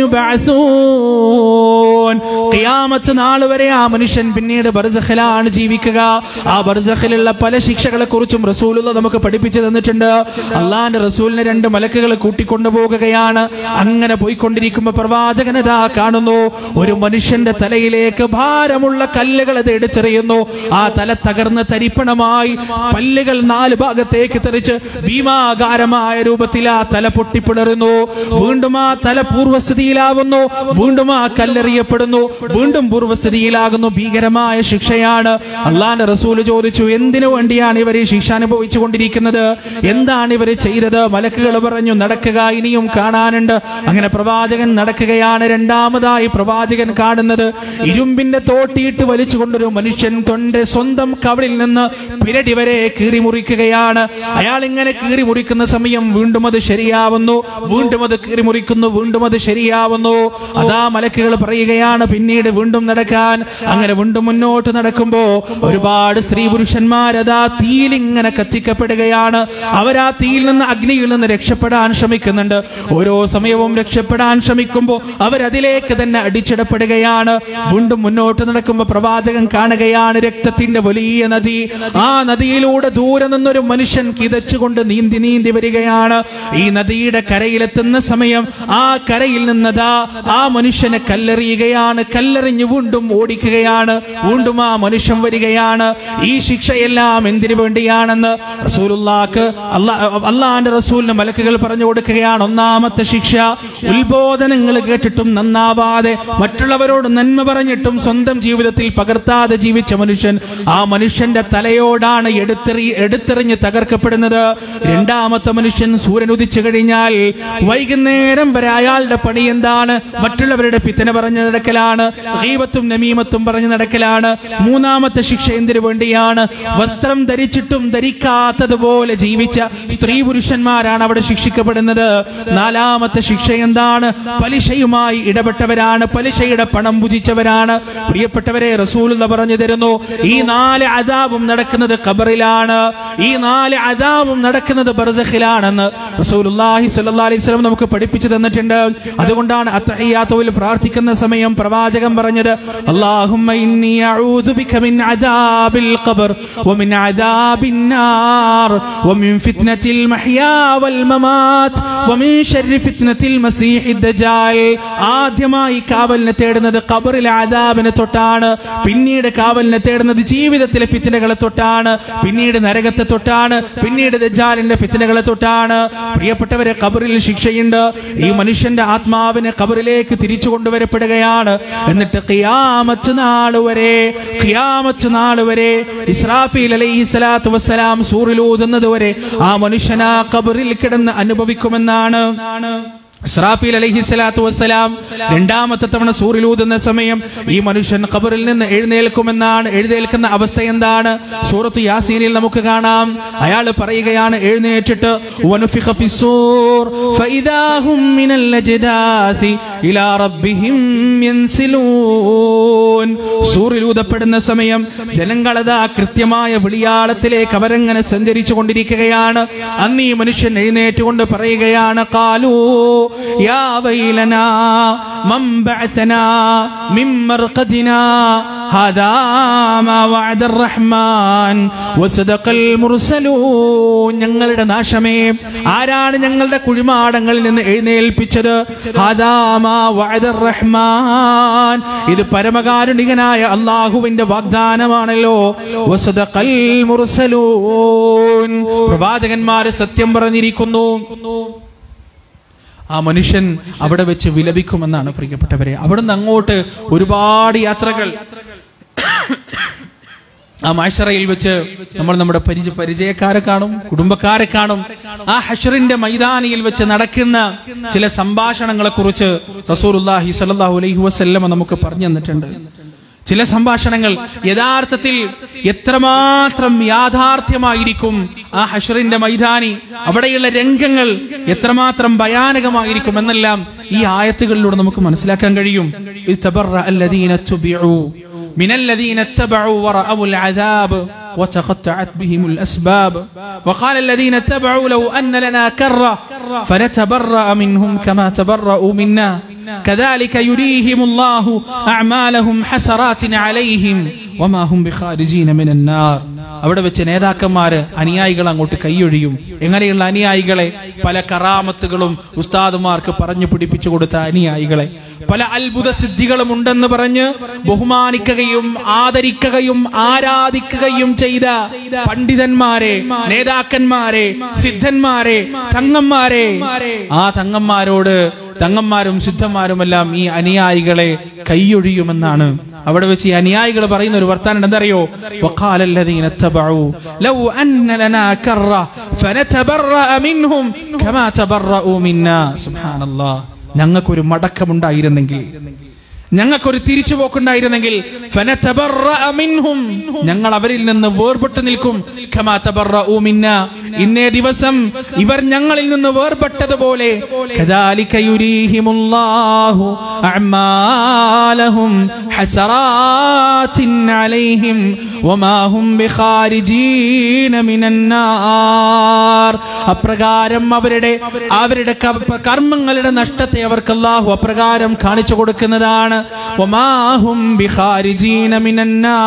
യുബഅസൂൻ ഖിയാമത്ത് നാൾ വരെ ആ മനുഷ്യൻ പിന്നീട് ബർസഖിലാണ് ജീവിക്കുക ആ ബർസഖിലുള്ള പല ശിക്ഷകളെ കുറിച്ചും റസൂലുള്ള നമുക്ക് പഠിപ്പിച്ചു തന്നിട്ടുണ്ട് അള്ളാന്റെ റസൂലിനെ രണ്ട് മലക്കുകൾ കൂട്ടിക്കൊണ്ടുപോകുകയാണ് അങ്ങനെ പോയിക്കൊണ്ടിരിക്കുമ്പോ പ്രവാചകനതാ കാണുന്നു ഒരു മനുഷ്യന്റെ തലയിലേക്ക് ഭാരമുള്ള കല്ലുകൾ അത് എടുത്തെറിയുന്നു ആ തല തകർന്ന് തരിപ്പണമായി പല്ലുകൾ നാല് ഭാഗത്തേക്ക് തെറിച്ച് ഭീമാകാരമായ രൂപത്തിൽ ആ തല പൊട്ടിപ്പിളറുന്നു വീണ്ടും ആ തല പൂർവ്വസ്ഥിതിയിലാവുന്നു വീണ്ടും ആ കല്ലെറിയപ്പെടുന്നു വീണ്ടും പൂർവ്വസ്ഥിതിയിലാകുന്നു ഭീകരമായ ശിക്ഷയാണ് അള്ളാന്റെ റസൂല് ചോദിച്ചു എന്തിനു വേണ്ടിയാണ് ഇവർ ഈ ശിക്ഷ അനുഭവിച്ചു കൊണ്ടിരിക്കുന്നത് എന്താണ് ഇവർ ചെയ്തത് മലക്കുകൾ പറഞ്ഞു നടക്കുക ഇനിയും കാണാനുണ്ട് അങ്ങനെ പ്രവാചകൻ നടക്കുകയാണ് രണ്ടാമതായി പ്രവാചകൻ കാണുന്നത് ഇരുമ്പിന്റെ തോട്ടിയിട്ട് വലിച്ചുകൊണ്ടൊരു മനുഷ്യൻ തൊണ്ട് സ്വന്തം കവളിൽ നിന്ന് പിരടി വരെ കീറി മുറിക്കുകയാണ് അയാൾ ഇങ്ങനെ കീറി മുറിക്കുന്ന സമയം വീണ്ടും അത് ശരിയാവുന്നു വീണ്ടും അത് കീറി മുറിക്കുന്നു വീണ്ടും അത് ശരിയാവുന്നു അതാ മലക്കുകൾ പറയുകയാണ് പിന്നീട് വീണ്ടും നടക്കാൻ അങ്ങനെ വീണ്ടും മുന്നോട്ട് നടക്കുമ്പോ ഒരുപാട് സ്ത്രീ പുരുഷന്മാരതാ തീയിലിങ്ങനെ കത്തിക്കപ്പെടുകയാണ് അവരാ തീയിൽ നിന്ന് അഗ്നിയിൽ നിന്ന് രക്ഷപ്പെടാൻ ശ്രമിക്കുന്നുണ്ട് ഓരോ സമയവും രക്ഷപ്പെടാൻ ശ്രമിക്കുമ്പോൾ അവരതിലേക്ക് തന്നെ അടിച്ചിടപ്പെടുകയാണ് വീണ്ടും മുന്നോട്ട് നടക്കുമ്പോൾ പ്രവാചകൻ കാണുകയാണ് രക്തത്തിന്റെ വലിയ നദി ആ നദിയിലൂടെ ദൂരെ നിന്നൊരു മനുഷ്യൻ കിതച്ചുകൊണ്ട് നീന്തി നീന്തി വരികയാണ് ഈ നദിയുടെ കരയിലെത്തുന്ന സമയം ആ കരയിൽ നിന്നതാ ആ മനുഷ്യനെ കല്ലെറിയുകയാണ് കല്ലെറിഞ്ഞ് വീണ്ടും ഓടിക്കുകയാണ് വീണ്ടും ആ മനുഷ്യൻ വരികയാണ് ഈ ശിക്ഷയെല്ലാം എന്തിനു വേണ്ടിയാണെന്ന് റസൂലുള്ളാക്ക് അല്ലാ അള്ളാന്റെ റസൂലിന് മലക്കുകൾ പറഞ്ഞു കൊടുക്കുകയാണ് ഒന്നാമത്തെ ശിക്ഷ ഉത്ബോധനങ്ങൾ കേട്ടിട്ടും നന്നാവാതെ മറ്റുള്ളവരോട് നന്മ പറഞ്ഞിട്ടും സ്വന്തം ജീവിതത്തിൽ പകർത്താതെ ജീവിച്ച മനുഷ്യൻ ആ മനുഷ്യന്റെ തലയോടാണ് എടുത്തെറി എടുത്തെറിഞ്ഞ് തകർക്കപ്പെടുന്നത് രണ്ടാമത്തെ മനുഷ്യൻ സൂര്യൻ ഉദിച്ചു കഴിഞ്ഞാൽ വൈകുന്നേരം വരെ അയാളുടെ പണി എന്താണ് മറ്റുള്ളവരുടെ ഫിത്തന പറഞ്ഞു നടക്കലാണ് ഗീബത്തും നമീമത്തും പറഞ്ഞു നടക്കലാണ് മൂന്നാമത്തെ ശിക്ഷ എന്തിനു വേണ്ടിയാണ് വസ്ത്രം ധരിച്ചിട്ടും ധരിക്കാത്തതുപോലെ ജീവിച്ച സ്ത്രീ പുരുഷന്മാരാണ് അവിടെ ശിക്ഷിക്കപ്പെടുന്നത് നാലാമത്തെ ശിക്ഷ എന്താണ് പലിശയുമായി ഇടപെട്ടവരാണ് പലിശയുടെ പണം ഭുജിച്ചവരാണ് പ്രിയപ്പെട്ടവരെ റസൂൽ പറഞ്ഞു തരുന്നു ഈ നാല് അതാവും നടക്കുന്നത് ഖബറിലാണ് ഈ നാല് അതാവും നടക്കുന്നത് ബർസഖിലാണെന്ന് റസൂലുള്ളാഹി സ്വല്ലല്ലാഹി അലൈഹി വസല്ലം നമുക്ക് പഠിപ്പിച്ചു തന്നിട്ടുണ്ട് അതുകൊണ്ടാണ് അത്തഹിയാത്തുവിൽ പ്രാർത്ഥിക്കുന്ന സമയം പ്രവാചകൻ പറഞ്ഞത് അല്ലാഹുമ്മ ഇന്നി അഊദു ബിക മിൻ അദാബിൽ ഖബർ വമിൻ അദാബിൻ നാർ വമിൻ ഫിത്നത്തിൽ മഹ്യാ വൽ മമാത് വമിൻ ശർരി ഫിത്നത്തിൽ മസീഹി ദജാൽ ആദ്യമായി കാവലിനെ തേടുന്നത് ഖബറിലെ അദാബിനെ തൊട്ടാണ് പിന്നീട് കാവലിനെ തേടുന്നത് ജീവിതത്തിലെ ഫിത്നകളെ തൊട്ടാണ് പിന്നീട് നരകത്തെ തൊട്ടാണ് പിന്നീട് ദജാലിന്റെ ഫിത്നകളെ തൊട്ടാണ് പ്രിയപ്പെട്ടവരെ ഖബറിൽ ശിക്ഷയുണ്ട് ഈ മനുഷ്യന്റെ ആത്മാവിനെ ഖബറിലേക്ക് തിരിച്ചു കൊണ്ടുവരപ്പെടുകയാണ് എന്നിട്ട് ഖിയാമത്ത് നാൾ വരെ ഖിയാമത്ത് നാൾ വരെ ഇസ്രാഫീൽ അലൈഹി സ്വലാത്തു വസ്സലാം സൂറിലൂതുന്നത് വരെ ആ മനുഷ്യൻ ആ കബറിൽ കിടന്ന് അനുഭവിക്കുമെന്നാണ് ഇസ്രാഫീൽ അലൈഹി സ്വലാത്തു വസ്സലാം രണ്ടാമത്തെ തവണ സൂറിലൂതുന്ന സമയം ഈ മനുഷ്യൻ ഖബറിൽ നിന്ന് എഴുന്നേൽക്കുമെന്നാണ് എഴുന്നേൽക്കുന്ന അവസ്ഥ എന്താണ് സൂറത്ത് യാസീനിൽ നമുക്ക് കാണാം അയാൾ പറയുകയാണ് എഴുന്നേറ്റിട്ട് വനുഫിഖ ഫിസ്സൂർ ഫഇദാ ഹും മിനൽ അജ്ദാഥി ഇലാ റബ്ബിഹിം യൻസിലൂൻ സൂറിലൂതപ്പെടുന്ന സമയം ജനങ്ങളതാ കൃത്യമായ വിളിയാളത്തിലേക്ക് അവരങ്ങനെ സഞ്ചരിച്ചു കൊണ്ടിരിക്കുകയാണ് അന്ന് ഈ മനുഷ്യൻ എഴുന്നേറ്റുകൊണ്ട് പറയുകയാണ് കാലൂ يا ويلنا من بعثنا من مرقدنا هذا ما وعد الرحمن وصدق المرسلون ഞങ്ങളുടെ നാശമേ ആരാണ് ഞങ്ങളുടെ കുഴിമാടങ്ങളിൽ നിന്ന് എഴുന്നേൽപ്പിച്ചത് هذا ما وعد الرحمن ഇത് പരമകാരുണികനായ അള്ളാഹുവിന്റെ വാഗ്ദാനമാണല്ലോ وصدق المرسلون പ്രവാചകന്മാര് സത്യം പറഞ്ഞിരിക്കുന്നു ആ മനുഷ്യൻ അവിടെ വെച്ച് വിലപിക്കുമെന്നാണ് പ്രിയപ്പെട്ടവരെ അവിടുന്ന് അങ്ങോട്ട് ഒരുപാട് യാത്രകൾ ആ മാഷറയിൽ വെച്ച് നമ്മൾ നമ്മുടെ പരിച പരിചയക്കാരെ കാണും കുടുംബക്കാരെ കാണും ആ ഹഷറിന്റെ മൈതാനിയിൽ വെച്ച് നടക്കുന്ന ചില സംഭാഷണങ്ങളെ കുറിച്ച് റസൂലുല്ലാഹി സല്ലല്ലാഹു അലൈഹി വസല്ലമ നമുക്ക് പറഞ്ഞു തന്നിട്ടുണ്ട് ചില സംഭാഷണങ്ങൾ യഥാർത്ഥത്തിൽ എത്രമാത്രം യാഥാർത്ഥ്യമായിരിക്കും ആ ഹഷറിന്റെ മൈതാനി അവിടെയുള്ള രംഗങ്ങൾ എത്രമാത്രം ഭയാനകമായിരിക്കും എന്നെല്ലാം ഈ ആയത്തുകളിലൂടെ നമുക്ക് മനസ്സിലാക്കാൻ കഴിയും ഇസ്തബറ അല്ലദീന തുബിഉ من الذين اتبعوا ورأوا العذاب وتقطعت بهم الأسباب وقال الذين اتبعوا لو أن لنا كرة فنتبرأ منهم كما تبرأوا منا كذلك يريهم الله أعمالهم حسرات عليهم وما هم بخارجين من النار അവിടെ വെച്ച് നേതാക്കന്മാര് അനുയായികൾ അങ്ങോട്ട് കൈയൊഴിയും എങ്ങനെയുള്ള അനുയായികളെ പല കറാമത്തുകളും ഉസ്താദുമാർക്ക് പറഞ്ഞു പിടിപ്പിച്ചു കൊടുത്ത അനുയായികളെ പല അത്ഭുത സിദ്ധികളും ഉണ്ടെന്ന് പറഞ്ഞ് ബഹുമാനിക്കുകയും ആദരിക്കുകയും ആരാധിക്കുകയും ചെയ്ത പണ്ഡിതന്മാരെ നേതാക്കന്മാരെ സിദ്ധന്മാരെ തങ്ങന്മാരെ ആ തങ്ങന്മാരോട് തങ്ങന്മാരും സിദ്ധന്മാരുമെല്ലാം ഈ അനുയായികളെ കൈയൊഴിയുമെന്നാണ് അവിടെ വെച്ച് ഈ അനുയായികൾ പറയുന്ന ഒരു വർത്താനം എന്തറിയോ വഖാലല്ലദീന തബഉ ലൗ അന്ന ലനാ കറ ഫനതബറഅ മിൻഹും കമാ തബറഉ മിന്നാ സുബ്ഹാനല്ലാഹ് ഞങ്ങൾക്കൊരു മടക്കമുണ്ടായിരുന്നെങ്കിൽ ഞങ്ങൾക്കൊരു തിരിച്ചുപോക്കുണ്ടായിരുന്നെങ്കിൽ ഫനതബറഅ മിൻഹും ഞങ്ങൾ അവരിൽ നിന്ന് വേർപെട്ട് നിൽക്കും കമാ തബറഉ മിന്നാ ഇന്നേ ദിവസം ഇവർ ഞങ്ങളിൽ നിന്ന് വേർപെട്ടതുപോലെ കദാലിക യുരീഹിമുല്ലാഹു അഅമാലഹും ഹസറാത്തിൻ അലൈഹിം വമാ ഹും ബിഖാരിജീന മിനൻ നാർ അപ്രകാരം അവരുടെ അവരുടെ ക- കർമ്മങ്ങളുടെ നഷ്ടത്തെ അവർക്ക് അല്ലാഹു അപ്രകാരം കാണിച്ചു കൊടുക്കുന്നതാണ് വമാ ഹും ബിഖാരിജീന മിനൻ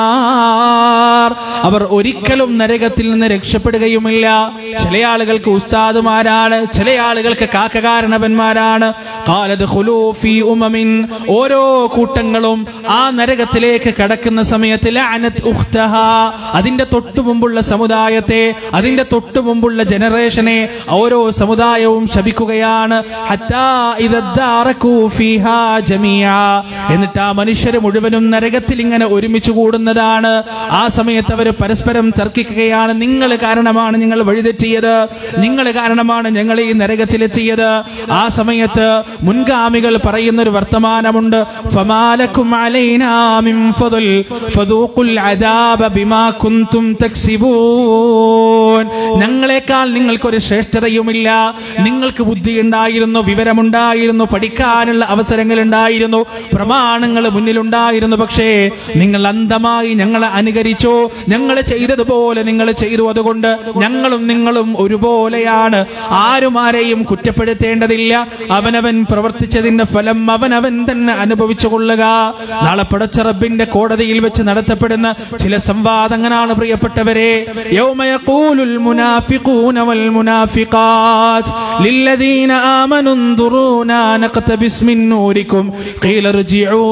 നാർ അവർ ഒരിക്കലും നരകത്തിൽ നിന്ന് രക്ഷപ്പെടുകയുമില്ല ചില ആളുകൾക്ക് ഉസ്താദുമാരാണ് ചില ആളുകൾക്ക് കാക്കകാരണവന്മാരാണ് ഖാലദ് ഖുലൂഫി ഉമമിൻ ഓരോ കൂട്ടങ്ങളും ആ നരകത്തിലേക്ക് കടക്കുന്ന സമയത്ത് ലഅനത് ഉഖ്തഹ അതിന്റെ തൊട്ടു മുമ്പുള്ള സമുദായത്തെ അതിന്റെ തൊട്ടു മുമ്പുള്ള ജനറേഷനെ ഓരോ സമുദായവും ശപിക്കുകയാണ് ഹത്താ ഇദദ്ദാറകൂ ഫീഹാ ജമീഅ എന്നിട്ട് ആ മനുഷ്യര് മുഴുവനും നരകത്തിൽ ഇങ്ങനെ ഒരുമിച്ച് കൂടുന്നതാണ് ആ സമയത്ത് അവർ പരസ്പരം തർക്കിക്കുകയാണ് നിങ്ങൾ കാരണമാണ് ഞങ്ങൾ വഴിതെറ്റിയത് നിങ്ങൾ കാരണമാണ് ഞങ്ങൾ ഈ നരകത്തിലെത്തിയത് ആ സമയത്ത് മുൻഗാമികൾ പറയുന്ന ഒരു വർത്തമാനമുണ്ട് ഫമാലക്കും അലൈനാ മിൻ ഫദൽ ഫദൂഖുൽ അദാബ ബിമാ കുൻതും തക്സിബൂൻ ഞങ്ങളെക്കാൾ നിങ്ങൾക്കൊരു ശ്രേഷ്ഠതയുമില്ല നിങ്ങൾക്ക് ബുദ്ധിയുണ്ടായിരുന്നു വിവരമുണ്ടായിരുന്നു പഠിക്കാനുള്ള അവസരങ്ങൾ ഉണ്ടായിരുന്നു പ്രമാണങ്ങൾ മുന്നിലുണ്ടായിരുന്നു പക്ഷേ നിങ്ങൾ അന്ധമായി ഞങ്ങളെ അനുകരിച്ചു ഞങ്ങൾ ചെയ്തതുപോലെ നിങ്ങൾ ചെയ്തു അതുകൊണ്ട് ഞങ്ങളും നിങ്ങളും ഒരുപോലെയാണ് ആരും ആരെയും കുറ്റപ്പെടുത്തേണ്ടതില്ല അവനവൻ പ്രവർത്തിച്ചതിന്റെ ഫലം അവനവൻ തന്നെ അനുഭവിച്ചു കൊള്ളുക നാളെ പടച്ചറബിന്റെ കോടതിയിൽ വെച്ച് നടത്തപ്പെടുന്ന ചില സംവാദങ്ങളാണ് പ്രിയപ്പെട്ടവരെ يوم يقول المنافقون والمنافقات للذين آمنوا انظرونا نقتبس من نوركم قيل ارجعوا ارجعوا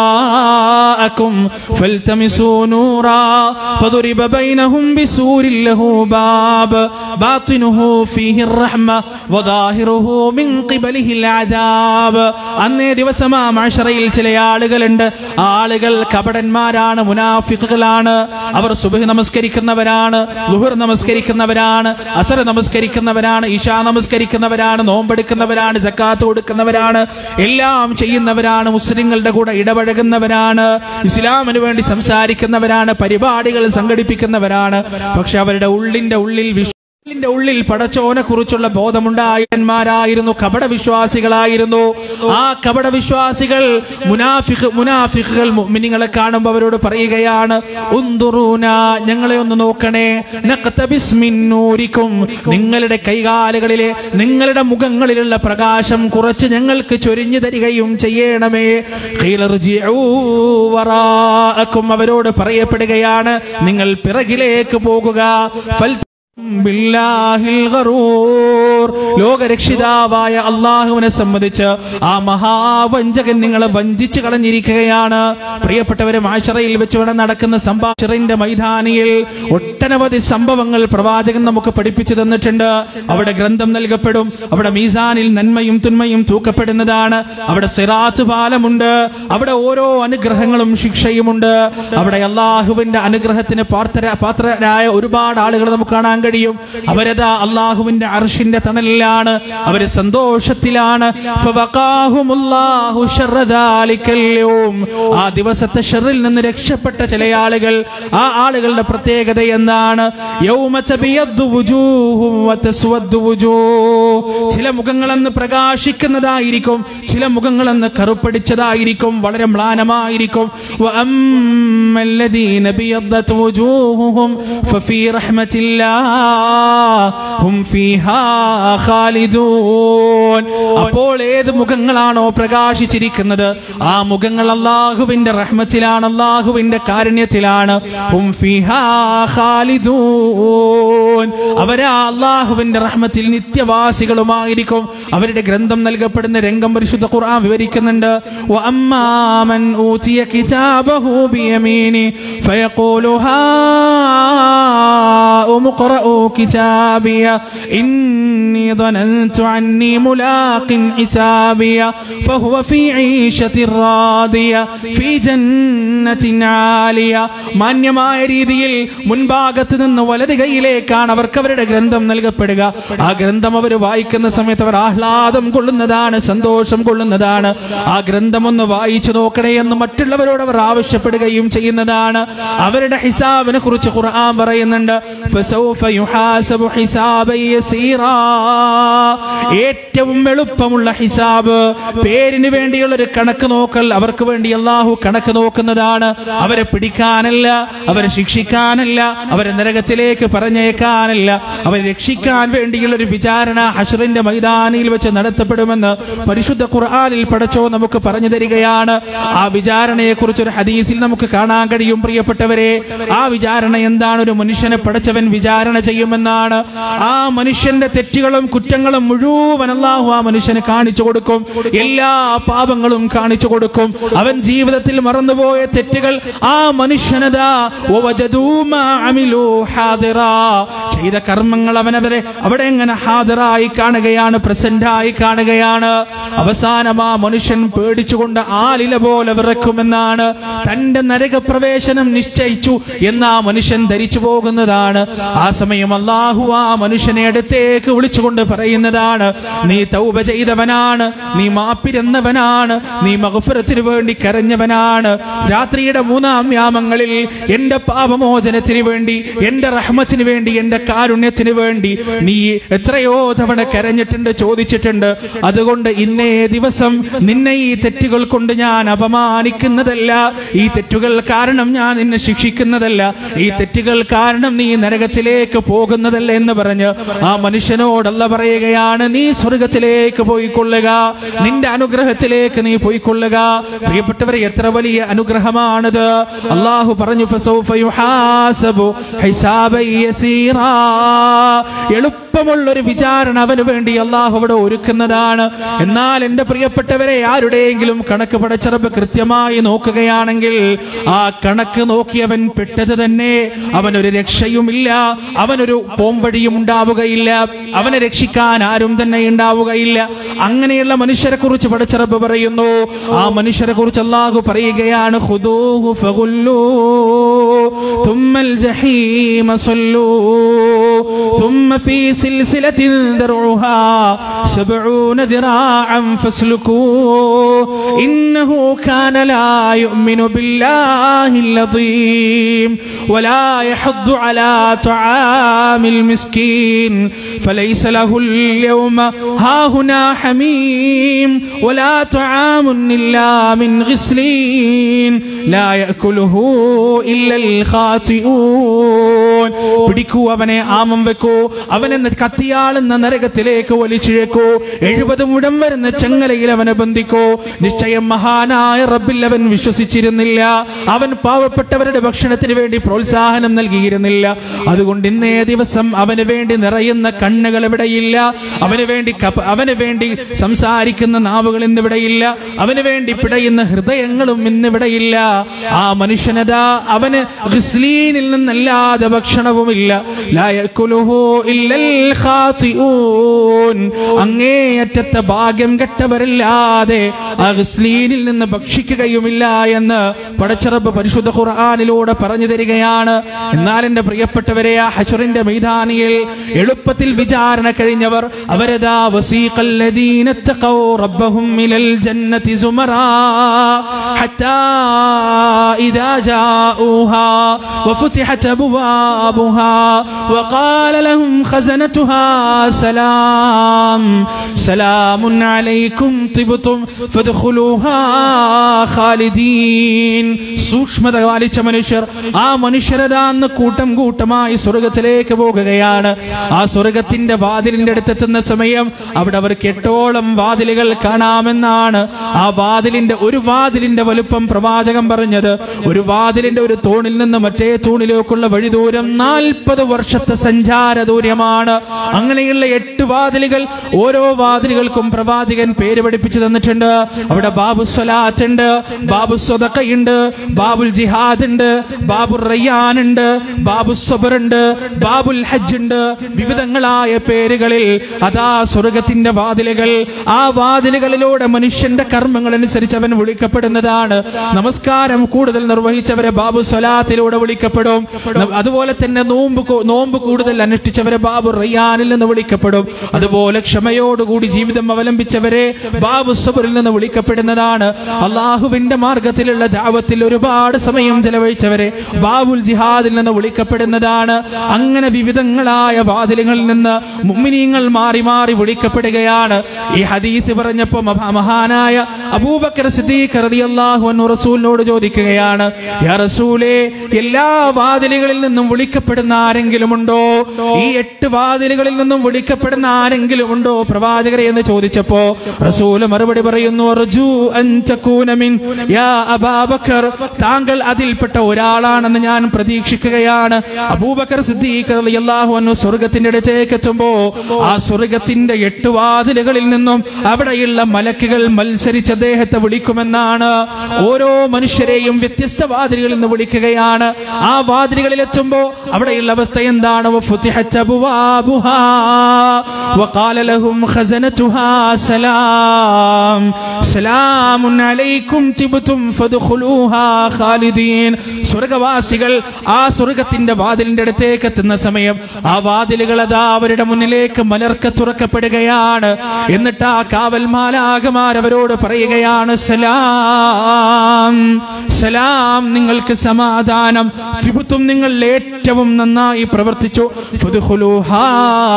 وراءكم فالتمسوا نورا فضرب بينهم بسور له باب باطنه فيه الرحمة وظاهره من قبله العذاب അന്നേ ദിവസം ആ മാഷറയിൽ ചില ആളുകളുണ്ട് ആ ആളുകൾ കപടന്മാരാണ് മുനാഫിക്കുകളാണ് അവർ സുബഹ് നമസ്കരിക്കുന്നവരാണ് ലുഹർ നമസ്കരിക്കുന്നവരാണ് അസർ നമസ്കരിക്കുന്നവരാണ് ഇഷാ നമസ്കരിക്കുന്നവരാണ് നോമ്പെടുക്കുന്നവരാണ് സക്കാത്ത് കൊടുക്കുന്നവരാണ് എല്ലാം ചെയ്യുന്നവരാണ് മുസ്ലിങ്ങളുടെ കൂടെ ഇടപഴകുന്നവരാണ് ഇസ്ലാമിന് വേണ്ടി സംസാരിക്കുന്നവരാണ് പരിപാടികൾ സംഘടിപ്പിക്കുന്നവരാണ് പക്ഷെ അവരുടെ ഉള്ളിന്റെ ഉള്ളിൽ വിശ്വ ിന്റെ ഉള്ളിൽ പടച്ചോനെ കുറിച്ചുള്ള ബോധമുണ്ടായന്മാരായിരുന്നു കപട വിശ്വാസികളായിരുന്നു ആ കപട വിശ്വാസികൾ മുനാഫിഖ് മുനാഫിഖുകൾ മുഅ്മിനീങ്ങളെ കാണുമ്പോൾ അവരോട് പറയുകയാണ് ഉന്തുറൂന ഞങ്ങളെ ഒന്ന് നോക്കണേ നഖ്തബിസ് മിൻ നൂരിക്കും നിങ്ങളുടെ കൈകാലുകളിലെ നിങ്ങളുടെ മുഖങ്ങളിലുള്ള പ്രകാശം കുറച്ച് ഞങ്ങൾക്ക് ചൊരിഞ്ഞു തരികയും ചെയ്യണമേ ഖീല ഇർജിഊ വറാഅക്കും അവരോട് പറയപ്പെടുകയാണ് നിങ്ങൾ പിറകിലേക്ക് പോകുക ഫൽ ബില്ലാഹിൽ ഗറൂർ ലോകരക്ഷിതാവായ അള്ളാഹുവിനെ സംബന്ധിച്ച് ആ മഹാവഞ്ചകൻ നിങ്ങളെ വഞ്ചിച്ചു കളഞ്ഞിരിക്കുകയാണ് പ്രിയപ്പെട്ടവരെ മാഷറയിൽ വെച്ച് ഇവിടെ നടക്കുന്ന സംഭാഷറിന്റെ മൈതാനിയിൽ ഒട്ടനവധി സംഭവങ്ങൾ പ്രവാചകൻ നമുക്ക് പഠിപ്പിച്ചു തന്നിട്ടുണ്ട് അവിടെ ഗ്രന്ഥം നൽകപ്പെടും അവിടെ മീസാനിൽ നന്മയും തുന്മയും തൂക്കപ്പെടുന്നതാണ് അവിടെ സിറാത്ത് പാലമുണ്ട് അവിടെ ഓരോ അനുഗ്രഹങ്ങളും ശിക്ഷയുമുണ്ട് അവിടെ അള്ളാഹുവിന്റെ അനുഗ്രഹത്തിന് പാത്ര പാത്രരായ ഒരുപാട് ആളുകൾ നമുക്ക് കാണാൻ കഴിയും അവരതാ അള്ളാഹുവിന്റെ അർഷിന്റെ തണലിലാണ് അവര് സന്തോഷത്തിലാണ് ഫവഖാഹുമുല്ലാഹു ശർറ ദാലിക്കൽ യൗം. ആ ദിവസത്തെ ഷെറിൽ നിന്ന് രക്ഷപ്പെട്ട ചില ആളുകൾ ആ ആളുകളുടെ പ്രത്യേകത എന്താണ് യൗമ തബിയദ്ദു വുജൂഹും വതസ്വദ്ദു വജൂഹ്. ചില മുഖങ്ങളെന്ന് പ്രകാശിക്കുന്നതായിരിക്കും ചില മുഖങ്ങളെന്ന് കറുപ്പടിച്ചതായിരിക്കും വളരെ മ്ലാനമായിരിക്കും وأما الذين ابيضت وجوههم ففي رحمة الله هم فيها خالدون അപ്പോൾ ഏത് മുഖങ്ങളാണോ പ്രകാശിച്ചിരിക്കുന്നത് ആ മുഖങ്ങൾ അള്ളാഹുവിന്റെ റഹ്മത്തിലാണ് അള്ളാഹുവിന്റെ കാരുണ്യത്തിലാണ് ഹും ഫിഹാ ഖാലിദൂൻ അവരാ അള്ളാഹുവിന്റെ റഹ്മത്തിൽ നിത്യവാസികളുമായിരിക്കും അവരുടെ ഗ്രന്ഥം നൽകപ്പെടുന്ന രംഗം പരിശുദ്ധ ഖുർആൻ വിവരിക്കുന്നുണ്ട് وأما من أوتي كتابه بيمينه فيقول هاؤم اقرءوا كتابي إني ظننت عني ملاق حسابي فهو في عيشة راضية في جنة عالية മാന്യമായ രീതിയിൽ മുൻഭാഗത്ത് നിന്ന് വലത് കൈയിലേക്കാണ് അവർക്ക് അവരുടെ ഗ്രന്ഥം നൽകപ്പെടുക ആ ഗ്രന്ഥം അവർ വായിക്കുന്ന സമയത്ത് അവർ ആഹ്ലാദം കൊള്ളുന്നതാണ് സന്തോഷം കൊള്ളുന്നതാണ് ആ ഗ്രന്ഥം ഒന്ന് വായിച്ചു നോക്കണേ എന്ന് മറ്റുള്ളവരോട് അവർ ആവശ്യപ്പെടുകയും ചെയ്യുന്നതാണ് അവരുടെ ഹിസാബിനെ കുറിച്ച് ഖുർആൻ പറയുന്നുണ്ട് ഫസൗഫ യുഹാസബു ഹിസാബൻ യസീറാ. ഏറ്റവും എളുപ്പമുള്ള ഹിസാബ് പേരിന് വേണ്ടിയുള്ള ഒരു കണക്ക് നോക്കൽ അവർക്ക് വേണ്ടി അള്ളാഹു കണക്ക് നോക്കുന്നതാണ് അവരെ പിടിക്കാനല്ല അവരെ ശിക്ഷിക്കാനല്ല അവരെ നരകത്തിലേക്ക് പറഞ്ഞേക്കാനല്ല അവരെ രക്ഷിക്കാൻ വേണ്ടിയുള്ള ഒരു വിചാരണ ഹഷറിന്റെ മൈതാനിയിൽ വെച്ച് നടത്തപ്പെടുമെന്ന് പരിശുദ്ധ ഖുർആനിൽ പടച്ചോ നമുക്ക് പറഞ്ഞു തരികയാണ് ആ വിചാരണയെ കുറിച്ച് ഒരു ഹദീസിൽ നമുക്ക് കാണാൻ കഴിയും പ്രിയപ്പെട്ടവരെ ആ വിചാരണ എന്താണ് ഒരു മനുഷ്യനെ പടച്ചവൻ വിചാരണ ചെയ്യുമെന്നാണ് ആ മനുഷ്യന്റെ തെറ്റുകളും കുറ്റങ്ങളും മുഴുവൻ അള്ളാഹു ആ മനുഷ്യന് കാണിച്ചു കൊടുക്കും എല്ലാ പാപങ്ങളും കാണിച്ചു കൊടുക്കും അവൻ ജീവിതത്തിൽ മറന്നുപോയ തെറ്റുകൾ ആ മനുഷ്യനതാ വവജദൂ മാ അമിലൂ ഹാദിറാ. ചെയ്ത കർമ്മങ്ങൾ അവനവരെ അവിടെ എങ്ങനെ ഹാദിറായി കാണുകയാണ് പ്രസന്റ് ആയി കാണുകയാണ് അവസാനം ആ മനുഷ്യൻ പേടിച്ചുകൊണ്ട് ആലില പോലെ വിറക്കുമെന്നാണ് തന്റെ നരകപ്രവേശനം നിശ്ചയിച്ചു എന്ന് ആ മനുഷ്യൻ ധരിച്ചു പോകുന്നതാണ് ആ സമയം അള്ളാഹു ആ മനുഷ്യനെ അടുത്തേക്ക് വിളിച്ചുകൊണ്ട് പറയുന്നതാണ് നീ തൗബ ചെയ്തവനാണ് നീ മാപ്പിരുന്നവനാണ് നീ മഹഫുറത്തിന് വേണ്ടി കരഞ്ഞവനാണ് രാത്രിയുടെ മൂന്നാം യാമങ്ങളിൽ എന്റെ പാപമോചനത്തിന് വേണ്ടി എന്റെ റഹ്മത്തിന് വേണ്ടി എന്റെ കാരുണ്യത്തിന് വേണ്ടി നീ എത്രയോ തവണ കരഞ്ഞിട്ടുണ്ട് ചോദിച്ചിട്ടുണ്ട് അതുകൊണ്ട് ഇന്നേ ദിവസം നിന്നെ ഈ തെറ്റുകൾ കൊണ്ട് ഞാൻ അപമാനിക്കുന്നതല്ല ഈ തെറ്റുകൾ കാരണം ഞാൻ നിന്നെ ശിക്ഷിക്കുന്നതല്ല ഈ തെറ്റുകൾ കാരണം നീ നരകത്തിലേക്ക് പോകുന്നതല്ല എന്ന് പറഞ്ഞ് ആ മനുഷ്യനോടല്ല പറയുകയാണ് നീ സ്വർഗത്തിലേക്ക് പോയിക്കൊള്ളുക നിന്റെ അനുഗ്രഹത്തിലേക്ക് നീ പോയിക്കൊള്ളുക പ്രിയപ്പെട്ടവരെ എത്ര വലിയ അനുഗ്രഹമാണിത് അള്ളാഹു പറഞ്ഞു ഫസൗഫ യുഹാസബു ഹിസാബൻ യസീറാ. എളുപ്പമുള്ളൊരു വിചാരണ അവന് വേണ്ടി അള്ളാഹു അവിടെ ഒരുക്കുന്നതാണ് എന്നാൽ എന്റെ പ്രിയപ്പെട്ടവരെ ആരുടെയെങ്കിലും കണക്ക് പടച്ചറബ് കൃത്യമായി നോക്കുകയാണെങ്കിൽ ആ കണക്ക് നോക്കിയവൻ പെട്ടത് തന്നെ അവനൊരു രക്ഷയുമില്ല അവനൊരു പോംവഴിയും ഉണ്ടാവുകയില്ല അവനെ രക്ഷിക്കാൻ ആരും തന്നെ ഉണ്ടാവുകയില്ല അങ്ങനെയുള്ള മനുഷ്യരെ കുറിച്ച് പടച്ചറബ് പറയുന്നു ആ മനുഷ്യരെ കുറിച്ച് അള്ളാഹു പറയുകയാണ് ഖുദൂഹു ഫഗുല്ലൂ ثم الجحيم صلوا ثم في سلسلة ذرعها سبعون ذراعا فاسلكوه إنه كان لا يؤمن بالله العظيم ولا يحض على طعام المسكين فليس له اليوم هاهنا حميم ولا طعام إلا من غسلين لا يأكله إلا الخاطئون പിടിക്കൂ അവനെ ആമം വെക്കൂ അവനെ കത്തിയാളുന്ന നരകത്തിലേക്ക് വലിച്ചിഴക്കൂ എഴുപത് മുടം വരുന്ന ചെങ്ങലയിൽ അവനെ ബന്ധിക്കൂ നിശ്ചയം മഹാനായ റബ്ബിൽ അവൻ വിശ്വസിച്ചിരുന്നില്ല അവൻ പാവപ്പെട്ടവരുടെ ഭക്ഷണത്തിന് വേണ്ടി പ്രോത്സാഹനം നൽകിയിരുന്നില്ല അതുകൊണ്ട് ഇന്നേ ദിവസം അവന് വേണ്ടി നിറയുന്ന കണ്ണുകൾ ഇവിടെയില്ല അവന് വേണ്ടി കപ- അവന് വേണ്ടി സംസാരിക്കുന്ന നാവുകൾ ഇന്നിവിടെയില്ല അവന് വേണ്ടി പിടയുന്ന ഹൃദയങ്ങളും ഇന്നിവിടെയില്ല ആ മനുഷ്യനതാ അവന് ഖിസ്ലീനിൽ നിന്നല്ലാതെ ഭക്ഷണവുമില്ല ലാ യഅ്കുലുഹു ഇല്ലൽ ഖാതിഊൻ അങ്ങേയറ്റത്തെ ഭാഗ്യം കെട്ടവരല്ലാതെ ആ ഖിസ്ലീനിൽ നിന്ന് ഭക്ഷിക്കുകയുമില്ല എന്ന് പടച്ചറബ് പരിശുദ്ധ ഖുർആനിലൂടെ പറഞ്ഞു തരികയാണ് എന്നാൽ എന്റെ പ്രിയപ്പെട്ടവരെ ആ ഹഷറിന്റെ മൈതാനിയിൽ എളുപ്പത്തിൽ വിചാരണ കഴിഞ്ഞവർ അവരതാ വസീഖല്ലദീന തഖൗ റബ്ബഹും മിനൽ ജന്നതി സുമറാ ഹത്താ ഇദാ ജാഊഹാ وفتحت أبوابها وقال لهم خزنتها سلام سلام عليكم طبتم فادخلوها خالدين സൂക്ഷ്മത പാലിച്ച മനുഷ്യർ ആ മനുഷ്യരതാന്ന് കൂട്ടം കൂട്ടമായി സ്വർഗത്തിലേക്ക് പോകുകയാണ് ആ സ്വർഗത്തിന്റെ വാതിലിന്റെ അടുത്തെത്തുന്ന സമയം അവിടെ അവർക്ക് എട്ടോളം വാതിലുകൾ കാണാമെന്നാണ് ആ വാതിലിന്റെ ഒരു വാതിലിന്റെ വലുപ്പം പ്രവാചകം പറഞ്ഞത് ഒരു വാതിലിന്റെ ഒരു തൂണിൽ നിന്ന് മറ്റേ തൂണിലേക്കുള്ള വഴി ദൂരം നാൽപ്പത് വർഷത്തെ സഞ്ചാര ദൂരമാണ് അങ്ങനെയുള്ള എട്ട് വാതിലുകൾ ഓരോ വാതിലുകൾക്കും പ്രവാചകൻ പേര് പഠിപ്പിച്ചു തന്നിട്ടുണ്ട് അവിടെ ബാബു സ്വലാത്ത് ഉണ്ട് ബാബു സ്വതക്കയുണ്ട് ബാബുൽ ജിഹാദ് ഉണ്ട് ബാബു റയ്യാൻ ഉണ്ട് ബാബു സബർ ഉണ്ട് ബാബുൽ ഹജ്ജ് ഉണ്ട് വിവിധങ്ങളായ പേരുകളിൽ അതാ സ്വർഗത്തിന്റെ വാതിലുകൾ ആ വാതിലുകളിലൂടെ മനുഷ്യന്റെ കർമ്മങ്ങൾ അനുസരിച്ച് അവൻ വിളിക്കപ്പെടുന്നതാണ് നമസ്കാരം കൂടുതൽ നിർവഹിച്ചവരെ ബാബു സ്വലാത്തിലൂടെ വിളിക്കപ്പെടും അതുപോലെ തന്നെ നോമ്പ് കൂ- നോമ്പ് കൂടുതൽ അനുഷ്ഠിച്ചവരെ ബാബു റയ്യാനിൽ നിന്ന് വിളിക്കപ്പെടും അതുപോലെ ക്ഷമയോടുകൂടി ജീവിതം അവലംബിച്ചവരെ ബാബു സബറിൽ നിന്ന് വിളിക്കപ്പെടുന്നതാണ് അള്ളാഹുവിന്റെ മാർഗത്തിലുള്ള ദാവത്തിൽ ഒരുപാട് സമയം ചെലവഴിച്ചവരെ ബാബുൽ ജിഹാദിൽ നിന്ന് വിളിക്കപ്പെടുന്നതാണ് അങ്ങനെ വിവിധങ്ങളായ വാതിലുകളിൽ നിന്ന് മുമ്മിനീങ്ങൾ മാറി മാറി വിളിക്കപ്പെടുകയാണ് ഈ ഹദീസ് പറഞ്ഞപ്പോ മഹാ- മഹാനായ അബൂബക്കർ സിദ്ദീഖ് റളിയല്ലാഹു അൻഹു റസൂലിനോട് ചോദിക്കുകയാണ് യാ റസൂലേ എല്ലാ വാതിലുകളിൽ നിന്നും വിളിക്കപ്പെടുന്ന ആരെങ്കിലും ഉണ്ടോ ഈ എട്ട് വാതിലുകളിൽ നിന്നും വിളിക്കപ്പെടുന്ന ആരെങ്കിലും ഉണ്ടോ പ്രവാചകരെ എന്ന് ചോദിച്ചപ്പോ റസൂല് മറുപടി പറയുന്നു "അർജു അൻ തകൂന മിൻ യാ അബാബക്കർ താങ്കൾ അതിൽപ്പെട്ട ഒരാളാണെന്ന് ഞാൻ പ്രതീക്ഷിക്കുകയാണ് അബൂബക്കർ സിദ്ദീഖ് റളിയല്ലാഹു അൻഹു സ്വർഗത്തിന്റെ അടുത്തേക്ക് എത്തുമ്പോ ആ സ്വർഗത്തിന്റെ എട്ട് വാതിലുകളിൽ നിന്നും അവിടെയുള്ള മലക്കുകൾ മത്സരിച്ച് അദ്ദേഹത്തെ വിളിക്കുമെന്നാണ് ഓരോ മനുഷ്യരെയും വ്യത്യസ്ത വാതിലുകളിൽ നിന്ന് വിളിക്കുകയാണ് ആ വാതിലുകളിൽ എത്തുമ്പോ അവിടെയുള്ള അവസ്ഥ എന്താണ് وفتحت أبوابها وقال لهم خزنتها سلام سلام عليكم تبتم فادخلوها خالدين സ്വർഗവാസികൾ ആ സ്വർഗത്തിന്റെ വാതിലിന്റെ അടുത്തേക്ക് എത്തുന്ന സമയം ആ വാതിലുകൾ അതാ അവരുടെ മുന്നിലേക്ക് മലർക്ക തുറക്കപ്പെടുകയാണ് എന്നിട്ട് ആ കാവൽ മാലാകമാർ അവരോട് പറയുകയാണ് സലാം സലാം നിങ്ങൾക്ക് സമാധാനം തിബുത്തും നിങ്ങൾ ഏറ്റവും നന്നായി പ്രവർത്തിച്ചു ഫദ്ഖുലൂഹാ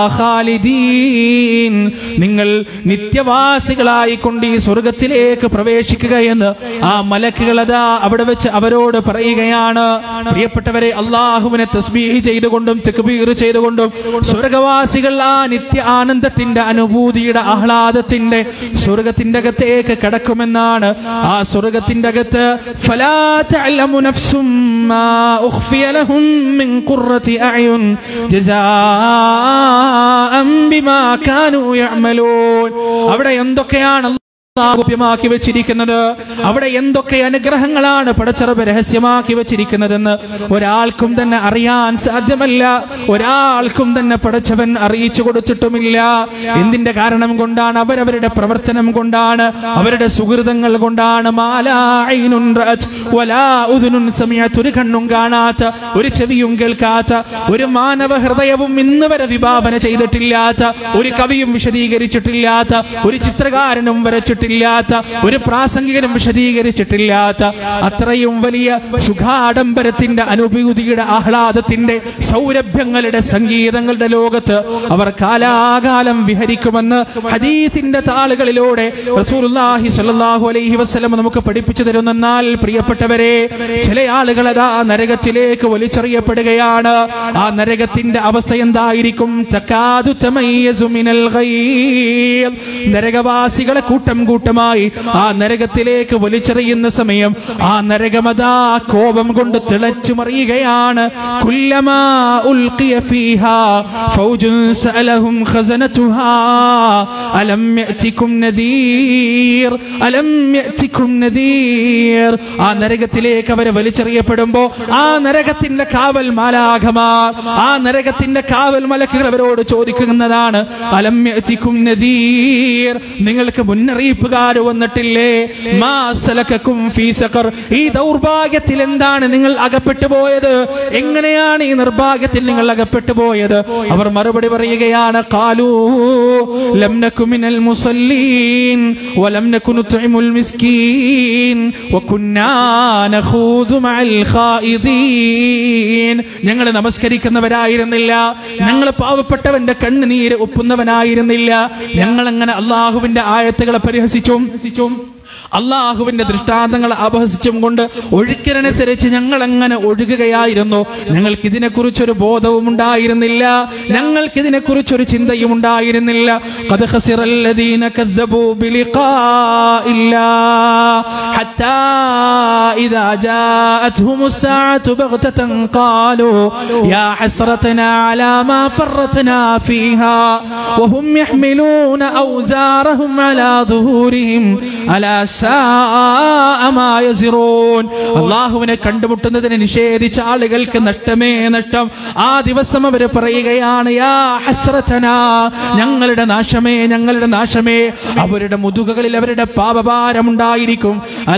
ഖാലിദീൻ നിങ്ങൾ നിത്യവാസികളായി കൊണ്ട് ഈ സ്വർഗത്തിലേക്ക് പ്രവേശിക്കുക എന്ന് ആ മലക്കുകൾ അതാ അവിടെ വെച്ച് അവരോട് പറയുകയാണ് പ്രിയപ്പെട്ടവരെ അള്ളാഹുവിനെ തസ്ബീഹ് ചെയ്തുകൊണ്ടും തെക്കുബീർ ചെയ്തുകൊണ്ടും സ്വർഗവാസികൾ ആ നിത്യ ആനന്ദത്തിന്റെ അനുഭൂതിയുടെ ആഹ്ലാദത്തിന്റെ സ്വർഗത്തിന്റെ അകത്തേക്ക് കടക്കുമെന്നാണ് ആ സ്വർഗത്തിന്റെ അകത്ത് ഫലാ തഅലമു നഫ്സും മാ ഉഖ്ഫിയ ലഹും മിൻ ഖുർറത്തി أعين جزاء بما كانوا يعملون അവിടെ എന്തൊക്കെയാണ് ഗോപ്യമാക്കി വെച്ചിരിക്കുന്നത് അവിടെ എന്തൊക്കെ അനുഗ്രഹങ്ങളാണ് പടച്ചറബ് രഹസ്യമാക്കി വെച്ചിരിക്കുന്നതെന്ന് ഒരാൾക്കും തന്നെ അറിയാൻ സാധ്യമല്ല ഒരാൾക്കും തന്നെ പടച്ചവൻ അറിയിച്ചു കൊടുത്തിട്ടുമില്ല എന്തിന്റെ കാരണം കൊണ്ടാണ് അവരവരുടെ പ്രവർത്തനം കൊണ്ടാണ് അവരുടെ സുഹൃതങ്ങൾ കൊണ്ടാണ് മാലായിനുൻ റഅത് വലാ ഉദുനുൻ സമയത്ത് ഒരു കണ്ണും കാണാത്ത ഒരു ചെവിയും കേൾക്കാത്ത ഒരു മാനവ ഹൃദയവും ഇന്ന് വരെ വിഭാവന ചെയ്തിട്ടില്ലാത്ത ഒരു കവിയും വിശദീകരിച്ചിട്ടില്ലാത്ത ഒരു ചിത്രകാരനും വരച്ചിട്ടില്ലാത്ത ഒരു പ്രാസംഗികനും വിശദീകരിച്ചിട്ടില്ലാത്ത അത്രയും വലിയ സുഖാഡംബരത്തിന്റെ അനുഭൂതിയുടെ ആഹ്ലാദത്തിന്റെ സൗരഭ്യങ്ങളുടെ സംഗീതങ്ങളുടെ ലോകത്ത് അവർ കാലാകാലം വിഹരിക്കുമെന്ന് ഹദീത്തിന്റെ താളുകളിലൂടെ റസൂലുള്ളാഹി സ്വല്ലല്ലാഹു അലൈഹി വസല്ലം നമുക്ക് പഠിപ്പിച്ചു തരുന്നെന്നാൽ പ്രിയപ്പെട്ടവരെ ചില ആളുകൾ അതാ നരകത്തിലേക്ക് വലിച്ചെറിയപ്പെടുകയാണ് ആ നരകത്തിന്റെ അവസ്ഥ എന്തായിരിക്കും തക്കാതു തമയ്യസു മിനൽ ഗൈർ നരകവാസികളെ കൂട്ടം കൂട്ടമായി ആ നരകത്തിലേക്ക് വലിച്ചെറിയുന്ന സമയം ആ നരകമതാ കോപം കൊണ്ട് തിളച്ചു മറിയുകയാണ് കുല്ലമാ ഉൽഖിയ ഫീഹാ ഫൗജുൻ സഅലഹും ഖസനതുഹാ അലം യഅതികും നദീർ അലം യഅതികും നദീർ ആ നരകത്തിലേക്ക് അവരെ വലിച്ചെറിയപ്പെടുമ്പോ ആ നരകത്തിന്റെ കാവൽ മാലാഖമാർ ആ നരകത്തിന്റെ കാവൽ മലക്കുകൾ അവരോട് ചോദിക്കുന്നതാണ് അലം യഅതികും നദീർ നിങ്ങൾക്ക് മുന്നറിയിപ്പുകാർ വന്നിട്ടില്ലേ മാ സലക്കക്കും ഫീ സഖർ ഈ ദൗർഭാഗ്യത്തിൽ എന്താണ് നിങ്ങൾ അകപ്പെട്ടു പോയത് എങ്ങനെയാണ് ഈ നിർഭാഗ്യത്തിൽ നിങ്ങൾ അകപ്പെട്ടു പോയത് അവർ മറുപടി പറയുകയാണ് കാലൂ ലം നകു മിനൽ മുസല്ലീൻ വലം നകു നുത്ഇമുൽ മിസ്കീൻ വകുന്നാ നഖൂദു മഅൽ ഖായിദീൻ ഞങ്ങൾ നമസ്കരിക്കുന്നവരായിരുന്നില്ല ഞങ്ങൾ പാവപ്പെട്ടവന്റെ കണ്ണുനീര് ഒപ്പുന്നവനായിരുന്നില്ല ഞങ്ങൾ അങ്ങനെ അള്ളാഹുവിന്റെ ആയത്തുകളെ പരിഹസിച്ചും അള്ളാഹുവിന്റെ ദൃഷ്ടാന്തങ്ങൾ അപഹസിച്ചും കൊണ്ട് ഒഴുക്കിനനുസരിച്ച് ഞങ്ങൾ അങ്ങനെ ഒഴുകുകയായിരുന്നു ഞങ്ങൾക്ക് ഇതിനെക്കുറിച്ചൊരു ബോധവും ഉണ്ടായിരുന്നില്ല ഞങ്ങൾക്ക് ഇതിനെക്കുറിച്ചൊരു ചിന്തയും ഉണ്ടായിരുന്നില്ല قد خسر الذين كذبوا بلقاء الله حتى إذا جاءتهم الساعة بغتة قالوا يا حسرتنا على ما فرطنا فيها وهم يحملون أوزارهم على ظهورهم على شاء ما يزرون അള്ളാഹുവിനെ കണ്ടുമുട്ടുന്നതിനെ നിഷേധിച്ച ആളുകൾക്ക് നഷ്ടമേ നഷ്ടം ആ ദിവസം അവര് പറയുകയാണ് യാ ഹസ്രതന ഞങ്ങളുടെ നാശമേ ഞങ്ങളുടെ നാശമേ അവരുടെ മുതുകകളിൽ അവരുടെ പാപഭാരമുണ്ടായിരിക്കും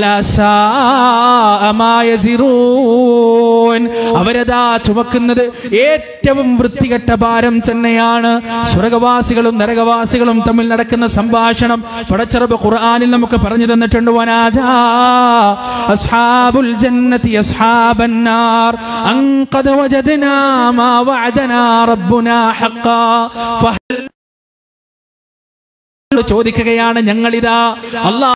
അലാശാമായസിറൂൻ അവരതാ ചുമക്കുന്നത് ഏറ്റവും വൃത്തികെട്ട ഭാരം തന്നെയാണ് സ്വർഗവാസികളും നരകവാസികളും തമ്മിൽ നടക്കുന്ന സംഭാഷണം പടച്ചറബ് ഖുർആനിൽ നമുക്ക് പറഞ്ഞു തന്നിട്ടുണ്ട് വനാദാ അസ്ഹാബുൽ ജന്നതി അസ്ഹാബൻ നാർ അൻ ഖദ് വജദ്നാ മാ വഅദനാ റബ്ബുനാ ഹഖ്ഖാ ഫഹൽ ചോദിക്കുകയാണ് ഞങ്ങളിതാ അള്ളാഹ്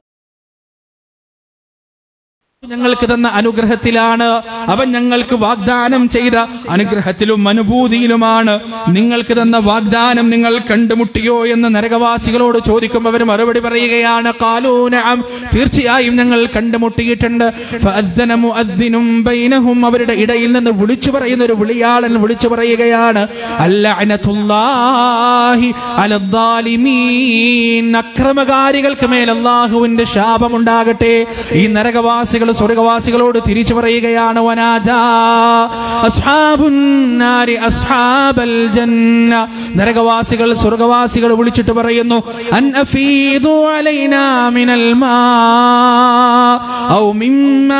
ഞങ്ങൾക്ക് തന്ന അനുഗ്രഹത്തിലാണ് അവൻ ഞങ്ങൾക്ക് വാഗ്ദാനം ചെയ്ത അനുഗ്രഹത്തിലും അനുഭൂതിയിലുമാണ് നിങ്ങൾക്ക് തന്ന വാഗ്ദാനം നിങ്ങൾ കണ്ടുമുട്ടിയോ എന്ന് നരകവാസികളോട് ചോദിക്കുമ്പോൾ അവർ മറുപടി പറയുകയാണ് കാലൂനം തീർച്ചയായും ഞങ്ങൾ കണ്ടുമുട്ടിയിട്ടുണ്ട് ഫഅദ്ദന മുഅദ്ദിനും ബൈനഹും അവരുടെ ഇടയിൽ നിന്ന് വിളിച്ചു പറയുന്ന ഒരു വിളിയാളൻ വിളിച്ചു പറയുകയാണ് അല്ലഅനതുല്ലാഹി അലദ്ദാലിമീൻ അക്രമകാരികൾക്ക് മേൽ അല്ലാഹുവിന്റെ ശാപമുണ്ടാകട്ടെ ഈ നരകവാസികൾ സ്വർഗവാസികളോട് തിരിച്ചു പറയുകയാണ് വനാജാ അസ്ഹാബുൻ നാരി അസ്ഹാബൽ ജന്ന നരകവാസികൾ സ്വർഗവാസികൾ വിളിച്ചിട്ട് പറയുന്നു അൻ അഫീദു അലൈനാ മിനൽ മാ ഔ മിമ്മാ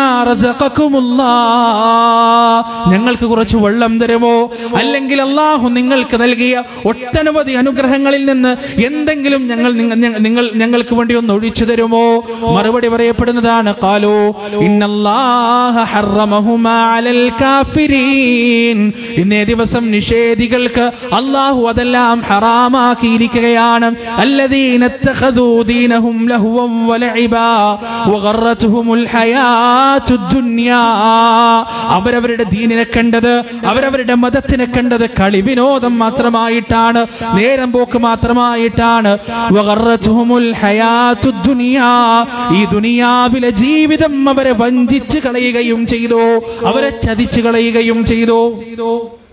റസഖകുമുല്ലാഹ് ഞങ്ങൾക്ക് കുറച്ച് വെള്ളം തരുമോ അല്ലെങ്കിൽ അള്ളാഹു നിങ്ങൾക്ക് നൽകിയ ഒട്ടനവധി അനുഗ്രഹങ്ങളിൽ നിന്ന് എന്തെങ്കിലും ഞങ്ങൾ നിങ്ങ- ഞ- നിങ്ങൾ ഞങ്ങൾക്ക് വേണ്ടി ഒന്ന് ഒഴിച്ചു തരുമോ മറുപടി പറയപ്പെടുന്നതാണ് കാലോ ഇന്നല്ലാഹ ഹറമഹുമാ അലൽ കാഫിരീൻ ഇന്നേ ദിവസം നിഷേധികൾക്ക് അള്ളാഹു അതെല്ലാം ഹറാമാക്കിയിരിക്കുകയാണ് الذين اتخذوا دينهم لهوا ولعبا وغرتهم الحياة الدنيا അവരവരുടെ ദീനിനെ കണ്ടത് അവരവരുടെ മതത്തിനെ കണ്ടത് കളി വിനോദം മാത്രമായിട്ടാണ് നേരം പോക്ക് മാത്രമായിട്ടാണ് വഗറത്തുഹുമുൽ ഹയാത്തുദ് ദുനിയാ. ഈ ദുനിയാവിലെ ജീവിതം അവരെ വഞ്ചിച്ച് കളയുകയും ചെയ്തു അവരെ ചതിച്ചു കളയുകയും ചെയ്തു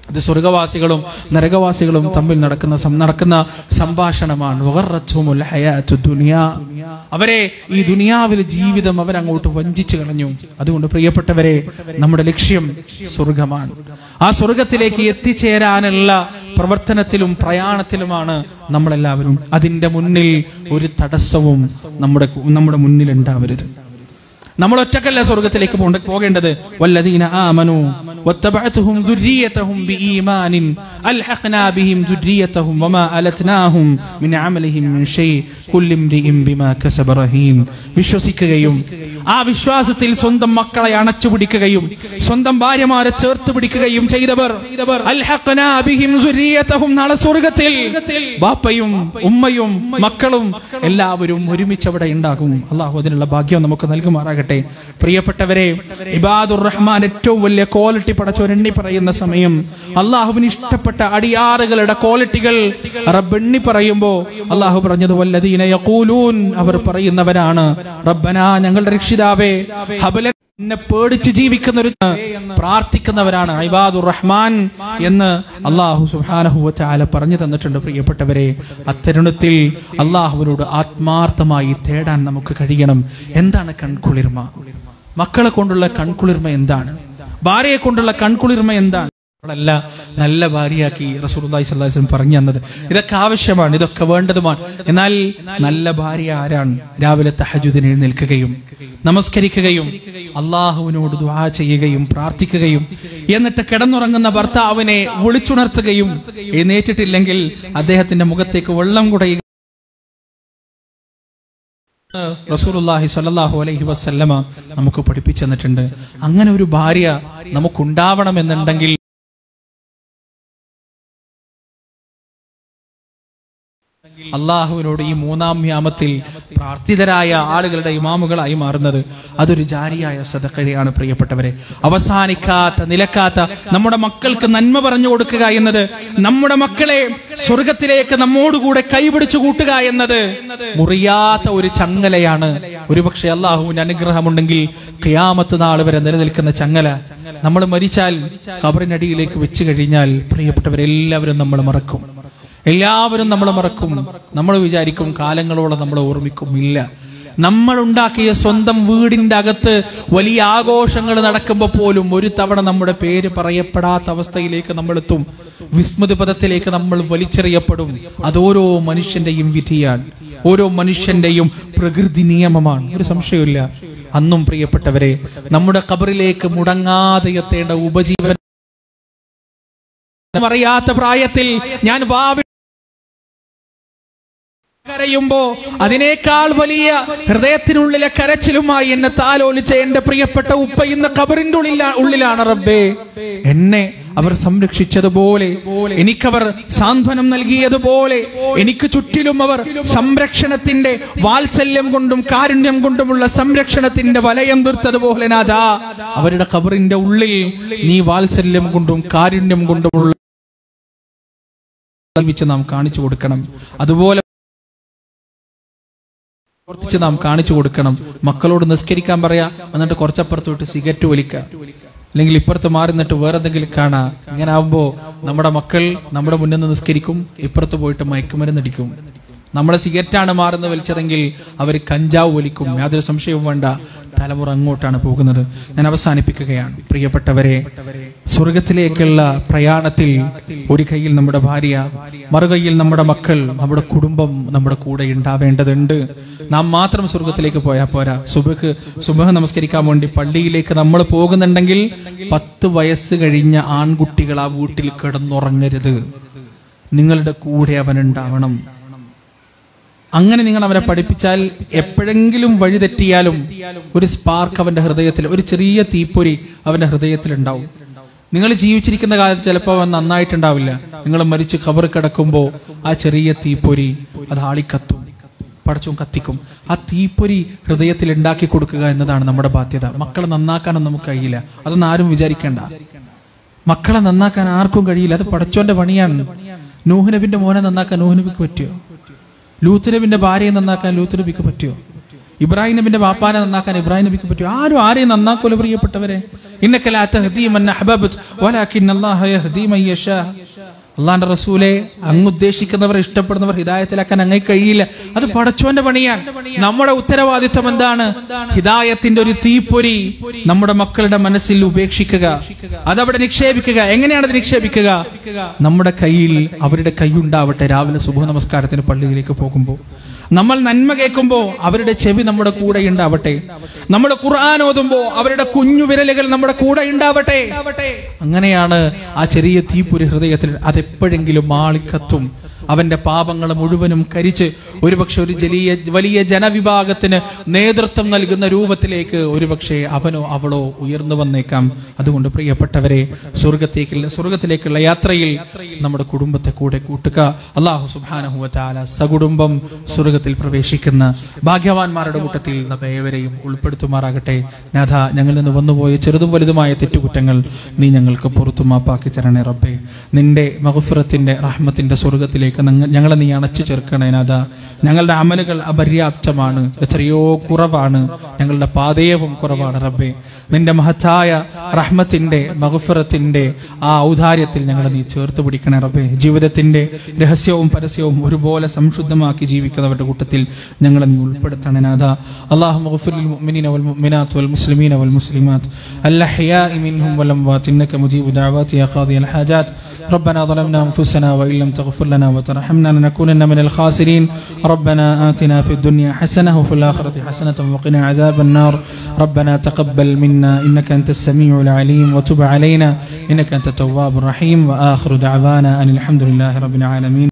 ഇത് സ്വർഗവാസികളും നരകവാസികളും തമ്മിൽ നടക്കുന്ന സം- നടക്കുന്ന സംഭാഷണമാണ് വഗറത്തുഹുമുൽ ഹയാത്തു ദുനിയാ. അവരെ ഈ ദുനിയാവിലെ ജീവിതം അവരങ്ങോട്ട് വഞ്ചിച്ചു കളഞ്ഞു അതുകൊണ്ട് പ്രിയപ്പെട്ടവരെ നമ്മുടെ ലക്ഷ്യം സ്വർഗമാണ് ആ സ്വർഗത്തിലേക്ക് എത്തിച്ചേരാനുള്ള പ്രവർത്തനത്തിലും പ്രയാണത്തിലുമാണ് നമ്മളെല്ലാവരും അതിന്റെ മുന്നിൽ ഒരു തടസ്സവും നമ്മുടെ നമ്മുടെ മുന്നിൽ ഉണ്ടാവരുത് നമ്മൾ ഒറ്റക്കല്ല സ്വർഗത്തിലേക്ക് പോണ്ട- പോകേണ്ടത് വല്ലദീന ആമനു വത്തബഅതുഹും ദുർരിയതഹും ബിഈമാനിൻ അൽഹഖ്നാ ബിഹിം ദുർരിയതഹും വമാ അലത്നാഹും മിൻ അമലിഹിം മിൻ ഷൈ കുല്ലു ഇംരിഇൻ ബിമാ കസബ റഹീൻ വിശ്വസിക്കുകയും ആ വിശ്വാസത്തിൽ സ്വന്തം മക്കളെ അണച്ചു പിടിക്കുകയും സ്വന്തം ഭാര്യമാരെ ചേർത്ത് പിടിക്കുകയും ചെയ്തവർ അൽഹഖ്നാ ബിഹിം ദുർരിയതഹും നാളെ സ്വർഗത്തിൽ ബാപ്പയും ഉമ്മയും മക്കളും എല്ലാവരും ഒരുമിച്ച് അവിടെ ഉണ്ടാകും അള്ളാഹു അതിനുള്ള ഭാഗ്യം നമുക്ക് നൽകുമാറാകട്ടെ പ്രിയപ്പെട്ടവരെ ഇബാദുർ റഹ്മാൻ ഏറ്റവും വലിയ ക്വാളിറ്റി പടച്ചോരെണ്ണി പറയുന്ന സമയം അള്ളാഹുവിന് ഇഷ്ടപ്പെട്ട അടിയാറുകളുടെ ക്വാളിറ്റികൾ റബ്ബെണ്ണി പറയുമ്പോ അള്ളാഹു പറഞ്ഞത് വല്ലതീന യഖൂലൂൻ അവർ പറയുന്നവരാണ് റബ്ബന ഞങ്ങളുടെ രക്ഷിതാവേ ഹബല എന്നെ പേടിച്ച് ജീവിക്കുന്ന ഒരു പ്രാർത്ഥിക്കുന്നവരാണ് ഇബാദുർ റഹ്മാൻ എന്ന് അള്ളാഹു സുബ്ഹാനഹു ചാല പറഞ്ഞു തന്നിട്ടുണ്ട് പ്രിയപ്പെട്ടവരെ അത്തരുണത്തിൽ അള്ളാഹുവിനോട് ആത്മാർത്ഥമായി തേടാൻ നമുക്ക് കഴിയണം എന്താണ് കൺകുളിർമ മക്കളെ കൊണ്ടുള്ള കൺകുളിർമ എന്താണ് ഭാര്യയെ കൊണ്ടുള്ള കൺകുളിർമ എന്താണ് ല്ല നല്ല ഭാര്യയാക്കി റസൂലുള്ളാഹി സ്വല്ലല്ലാഹു അലൈഹി വസല്ലം പറഞ്ഞു തന്നത് ഇതൊക്കെ ആവശ്യമാണ് ഇതൊക്കെ വേണ്ടതുമാണ് എന്നാൽ നല്ല ഭാര്യ ആരാണ് രാവിലെ തഹജുദിന് എഴുന്നേൽക്കുകയും നമസ്കരിക്കുകയും അള്ളാഹുവിനോട് ദുആ ചെയ്യുകയും പ്രാർത്ഥിക്കുകയും എന്നിട്ട് കിടന്നുറങ്ങുന്ന ഭർത്താവിനെ വിളിച്ചുണർത്തുകയും എഴുന്നേറ്റിട്ടില്ലെങ്കിൽ അദ്ദേഹത്തിന്റെ മുഖത്തേക്ക് വെള്ളം കുടയുക റസൂലുള്ളാഹി സ്വല്ലല്ലാഹു അലൈഹി വസല്ലമ നമുക്ക് പഠിപ്പിച്ചു തന്നിട്ടുണ്ട് അങ്ങനെ ഒരു ഭാര്യ നമുക്കുണ്ടാവണമെന്നുണ്ടെങ്കിൽ അള്ളാഹുവിനോട് ഈ മൂന്നാം യാമത്തിൽ പ്രാർത്ഥിതരായ ആളുകളുടെ ഇമാമുകളായി മാറുന്നത് അതൊരു ജാരിയായ സദക്കഴയാണ് പ്രിയപ്പെട്ടവരെ അവസാനിക്കാത്ത നിലക്കാത്ത നമ്മുടെ മക്കൾക്ക് നന്മ പറഞ്ഞു കൊടുക്കുക എന്നത് നമ്മുടെ മക്കളെ സ്വർഗത്തിലേക്ക് നമ്മോടുകൂടെ കൈപിടിച്ചു കൂട്ടുക എന്നത് മുറിയാത്ത ഒരു ചങ്ങലയാണ് ഒരുപക്ഷെ അള്ളാഹുവിന്റെ അനുഗ്രഹമുണ്ടെങ്കിൽ ഖിയാമത്ത് നാൾ വരെ നിലനിൽക്കുന്ന ചങ്ങല നമ്മൾ മരിച്ചാൽ ഖബറിനടിയിലേക്ക് വെച്ച് കഴിഞ്ഞാൽ പ്രിയപ്പെട്ടവരെല്ലാവരും നമ്മൾ മറക്കും എല്ലാവരും നമ്മൾ മറക്കും നമ്മൾ വിചാരിക്കും കാലങ്ങളോളം നമ്മൾ ഓർമ്മിക്കും ഇല്ല നമ്മൾ ഉണ്ടാക്കിയ സ്വന്തം വീടിന്റെ അകത്ത് വലിയ ആഘോഷങ്ങൾ നടക്കുമ്പോൾ പോലും ഒരു തവണ നമ്മുടെ പേര് പറയപ്പെടാത്ത അവസ്ഥയിലേക്ക് നമ്മൾ എത്തും വിസ്മൃതി പദത്തിലേക്ക് നമ്മൾ വലിച്ചെറിയപ്പെടും അതോരോ മനുഷ്യന്റെയും വിധിയാണ് ഓരോ മനുഷ്യന്റെയും പ്രകൃതി നിയമമാണ് ഒരു സംശയമില്ല അന്നും പ്രിയപ്പെട്ടവരെ നമ്മുടെ കബറിലേക്ക് മുടങ്ങാതെ എത്തേണ്ട ഉപജീവന അറിയാത്ത പ്രായത്തിൽ ഞാൻ വാവി കരയുമ്പോ അതിനേക്കാൾ വലിയ ഹൃദയത്തിനുള്ളിലെ കരച്ചിലുമായി എന്നെ താലോലിച്ച എന്റെ പ്രിയപ്പെട്ട ഉപ്പ ഇന്ന് കബറിന്റെ ഉള്ളിലാ ഉള്ളിലാണ് റബ്ബേ എന്നെ അവർ സംരക്ഷിച്ചതുപോലെ എനിക്കവർ സാന്ത്വനം നൽകിയതുപോലെ എനിക്ക് ചുറ്റിലും അവർ സംരക്ഷണത്തിന്റെ വാത്സല്യം കൊണ്ടും കാരുണ്യം കൊണ്ടുമുള്ള സംരക്ഷണത്തിന്റെ വലയം തീർത്തതുപോലെ നാഥാ അവരുടെ കബറിന്റെ ഉള്ളിൽ നീ വാത്സല്യം കൊണ്ടും കാരുണ്യം കൊണ്ടുമുള്ള ജീവിച്ച് നാം കാണിച്ചു കൊടുക്കണം അതുപോലെ പ്രവർത്തിച്ച് നാം കാണിച്ചു കൊടുക്കണം മക്കളോട് നിസ്കരിക്കാൻ പറയാ എന്നിട്ട് കുറച്ചപ്പുറത്ത് വിട്ട് സിഗരറ്റ് വലിക്കുക അല്ലെങ്കിൽ ഇപ്പുറത്ത് മാറി നിന്നിട്ട് വേറെ എന്തെങ്കിലും കാണാ ഇങ്ങനെ ആവുമ്പോ നമ്മുടെ മക്കൾ നമ്മുടെ മുന്നിൽ നിന്ന് നിസ്കരിക്കും ഇപ്പുറത്ത് പോയിട്ട് മയക്കുമരുന്ന് അടിക്കും നമ്മുടെ സിഗരറ്റാണ് മാറുന്ന വലിച്ചതെങ്കിൽ അവർ കഞ്ചാവ് വലിക്കും യാതൊരു സംശയവും വേണ്ട തലമുറ അങ്ങോട്ടാണ് പോകുന്നത് ഞാൻ അവസാനിപ്പിക്കുകയാണ് പ്രിയപ്പെട്ടവരെ സ്വർഗത്തിലേക്കുള്ള പ്രയാണത്തിൽ ഒരു കൈയിൽ നമ്മുടെ ഭാര്യ മറുകൈയിൽ നമ്മുടെ മക്കൾ നമ്മുടെ കുടുംബം നമ്മുടെ കൂടെ ഉണ്ടാവേണ്ടതുണ്ട് നാം മാത്രം സ്വർഗത്തിലേക്ക് പോയാൽ പോരാ സുബഹ് സുബഹ് നമസ്കരിക്കാൻ വേണ്ടി പള്ളിയിലേക്ക് നമ്മൾ പോകുന്നുണ്ടെങ്കിൽ പത്ത് വയസ്സ് കഴിഞ്ഞ ആൺകുട്ടികൾ ആ വീട്ടിൽ കിടന്നുറങ്ങരുത് നിങ്ങളുടെ കൂടെ അവനുണ്ടാവണം അങ്ങനെ നിങ്ങൾ അവരെ പഠിപ്പിച്ചാൽ എപ്പോഴെങ്കിലും വഴിതെറ്റിയാലും ഒരു സ്പാർക്ക് അവന്റെ ഹൃദയത്തിൽ ഒരു ചെറിയ തീപ്പൊരി അവന്റെ ഹൃദയത്തിൽ ഉണ്ടാവും നിങ്ങൾ ജീവിച്ചിരിക്കുന്ന കാലത്ത് ചിലപ്പോൾ അവൻ നന്നായിട്ടുണ്ടാവില്ല നിങ്ങൾ മരിച്ച് കബർ കിടക്കുമ്പോൾ ആ ചെറിയ തീപ്പൊരി അത് ആളിക്കത്തും പടച്ചും കത്തിക്കും ആ തീപ്പൊരി ഹൃദയത്തിൽ ഉണ്ടാക്കി കൊടുക്കുക എന്നതാണ് നമ്മുടെ ബാധ്യത മക്കളെ നന്നാക്കാനൊന്നും നമുക്ക് കഴിയില്ല അതൊന്നും ആരും വിചാരിക്കേണ്ട മക്കളെ നന്നാക്കാൻ ആർക്കും കഴിയില്ല അത് പടച്ചോന്റെ പണിയാണ് നൂഹ് നബിന്റെ മോനെ നന്നാക്കാൻ നൂഹ് നബിക്ക് പറ്റിയോ ലൂത്ത് നബിന്റെ ഭാര്യയെ നന്നാക്കാൻ ലൂത്ത് നബിക്ക് പറ്റിയോ ഇബ്രാഹിം നബിന്റെ വാപ്പാനെ നന്നാക്കാൻ ഇബ്രാഹിം നബിക്ക് പറ്റും ആരും ആരെയും നന്നാക്കൂല പ്രിയപ്പെട്ടവരെ ഇന്നക്കലാ തഹ്ദീ മൻ അഹ്ബബ്ത് വലാകിൻ അല്ലാഹ യഹ്ദീ മൻ യശാ അള്ളാന്റെ റസൂലെ അങ്ങ് ഉദ്ദേശിക്കുന്നവർ ഇഷ്ടപ്പെടുന്നവർ ഹിദായത്തിലാക്കാൻ അങ്ങേ കഴിയില്ല അത് പടച്ചോന്റെ പണിയാണ് നമ്മുടെ ഉത്തരവാദിത്വം എന്താണ് ഹിദായത്തിന്റെ ഒരു തീപ്പൊരി നമ്മുടെ മക്കളുടെ മനസ്സിൽ ഉപേക്ഷിക്കുക അതവിടെ നിക്ഷേപിക്കുക എങ്ങനെയാണ് അത് നിക്ഷേപിക്കുക നമ്മുടെ കയ്യിൽ അവരുടെ കൈയുണ്ടാവട്ടെ രാവിലെ സുബഹ നമസ്കാരത്തിന് പള്ളിയിലേക്ക് പോകുമ്പോൾ നമ്മൾ നന്മ കേൾക്കുമ്പോ അവരുടെ ചെവി നമ്മുടെ കൂടെ ഉണ്ടാവട്ടെ നമ്മൾ ഖുർആൻ ഓതുമ്പോ അവരുടെ കുഞ്ഞു വിരലുകൾ നമ്മുടെ കൂടെ ഉണ്ടാവട്ടെ അങ്ങനെയാണ് ആ ചെറിയ തീപ്പൊരി ഹൃദയത്തിൽ അതെപ്പോഴെങ്കിലും മാളിക്കത്തും അവന്റെ പാപങ്ങൾ മുഴുവനും കരിച്ച് ഒരുപക്ഷെ ഒരു ജലീയ വലിയ ജനവിഭാഗത്തിന് നേതൃത്വം നൽകുന്ന രൂപത്തിലേക്ക് ഒരുപക്ഷെ അവനോ അവളോ ഉയർന്നു വന്നേക്കാം അതുകൊണ്ട് പ്രിയപ്പെട്ടവരെ സ്വർഗത്തേക്ക് സ്വർഗത്തിലേക്കുള്ള യാത്രയിൽ നമ്മുടെ കുടുംബത്തെ കൂടെ കൂട്ടുക അള്ളാഹു സുബാനഹുവല സകുടുംബം സ്വർഗത്തിൽ പ്രവേശിക്കുന്ന ഭാഗ്യവാന്മാരുടെ കൂട്ടത്തിൽ നമ്മെ ഏവരെയും ഉൾപ്പെടുത്തുമാറാകട്ടെ നാഥ ഞങ്ങളിൽ നിന്ന് വന്നുപോയ ചെറുതും വലുതുമായ തെറ്റുകുറ്റങ്ങൾ നീ ഞങ്ങൾക്ക് പുറത്തു മാപ്പാക്കി തരണേ റബ്ബേ നിന്റെ മഹഫുറത്തിന്റെ റഹ്മത്തിന്റെ സ്വർഗത്തിലേക്ക് ഞങ്ങ- ഞങ്ങളെ നീ അണച്ചു ചേർക്കണേ നാഥ ഞങ്ങളുടെ അമലുകൾ അപര്യാപ്തമാണ് എത്രയോ കുറവാണ് ഞങ്ങളുടെ പാതയവും കുറവാണ് റബ്ബേ നിന്റെ മഹത്തായ റഹ്മത്തിന്റെ മഹഫുറത്തിന്റെ ആ ഔദാര്യത്തിൽ ഞങ്ങളെ നീ ചേർത്ത് പിടിക്കണേ റബ്ബേ ജീവിതത്തിന്റെ രഹസ്യവും പരസ്യവും ഒരുപോലെ സംശുദ്ധമാക്കി ജീവിക്കുന്നവരുടെ കൂട്ടത്തിൽ ഞങ്ങളെ നീ ഉൾപ്പെടുത്തണേ നാഥ അള്ളാഹു مغفر للمؤمنين والمؤمنات والمسلمين والمسلمات الأحياء منهم والأموات إنك مجيب دعوات يا قاضي الحاجات ربنا ظلمنا أنفسنا وإن لم تغفر لنا وترحمنا لنكونن من الخاسرين ربنا آتنا في الدنيا حسنة وفي الآخرة حسنة وقنا عذاب النار ربنا تقبل منا إنك أنت السميع العليم وتب علينا إنك أنت التواب الرحيم وآخر دعوانا أن الحمد لله رب العالمين